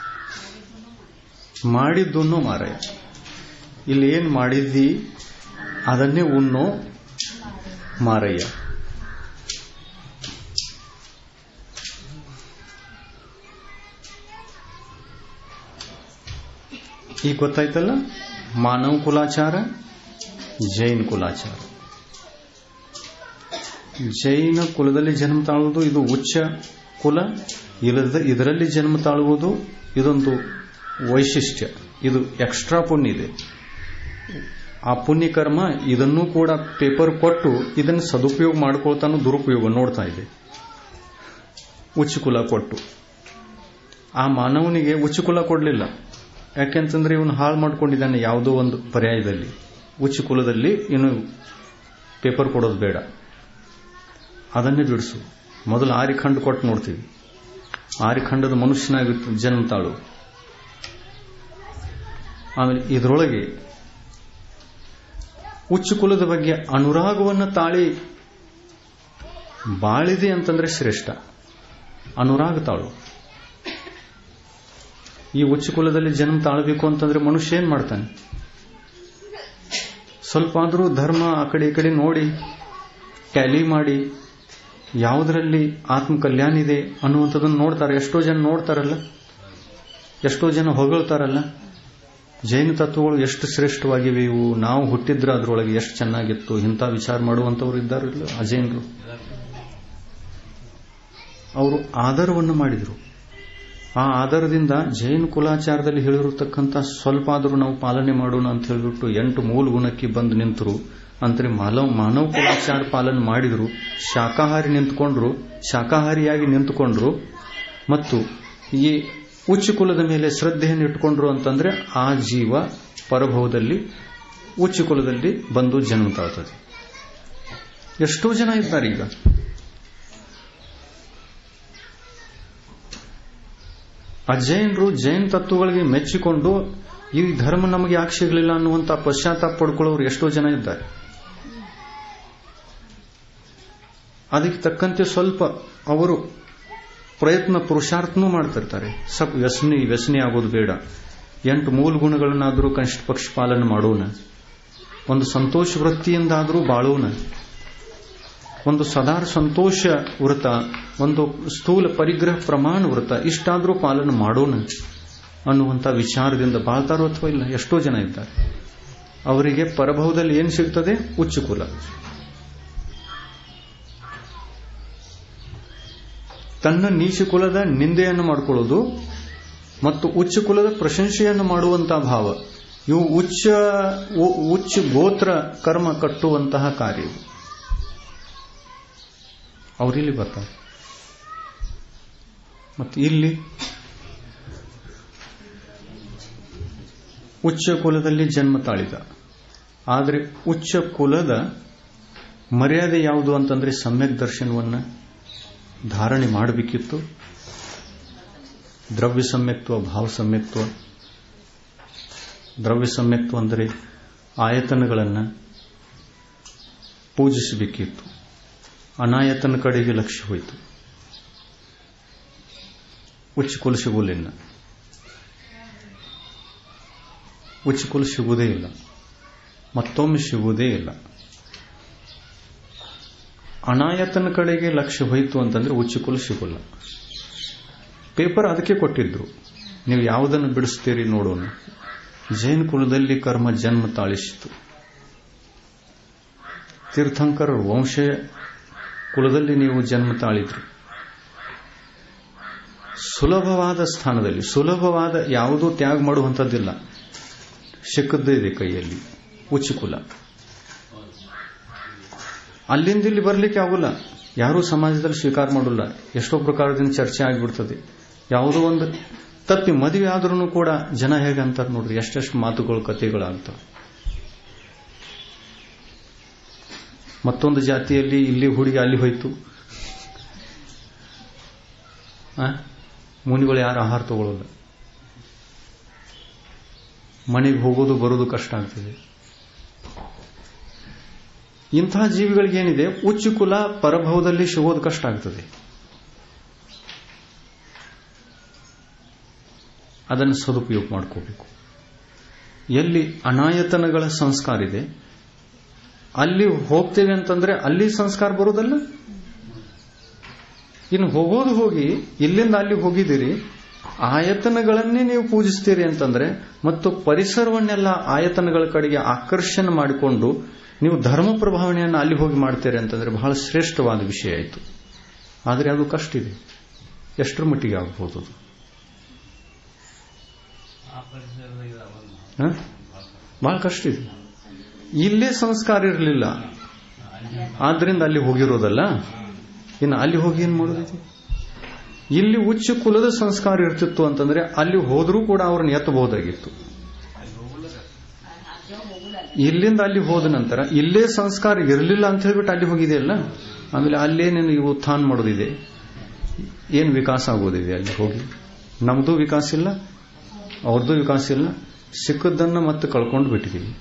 ಮಾಡಿದ್ದುನ್ನೋ ಮಾರಾಯ ಇಲ್ಲಿ ಏನ್ ಮಾಡಿದ್ದಿ ಅದನ್ನೇ ಉಣ್ಣೋ ಮಾರಯ್ಯ ಈಗ ಗೊತ್ತಾಯ್ತಲ್ಲ ಮಾನವ ಕುಲಾಚಾರ ಜೈನ್ ಕುಲಾಚಾರ ಜೈನ ಕುಲದಲ್ಲಿ ಜನ್ಮ ತಾಳುವುದು ಇದು ಉಚ್ಚ ಕುಲ ಇಲ್ಲದ ಇದರಲ್ಲಿ ಜನ್ಮ ತಾಳುವುದು ಇದೊಂದು ವೈಶಿಷ್ಟ್ಯ ಇದು ಎಕ್ಸ್ಟ್ರಾ ಪುಣ್ಯ ಇದೆ ಆ ಪುಣ್ಯ ಕರ್ಮ ಇದನ್ನೂ ಕೂಡ ಪೇಪರ್ ಕೊಟ್ಟು ಇದನ್ನು ಸದುಪಯೋಗ ಮಾಡ್ಕೊಳ್ತಾನು ದುರುಪಯೋಗ ನೋಡ್ತಾ ಇದೆ ಉಚ್ಚ ಕುಲ ಕೊಟ್ಟು ಆ ಮಾನವನಿಗೆ ಉಚ್ಚ ಕುಲ ಕೊಡಲಿಲ್ಲ ಯಾಕೆಂತಂದ್ರೆ ಇವನು ಹಾಳು ಮಾಡ್ಕೊಂಡಿದ್ದಾನೆ ಯಾವುದೋ ಒಂದು ಪರ್ಯಾಯದಲ್ಲಿ ಉಚ್ಚ ಕುಲದಲ್ಲಿ ಇನ್ನು ಪೇಪರ್ ಕೊಡೋದು ಬೇಡ ಅದನ್ನೇ ಬಿಡಿಸು ಮೊದಲು ಆರಿಖಂಡ ಕೊಟ್ಟು ನೋಡ್ತೀವಿ ಆರಿಖಂಡದ ಮನುಷ್ಯನಾಗಿ ಜನ್ಮ ತಾಳು ಆಮೇಲೆ ಇದರೊಳಗೆ ಉಚ್ಚ ಕುಲದ ಬಗ್ಗೆ ಅನುರಾಗವನ್ನು ತಾಳಿ ಬಾಳಿದೆ ಅಂತಂದ್ರೆ ಶ್ರೇಷ್ಠ ಅನುರಾಗ ತಾಳು ಈ ಉಚ್ಚ ಕುಲದಲ್ಲಿ ಜನ್ಮ ತಾಳಬೇಕು ಅಂತಂದ್ರೆ ಮನುಷ್ಯ ಏನ್ ಮಾಡ್ತಾನೆ ಸ್ವಲ್ಪ ಆದರೂ ಧರ್ಮ ಆ ಕಡೆ ಈ ಕಡೆ ನೋಡಿ ಟ್ಯಾಲಿ ಮಾಡಿ ಯಾವುದರಲ್ಲಿ ಆತ್ಮ ಕಲ್ಯಾಣ ಇದೆ ಅನ್ನುವಂಥದ್ದನ್ನು ನೋಡ್ತಾರೆ ಎಷ್ಟೋ ಜನ ನೋಡ್ತಾರಲ್ಲ ಎಷ್ಟೋ ಜನ ಹೊಗಳ್ತಾರಲ್ಲ ಜೈನ ತತ್ವಗಳು ಎಷ್ಟು ಶ್ರೇಷ್ಠವಾಗಿವೆ ಇವು ನಾವು ಹುಟ್ಟಿದ್ರೆ ಅದರೊಳಗೆ ಎಷ್ಟು ಚೆನ್ನಾಗಿತ್ತು ಇಂಥ ವಿಚಾರ ಮಾಡುವಂಥವ್ರು ಇದ್ದಾರಿಲ್ಲ ಅಜೈನರು ಅವರು ಆಧಾರವನ್ನು ಮಾಡಿದರು ಆ ಆಧಾರದಿಂದ ಜೈನ ಕುಲಾಚಾರದಲ್ಲಿ ಹೇಳಿರತಕ್ಕಂಥ ಸ್ವಲ್ಪ ಆದರೂ ನಾವು ಪಾಲನೆ ಮಾಡೋಣ ಅಂತ ಹೇಳಿಬಿಟ್ಟು ಎಂಟು ಮೂಲ ಗುಣಕ್ಕೆ ಬಂದು ನಿಂತರು ಅಂದ್ರೆ ಮಾನವ ಮಾನವ ಕುಲಾಚಾರ ಪಾಲನೆ ಮಾಡಿದ್ರು ಶಾಕಾಹಾರಿ ನಿಂತ್ಕೊಂಡ್ರು ಶಾಕಾಹಾರಿಯಾಗಿ ನಿಂತುಕೊಂಡ್ರು ಮತ್ತು ಈ ಉಚ್ಚ ಕುಲದ ಮೇಲೆ ಶ್ರದ್ಧೆಯನ್ನು ಇಟ್ಕೊಂಡ್ರು ಅಂತಂದ್ರೆ ಆ ಜೀವ ಪರಭವದಲ್ಲಿ ಉಚ್ಚ ಕುಲದಲ್ಲಿ ಬಂದು ಜನ್ಮ ತಾಳ್ತದೆ ಎಷ್ಟೋ ಜನ ಇದ್ದಾರೆ ಈಗ ಆ ಜೈನರು ಜೈನ್ ತತ್ವಗಳಿಗೆ ಮೆಚ್ಚಿಕೊಂಡು ಈ ಧರ್ಮ ನಮಗೆ ಯಾಕೆ ಸಿಗಲಿಲ್ಲ ಅನ್ನುವಂಥ ಪಶ್ಚಾತ್ತಾಪ ಪಡ್ಕೊಳ್ಳೋರು ಎಷ್ಟೋ ಜನ ಇದ್ದಾರೆ ಅದಕ್ಕೆ ತಕ್ಕಂತೆ ಸ್ವಲ್ಪ ಅವರು ಪ್ರಯತ್ನ ಪುರುಷಾರ್ಥನೂ ಮಾಡ್ತಿರ್ತಾರೆ ಸ್ವಲ್ಪ ವ್ಯಸನಿ ವ್ಯಸನಿ ಆಗೋದು ಬೇಡ ಎಂಟು ಮೂಲ ಗುಣಗಳನ್ನಾದರೂ ಕನಿಷ್ಠ ಪಕ್ಷ ಪಾಲನೆ ಮಾಡೋಣ ಒಂದು ಸಂತೋಷ ವೃತ್ತಿಯಿಂದಾದರೂ ಬಾಳೋಣ ಒಂದು ಸದಾರ ಸಂತೋಷ ವೃತ ಒಂದು ಸ್ಥೂಲ ಪರಿಗ್ರಹ ಪ್ರಮಾಣ ವೃತ ಇಷ್ಟಾದರೂ ಪಾಲನೆ ಮಾಡೋಣ ಅನ್ನುವಂಥ ವಿಚಾರದಿಂದ ಬಾಳ್ತಾರೋ ಅಥವಾ ಇಲ್ಲ ಎಷ್ಟೋ ಜನ ಇದ್ದಾರೆ ಅವರಿಗೆ ಪರಭವದಲ್ಲಿ ಏನು ಸಿಗ್ತದೆ ಉಚ್ಚ ಕುಲ ತನ್ನ ನೀಚ ಕುಲದ ನಿಂದೆಯನ್ನು ಮಾಡಿಕೊಳ್ಳೋದು ಮತ್ತು ಉಚ್ಚ ಕುಲದ ಪ್ರಶಂಸೆಯನ್ನು ಮಾಡುವಂತಹ ಭಾವ ಇವು ಉಚ್ಚ ಉಚ್ಚ ಗೋತ್ರ ಕರ್ಮ ಕಟ್ಟುವಂತಹ ಕಾರ್ಯ ಅವರಿಲ್ಲಿ ಬರ್ತಾರೆ ಮತ್ತು ಇಲ್ಲಿ ಉಚ್ಚ ಕುಲದಲ್ಲಿ ಜನ್ಮ ತಾಳಿದ ಆದರೆ ಉಚ್ಚ ಕುಲದ ಮರ್ಯಾದೆ ಯಾವುದು ಅಂತಂದ್ರೆ ಸಮ್ಯಕ್ ದರ್ಶನವನ್ನ ಧಾರಣೆ ಮಾಡಬೇಕಿತ್ತು ದ್ರವ್ಯ ಸಮ್ಯಕ್ತ್ವ ಭಾವ ಸಮ್ಯಕ್ತ್ವ ದ್ರವ್ಯ ಸಮ್ಯಕ್ತ್ವ ಅಂದರೆ ಆಯತನಗಳನ್ನು ಪೂಜಿಸಬೇಕಿತ್ತು ಅನಾಯತನ ಕಡೆಗೆ ಲಕ್ಷ್ಯ ಹೋಯಿತು ಉಚ್ಚಕುಲ ಸಿಗುಲಿಲ್ಲ ಉಚ್ಚಕುಲ ಸಿಗುವುದೇ ಇಲ್ಲ ಮತ್ತೊಮ್ಮೆ ಸಿಗುವುದೇ ಇಲ್ಲ ಅನಾಯತನ ಕಡೆಗೆ ಲಕ್ಷ್ಯ ಹೋಯಿತು ಅಂತಂದ್ರೆ ಉಚ್ಚಕುಲ ಸಿಗೋಲ್ಲ ಪೇಪರ್ ಅದಕ್ಕೆ ಕೊಟ್ಟಿದ್ರು ನೀವು ಯಾವುದನ್ನು ಬಿಡಿಸ್ತೀರಿ ನೋಡೋಣ ಜೈನ ಕುಲದಲ್ಲಿ ಕರ್ಮ ಜನ್ಮ ತಾಳಿಸಿತು ತೀರ್ಥಂಕರ ವಂಶ ಕುಲದಲ್ಲಿ ನೀವು ಜನ್ಮ ತಾಳಿದ್ರಿ ಸುಲಭವಾದ ಸ್ಥಾನದಲ್ಲಿ ಸುಲಭವಾದ ಯಾವುದೂ ತ್ಯಾಗ ಮಾಡುವಂಥದ್ದಿಲ್ಲ ಸಿಕ್ಕದ್ದೇ ಇದೆ ಕೈಯಲ್ಲಿ ಉಚ್ಚ ಕುಲ ಅಲ್ಲಿಂದ ಇಲ್ಲಿ ಬರಲಿಕ್ಕೆ ಆಗೋಲ್ಲ ಯಾರೂ ಸಮಾಜದಲ್ಲಿ ಸ್ವೀಕಾರ ಮಾಡಲ್ಲ ಎಷ್ಟೋ ಪ್ರಕಾರದಿಂದ ಚರ್ಚೆ ಆಗಿಬಿಡ್ತದೆ ಯಾವುದೋ ಒಂದು ತಪ್ಪಿ ಮದುವೆ ಆದ್ರೂ ಕೂಡ ಜನ ಹೇಗೆ ಅಂತಾರೆ ನೋಡ್ರಿ ಎಷ್ಟೆಷ್ಟು ಮಾತುಗಳು ಕಥೆಗಳಾಗ್ತವೆ ಮತ್ತೊಂದು ಜಾತಿಯಲ್ಲಿ ಇಲ್ಲಿ ಹುಡುಗಿ ಅಲ್ಲಿ ಹೋಯ್ತು ಆ? ಮುನಿಗಳು ಯಾರು ಆಹಾರ ತಗೊಳ್ಳಲ್ಲ ಮನೆಗೆ ಹೋಗೋದು ಬರೋದು ಕಷ್ಟ ಆಗ್ತದೆ ಇಂತಹ ಜೀವಿಗಳಿಗೇನಿದೆ ಉಚ್ಚ ಕುಲ ಪರಭವದಲ್ಲಿ ಸಿಗೋದು ಕಷ್ಟ ಆಗ್ತದೆ ಅದನ್ನು ಸದುಪಯೋಗ ಮಾಡ್ಕೋಬೇಕು ಎಲ್ಲಿ ಅನಾಯತನಗಳ ಸಂಸ್ಕಾರ ಇದೆ ಅಲ್ಲಿ ಹೋಗ್ತೇವೆ ಅಂತಂದ್ರೆ ಅಲ್ಲಿ ಸಂಸ್ಕಾರ ಬರೋದಲ್ಲ ಇನ್ನು ಹೋಗೋದು ಹೋಗಿ ಇಲ್ಲಿಂದ ಅಲ್ಲಿ ಹೋಗಿದ್ದೀರಿ ಆಯತನಗಳನ್ನೇ ನೀವು ಪೂಜಿಸ್ತೀರಿ ಅಂತಂದ್ರೆ ಮತ್ತು ಪರಿಸರವನ್ನೆಲ್ಲ ಆಯತನಗಳ ಕಡೆಗೆ ಆಕರ್ಷಣೆ ಮಾಡಿಕೊಂಡು ನೀವು ಧರ್ಮ ಪ್ರಭಾವನೆಯನ್ನು ಅಲ್ಲಿ ಹೋಗಿ ಮಾಡ್ತೀರಿ ಅಂತಂದ್ರೆ ಬಹಳ ಶ್ರೇಷ್ಠವಾದ ವಿಷಯ ಆಯಿತು ಆದರೆ ಅದು ಕಷ್ಟ ಇದೆ ಎಷ್ಟರ ಮಟ್ಟಿಗೆ ಆಗ್ಬೋದು ಅದು ಹ? ಬಹಳ ಕಷ್ಟ ಇದೆ ಇಲ್ಲೇ ಸಂಸ್ಕಾರ ಇರಲಿಲ್ಲ ಆದ್ರಿಂದ ಅಲ್ಲಿ ಹೋಗಿರೋದಲ್ಲ ಇನ್ನು ಅಲ್ಲಿ ಹೋಗಿ ಏನ್ ಮಾಡೋದೈತಿ ಇಲ್ಲಿ ಉಚ್ಚ ಕುಲದ ಸಂಸ್ಕಾರ ಇರ್ತಿತ್ತು ಅಂತಂದ್ರೆ ಅಲ್ಲಿ ಹೋದ್ರೂ ಕೂಡ ಅವ್ರನ್ನ ಎತ್ತಬಹುದಾಗಿತ್ತು ಇಲ್ಲಿಂದ ಅಲ್ಲಿ ಹೋದ ನಂತರ ಇಲ್ಲೇ ಸಂಸ್ಕಾರ ಇರಲಿಲ್ಲ ಅಂತ ಹೇಳ್ಬಿಟ್ಟು ಅಲ್ಲಿ ಹೋಗಿದೆಯಲ್ಲ ಆಮೇಲೆ ಅಲ್ಲೇ ನೀನು ಇವು ಉತ್ಥಾನ ಮಾಡೋದಿದೆ ಏನು ವಿಕಾಸ ಆಗೋದಿದೆ ಅಲ್ಲಿ ಹೋಗಿ ನಮ್ದು ವಿಕಾಸ ಇಲ್ಲ ಅವ್ರದ್ದು ವಿಕಾಸ ಇಲ್ಲ ಸಿಕ್ಕದ್ದನ್ನ ಮತ್ತೆ ಕಳ್ಕೊಂಡು ಬಿಟ್ಟಿದ್ದೀವಿ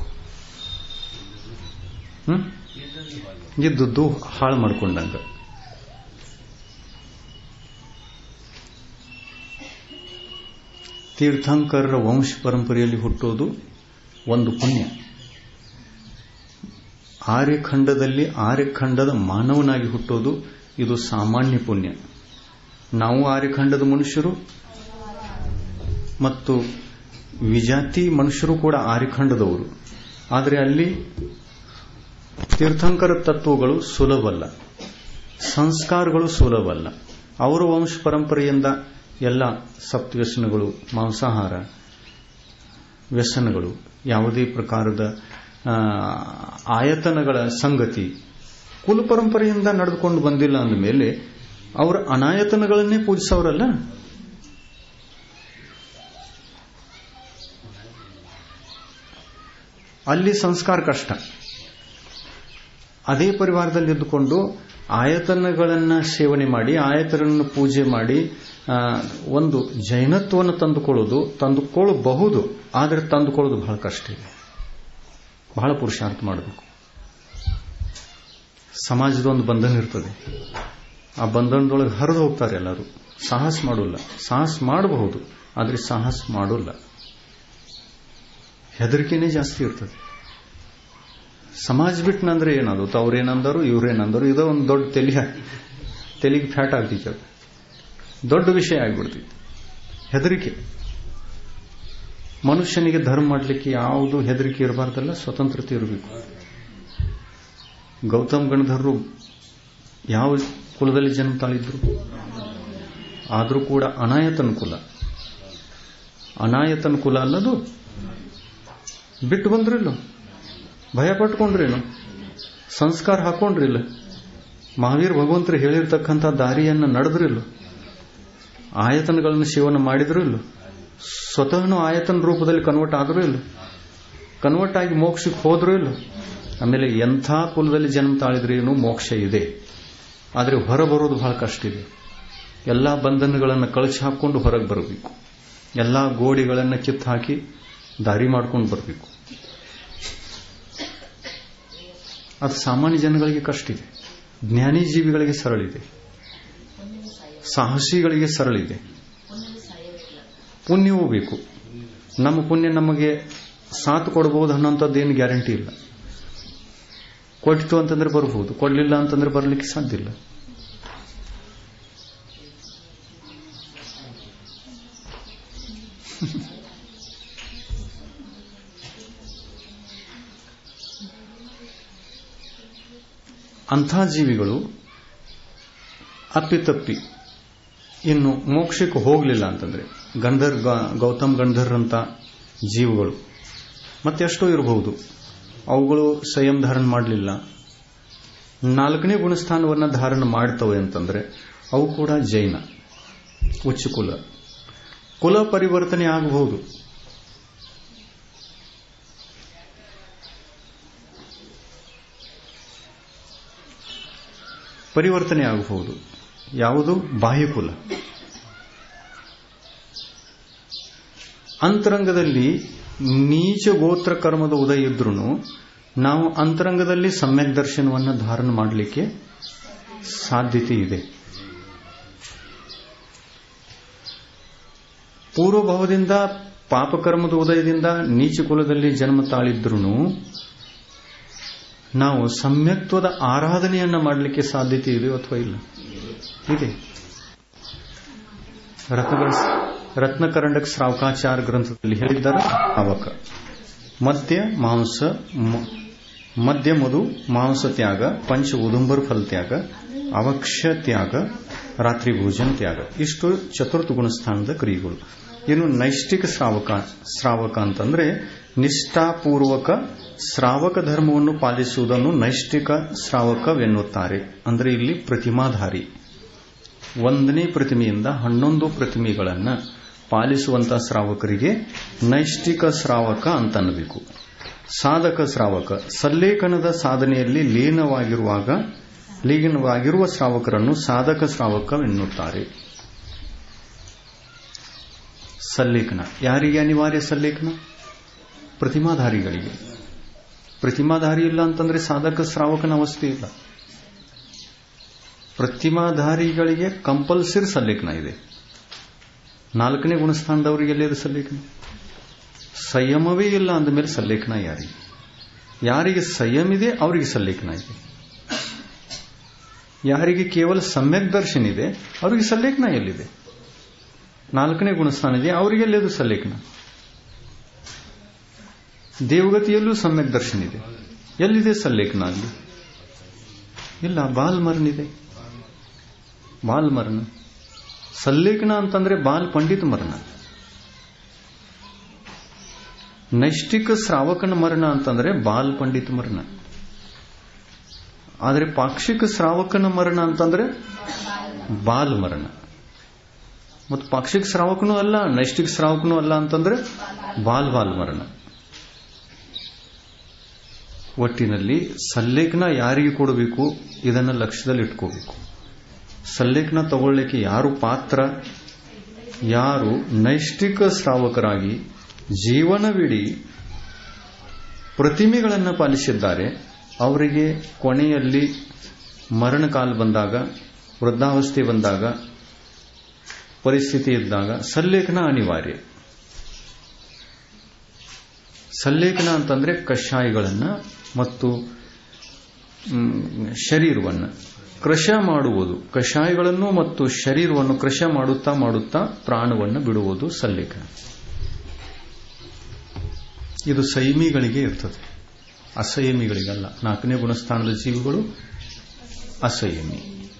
ಹ್ಮ್ ಇದ್ದದ್ದು ಹಾಳು ಮಾಡ್ಕೊಂಡಂಗ ತೀರ್ಥಂಕರರ ವಂಶ ಪರಂಪರೆಯಲ್ಲಿ ಹುಟ್ಟೋದು ಒಂದು ಪುಣ್ಯ ಆರ್ಯಖಂಡದಲ್ಲಿ ಆರ್ಯಖಂಡದ ಮಾನವನಾಗಿ ಹುಟ್ಟೋದು ಇದು ಸಾಮಾನ್ಯ ಪುಣ್ಯ ನಾವು ಆರ್ಯಖಂಡದ ಮನುಷ್ಯರು ಮತ್ತು ವಿಜಾತಿ ಮನುಷ್ಯರು ಕೂಡ ಆರ್ಯಖಂಡದವರು ಆದರೆ ಅಲ್ಲಿ ತೀರ್ಥಂಕರ ತತ್ವಗಳು ಸುಲಭವಲ್ಲ ಸಂಸ್ಕಾರಗಳು ಸುಲಭವಲ್ಲ ಅವರ ವಂಶ ಪರಂಪರೆಯಿಂದ ಎಲ್ಲ ಸಪ್ತವ್ಯಸನಗಳು ಮಾಂಸಾಹಾರ ವ್ಯಸನಗಳು ಯಾವುದೇ ಪ್ರಕಾರದ ಆ, ಆಯತನಗಳ ಸಂಗತಿ ಕುಲ ಪರಂಪರೆಯಿಂದ ನಡೆದುಕೊಂಡು ಬಂದಿಲ್ಲ ಅಂದ ಮೇಲೆ ಅವರ ಅನಾಯತನಗಳನ್ನೇ ಪೂಜಿಸೋರಲ್ಲ ಅಲ್ಲಿ ಸಂಸ್ಕಾರ ಕಷ್ಟ ಅದೇ ಪರಿವಾರದಲ್ಲಿ ಇದ್ದುಕೊಂಡು ಆಯತನಗಳನ್ನ ಸೇವನೆ ಮಾಡಿ ಆಯತನನ್ನು ಪೂಜೆ ಮಾಡಿ ಆ, ಒಂದು ಜೈನತ್ವವನ್ನು ತಂದುಕೊಳ್ಳೋದು ತಂದುಕೊಳ್ಳಬಹುದು ಆದರೆ ತಂದುಕೊಳ್ಳೋದು ಬಹಳ ಕಷ್ಟ ಇದೆ ಬಹಳ ಪುರುಷಾರ್ಥ ಮಾಡಬೇಕು ಸಮಾಜದ ಒಂದು ಬಂಧನ ಇರ್ತದೆ ಆ ಬಂಧನದೊಳಗೆ ಹರಿದು ಹೋಗ್ತಾರೆ ಎಲ್ಲರೂ ಸಾಹಸ ಮಾಡೋಲ್ಲ ಸಾಹಸ ಮಾಡಬಹುದು ಆದರೆ ಸಾಹಸ ಮಾಡೋಲ್ಲ ಹೆದರಿಕೆನೇ ಜಾಸ್ತಿ ಇರ್ತದೆ ಸಮಾಜ ಬಿಟ್ಟನಂದ್ರೆ ಏನಾಗುತ್ತೆ ಅವ್ರೇನಂದರು ಇವ್ರೇನಂದರು ಇದೋ ಒಂದು ದೊಡ್ಡ ತೆಲಿಯ ತೆಲಿಗೆ ಫ್ಯಾಟ್ ಆಗ್ತಿತ್ತು ಅದು ದೊಡ್ಡ ವಿಷಯ ಆಗ್ಬಿಡ್ತಿತ್ತು ಹೆದರಿಕೆ ಮನುಷ್ಯನಿಗೆ ಧರ್ಮ ಮಾಡಲಿಕ್ಕೆ ಯಾವುದು ಹೆದರಿಕೆ ಇರಬಾರ್ದಲ್ಲ ಸ್ವತಂತ್ರತೆ ಇರಬೇಕು ಗೌತಮ್ ಗಣಧರರು ಯಾವ ಕುಲದಲ್ಲಿ ಜನ್ಮ ತಾಳಿದ್ರು ಆದರೂ ಕೂಡ ಅನಾಯತನ ಕುಲ ಅನಾಯತನ ಕುಲ ಅಲ್ಲದು ಬಿಟ್ಟು ಬಂದ್ರಿಲ್ಲ ಭಯ ಪಟ್ಕೊಂಡ್ರೇನು ಸಂಸ್ಕಾರ ಹಾಕೊಂಡ್ರಿಲ್ಲ ಮಹಾವೀರ್ ಭಗವಂತರು ಹೇಳಿರ್ತಕ್ಕಂಥ ದಾರಿಯನ್ನು ನಡೆದ್ರಿಲ್ಲ ಆಯತನಗಳನ್ನು ಸೇವನೆ ಮಾಡಿದ್ರು ಇಲ್ಲ ಸ್ವತಃನು ಆಯತನ ರೂಪದಲ್ಲಿ ಕನ್ವರ್ಟ್ ಆದ್ರೂ ಇಲ್ಲ ಕನ್ವರ್ಟ್ ಆಗಿ ಮೋಕ್ಷಕ್ಕೆ ಹೋದ್ರೂ ಇಲ್ಲ ಆಮೇಲೆ ಎಂಥ ಕುಲದಲ್ಲಿ ಜನ್ಮ ತಾಳಿದ್ರೇನು ಮೋಕ್ಷ ಇದೆ ಆದರೆ ಹೊರ ಬರೋದು ಬಹಳ ಕಷ್ಟ ಇದೆ ಎಲ್ಲ ಬಂಧನಗಳನ್ನು ಕಳಚಿ ಹಾಕೊಂಡು ಹೊರಗೆ ಬರಬೇಕು ಎಲ್ಲ ಗೋಡಿಗಳನ್ನು ಕಿತ್ತು ಹಾಕಿ ದಾರಿ ಮಾಡ್ಕೊಂಡು ಬರಬೇಕು ಅದು ಸಾಮಾನ್ಯ ಜನಗಳಿಗೆ ಕಷ್ಟ ಇದೆ ಜ್ಞಾನಿ ಜೀವಿಗಳಿಗೆ ಸರಳಿದೆ ಸಾಹಸಿಗಳಿಗೆ ಸರಳಿದೆ ಪುಣ್ಯವೂ ಬೇಕು ನಮ್ಮ ಪುಣ್ಯ ನಮಗೆ ಸಾಥ್ ಕೊಡಬಹುದು ಅನ್ನೋಂಥದ್ದು ಏನು ಗ್ಯಾರಂಟಿ ಇಲ್ಲ ಕೊಟ್ಟಿತು ಅಂತಂದ್ರೆ ಬರಬಹುದು ಕೊಡಲಿಲ್ಲ ಅಂತಂದ್ರೆ ಬರಲಿಕ್ಕೆ ಸಾಧ್ಯ ಇಲ್ಲ ಅಂಥ ಜೀವಿಗಳು ಅಪ್ಪಿತಪ್ಪಿ ಇನ್ನು ಮೋಕ್ಷಕ್ಕೆ ಹೋಗಲಿಲ್ಲ ಅಂತಂದ್ರೆ ಗಂಧರ್ ಗ- ಗೌತಮ್ ಗಂಧರ್ರಂತ ಜೀವಗಳು ಮತ್ತೆಷ್ಟೋ ಇರಬಹುದು ಅವುಗಳು ಸಂಯಮ ಧಾರಣ ಮಾಡಲಿಲ್ಲ ನಾಲ್ಕನೇ ಗುಣಸ್ಥಾನವನ್ನು ಧಾರಣ ಮಾಡ್ತವೆ ಅಂತಂದ್ರೆ ಅವು ಕೂಡ ಜೈನ ಉಚ್ಚ ಕುಲ ಕುಲ ಪರಿವರ್ತನೆ ಆಗಬಹುದು ಪರಿವರ್ತನೆ ಆಗಬಹುದು ಯಾವುದು ಬಾಹ್ಯಕುಲ ಅಂತರಂಗದಲ್ಲಿ ನೀಚ ಗೋತ್ರ ಕರ್ಮದ ಉದಯ ಇದ್ರೂ ನಾವು ಅಂತರಂಗದಲ್ಲಿ ಸಮ್ಯಕ್ ದರ್ಶನವನ್ನು ಧಾರಣ ಮಾಡಲಿಕ್ಕೆ ಸಾಧ್ಯತೆ ಇದೆ ಪೂರ್ವಭಾವದಿಂದ ಪಾಪಕರ್ಮದ ಉದಯದಿಂದ ನೀಚ ಕುಲದಲ್ಲಿ ಜನ್ಮ ತಾಳಿದ್ರೂ ನಾವು ಸಮ್ಯಕ್ತ್ವದ ಆರಾಧನೆಯನ್ನ ಮಾಡಲಿಕ್ಕೆ ಸಾಧ್ಯತೆ ಇದೆ ಅಥವಾ ಇಲ್ಲ ಇದೆ ರತ್ನಗಳ ರತ್ನಕರಂಡಕ್ ಶ್ರಾವಕಾಚಾರ ಗ್ರಂಥದಲ್ಲಿ ಹೇಳಿದ್ದಾರೆ ಅವಕ ಮದ್ಯ ಮಾಂಸ ಮ- ಮದ್ಯ ಮಧು ಮಾಂಸ ತ್ಯಾಗ ಪಂಚ ಉದುಂಬರ್ ಫಲ ತ್ಯಾಗ ಅವಕ್ಷ ತ್ಯಾಗ ರಾತ್ರಿ ಭೋಜನ ತ್ಯಾಗ ಇಷ್ಟು ಚತುರ್ಥ ಗುಣಸ್ಥಾನದ ಕ್ರಿಯೆಗಳು ಇನ್ನು ನೈಷ್ಠಿಕ ಶ್ರಾವಕ ಶ್ರಾವಕ ಅಂತಂದ್ರೆ ನಿಷ್ಠಾಪೂರ್ವಕ ಶ್ರಾವಕ ಧರ್ಮವನ್ನು ಪಾಲಿಸುವುದನ್ನು ನೈಷ್ಠಿಕ ಶ್ರಾವಕವೆನ್ನುತ್ತಾರೆ ಅಂದ್ರೆ ಇಲ್ಲಿ ಪ್ರತಿಮಾಧಾರಿ ಒಂದನೇ ಪ್ರತಿಮೆಯಿಂದ ಹನ್ನೊಂದು ಪ್ರತಿಮೆಗಳನ್ನ ಪಾಲಿಸುವಂತಹ ಶ್ರಾವಕರಿಗೆ ನೈಷ್ಠಿಕ ಶ್ರಾವಕ ಅಂತ ಅನ್ನಬೇಕು ಸಾಧಕ ಶ್ರಾವಕ ಸಲ್ಲೇಖನದ ಸಾಧನೆಯಲ್ಲಿ ಲೀನವಾಗಿರುವಾಗ ಲೀನವಾಗಿರುವ ಶ್ರಾವಕರನ್ನು ಸಾಧಕ ಶ್ರಾವಕವೆನ್ನುತ್ತಾರೆ ಸಲ್ಲೇಖನ ಯಾರಿಗೆ ಅನಿವಾರ್ಯ ಸಲ್ಲೇಖನ ಪ್ರತಿಮಾಧಾರಿಗಳಿಗೆ ಪ್ರತಿಮಾಧಾರಿ ಇಲ್ಲ ಅಂತಂದ್ರೆ ಸಾಧಕ ಶ್ರಾವಕನ ಅವಸ್ಥೆ ಇಲ್ಲ ಪ್ರತಿಮಾಧಾರಿಗಳಿಗೆ ಕಂಪಲ್ಸರಿ ಸಲ್ಲೇಖನ ಇದೆ ನಾಲ್ಕನೇ ಗುಣಸ್ಥಾನದವರಿಗೆ ಎಲ್ಲಿದೆ ಸಲ್ಲೇಖನ ಸಂಯಮವೇ ಇಲ್ಲ ಅಂದಮೇಲೆ ಸಲ್ಲೇಖನ ಯಾರಿಗೆ ಯಾರಿಗೆ ಸಂಯಮ ಇದೆ ಅವರಿಗೆ ಸಲ್ಲೇಖನ ಇದೆ ಯಾರಿಗೆ ಕೇವಲ ಸಮ್ಯಕ್ ದರ್ಶನ ಇದೆ ಅವರಿಗೆ ಸಲ್ಲೇಖನ ಎಲ್ಲಿದೆ ನಾಲ್ಕನೇ ಗುಣಸ್ಥಾನ ಇದೆ ಅವರಿಗೆ ಎಲ್ಲಿದು ಸಲ್ಲೇಖನ ದೇವಗತಿಯಲ್ಲೂ ಸಮ್ಯಕ್ ದರ್ಶನ ಇದೆ ಎಲ್ಲಿದೆ ಸಲ್ಲೇಖನ ಅಲ್ಲಿ ಇಲ್ಲ ಬಾಲ್ ಮರಣ ಇದೆ ಬಾಲ್ ಮರಣ ಸಲ್ಲೇಖನ ಅಂತಂದ್ರೆ ಬಾಲ್ ಪಂಡಿತ ಮರಣ ನೈಷ್ಠಿಕ ಶ್ರಾವಕನ ಮರಣ ಅಂತಂದ್ರೆ ಬಾಲ್ ಪಂಡಿತ ಮರಣ ಆದರೆ ಪಾಕ್ಷಿಕ ಶ್ರಾವಕನ ಮರಣ ಅಂತಂದ್ರೆ ಬಾಲ್ ಮರಣ ಮತ್ತು ಪಾಕ್ಷಿಕ ಶ್ರಾವಕನೂ ಅಲ್ಲ ನೈಷ್ಠಿಕ ಶ್ರಾವಕನೂ ಅಲ್ಲ ಅಂತಂದ್ರೆ ಬಾಲ್ ಬಾಲ್ ಮರಣ ಒಟ್ಟಿನಲ್ಲಿ ಸಲ್ಲೇಖನ ಯಾರಿಗೆ ಕೊಡಬೇಕು ಇದನ್ನ ಲಕ್ಷ್ಯದಲ್ಲಿ ಇಟ್ಕೋಬೇಕು ಸಲ್ಲೇಖನ ತಗೊಳ್ಳಿಕ್ಕೆ ಯಾರು ಪಾತ್ರ ಯಾರು ನೈಷ್ಠಿಕ ಶ್ರಾವಕರಾಗಿ ಜೀವನವಿಡೀ ಪ್ರತಿಮೆಗಳನ್ನು ಪಾಲಿಸಿದ್ದಾರೆ ಅವರಿಗೆ ಕೊನೆಯಲ್ಲಿ ಮರಣಕಾಲ ಬಂದಾಗ ವೃದ್ಧಾವಸ್ಥೆ ಬಂದಾಗ ಪರಿಸ್ಥಿತಿ ಇದ್ದಾಗ ಸಲ್ಲೇಖನ ಅನಿವಾರ್ಯ ಸಲ್ಲೇಖನ ಅಂತಂದ್ರೆ ಕಷಾಯಗಳನ್ನ ಮತ್ತು ಮ್, ಶರೀರವನ್ನು ಕೃಶ ಮಾಡುವುದು ಕಷಾಯಗಳನ್ನು ಮತ್ತು ಶರೀರವನ್ನು ಕೃಶ ಮಾಡುತ್ತಾ ಮಾಡುತ್ತಾ ಪ್ರಾಣವನ್ನು ಬಿಡುವುದು ಸಲ್ಲೇಖನ ಇದು ಸಂಯಮಿಗಳಿಗೆ ಇರ್ತದೆ ಅಸಂಯಮಿಗಳಿಗಲ್ಲ ನಾಲ್ಕನೇ ಗುಣಸ್ಥಾನದ ಜೀವಿಗಳು ಅಸಂಯಮಿ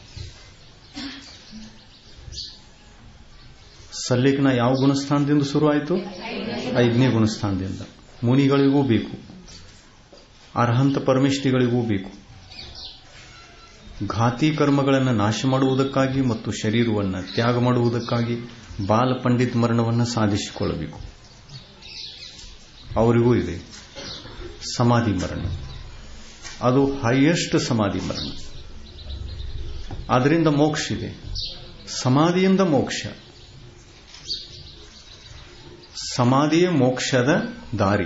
ಸಲ್ಲೇಖನ ಯಾವ ಗುಣಸ್ಥಾನದಿಂದ ಶುರುವಾಯಿತು ಐದನೇ ಗುಣಸ್ಥಾನದಿಂದ ಮುನಿಗಳಿಗೂ ಬೇಕು ಅರ್ಹಂತ ಪರಮೇಷ್ಠಿಗಳಿಗೂ ಬೇಕು ಘಾತಿ ಕರ್ಮಗಳನ್ನು ನಾಶ ಮಾಡುವುದಕ್ಕಾಗಿ ಮತ್ತು ಶರೀರವನ್ನು ತ್ಯಾಗ ಮಾಡುವುದಕ್ಕಾಗಿ ಬಾಲ ಪಂಡಿತ್ ಮರಣವನ್ನು ಸಾಧಿಸಿಕೊಳ್ಳಬೇಕು ಅವರಿಗೂ ಇದೆ ಸಮಾಧಿ ಮರಣ ಅದು ಹೈಯೆಸ್ಟ್ ಸಮಾಧಿ ಮರಣ ಅದರಿಂದ ಮೋಕ್ಷ ಇದೆ ಸಮಾಧಿಯಿಂದ ಮೋಕ್ಷ ಸಮಾಧಿಯೇ ಮೋಕ್ಷದ ದಾರಿ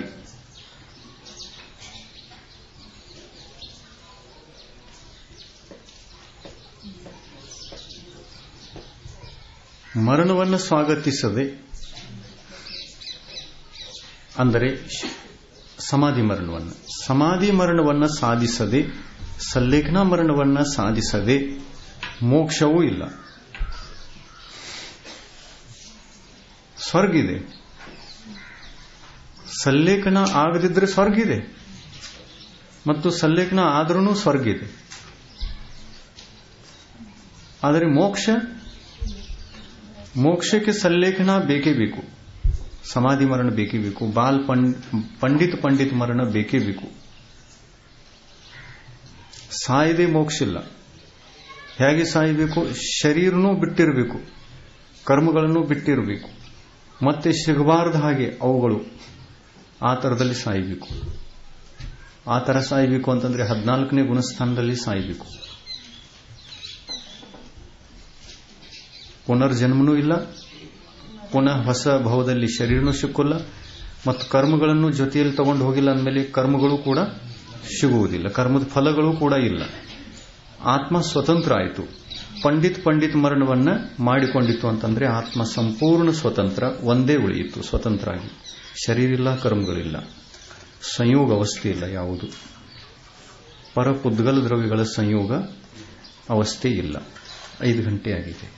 ಮರಣವನ್ನು ಸ್ವಾಗತಿಸದೆ ಅಂದರೆ ಶ್- ಸಮಾಧಿ ಮರಣವನ್ನು ಸಮಾಧಿ ಮರಣವನ್ನು ಸಾಧಿಸದೆ ಸಲ್ಲೇಖನ ಮರಣವನ್ನು ಸಾಧಿಸದೆ ಮೋಕ್ಷವೂ ಇಲ್ಲ ಸ್ವರ್ಗ ಇದೆ ಸಲ್ಲೇಖನ ಆಗದಿದ್ರೆ ಸ್ವರ್ಗ ಇದೆ ಮತ್ತು ಸಲ್ಲೇಖನ ಆದ್ರೂ ಸ್ವರ್ಗ ಇದೆ ಆದರೆ ಮೋಕ್ಷ ಮೋಕ್ಷಕ್ಕೆ ಸಲ್ಲೇಖನ ಬೇಕೇ ಬೇಕು ಸಮಾಧಿ ಮರಣ ಬೇಕೇ ಬೇಕು ಬಾಲ್ ಪಂಡ್- ಪಂಡಿತ್ ಪಂಡಿತ್ ಮರಣ ಬೇಕೇ ಬೇಕು ಸಾಯದೆ ಮೋಕ್ಷ ಇಲ್ಲ ಹೇಗೆ ಸಾಯಬೇಕು ಶರೀರನೂ ಬಿಟ್ಟಿರಬೇಕು ಕರ್ಮಗಳನ್ನು ಬಿಟ್ಟಿರಬೇಕು ಮತ್ತೆ ಸಿಗಬಾರದ ಹಾಗೆ ಅವುಗಳು ಆ ಥರದಲ್ಲಿ ಸಾಯಬೇಕು ಆ ಥರ ಸಾಯಬೇಕು ಅಂತಂದ್ರೆ ಹದಿನಾಲ್ಕನೇ ಗುಣಸ್ಥಾನದಲ್ಲಿ ಸಾಯಬೇಕು ಪುನರ್ಜನ್ಮನೂ ಇಲ್ಲ ಪುನಃ ಹೊಸ ಭಾವದಲ್ಲಿ ಶರೀರನೂ ಸಿಕ್ಕೋಲ್ಲ ಮತ್ತು ಕರ್ಮಗಳನ್ನು ಜೊತೆಯಲ್ಲಿ ತಗೊಂಡು ಹೋಗಿಲ್ಲ ಅಂದಮೇಲೆ ಕರ್ಮಗಳು ಕೂಡ ಸಿಗುವುದಿಲ್ಲ ಕರ್ಮದ ಫಲಗಳು ಕೂಡ ಇಲ್ಲ ಆತ್ಮ ಸ್ವತಂತ್ರ ಆಯಿತು ಪಂಡಿತ್ ಪಂಡಿತ್ ಮರಣವನ್ನ ಮಾಡಿಕೊಂಡಿತ್ತು ಅಂತಂದ್ರೆ ಆತ್ಮ ಸಂಪೂರ್ಣ ಸ್ವತಂತ್ರ ಒಂದೇ ಉಳಿಯಿತು ಸ್ವತಂತ್ರ ಆಗಿ ಶರೀರ ಇಲ್ಲ ಕರ್ಮಗಳಿಲ್ಲ ಸಂಯೋಗ ಅವಸ್ಥೆ ಇಲ್ಲ ಯಾವುದು ಪರ ಪುದ್ಗಲ ದ್ರವ್ಯಗಳ ಸಂಯೋಗ ಅವಸ್ಥೆ ಇಲ್ಲ ಐದು ಗಂಟೆ ಆಗಿದೆ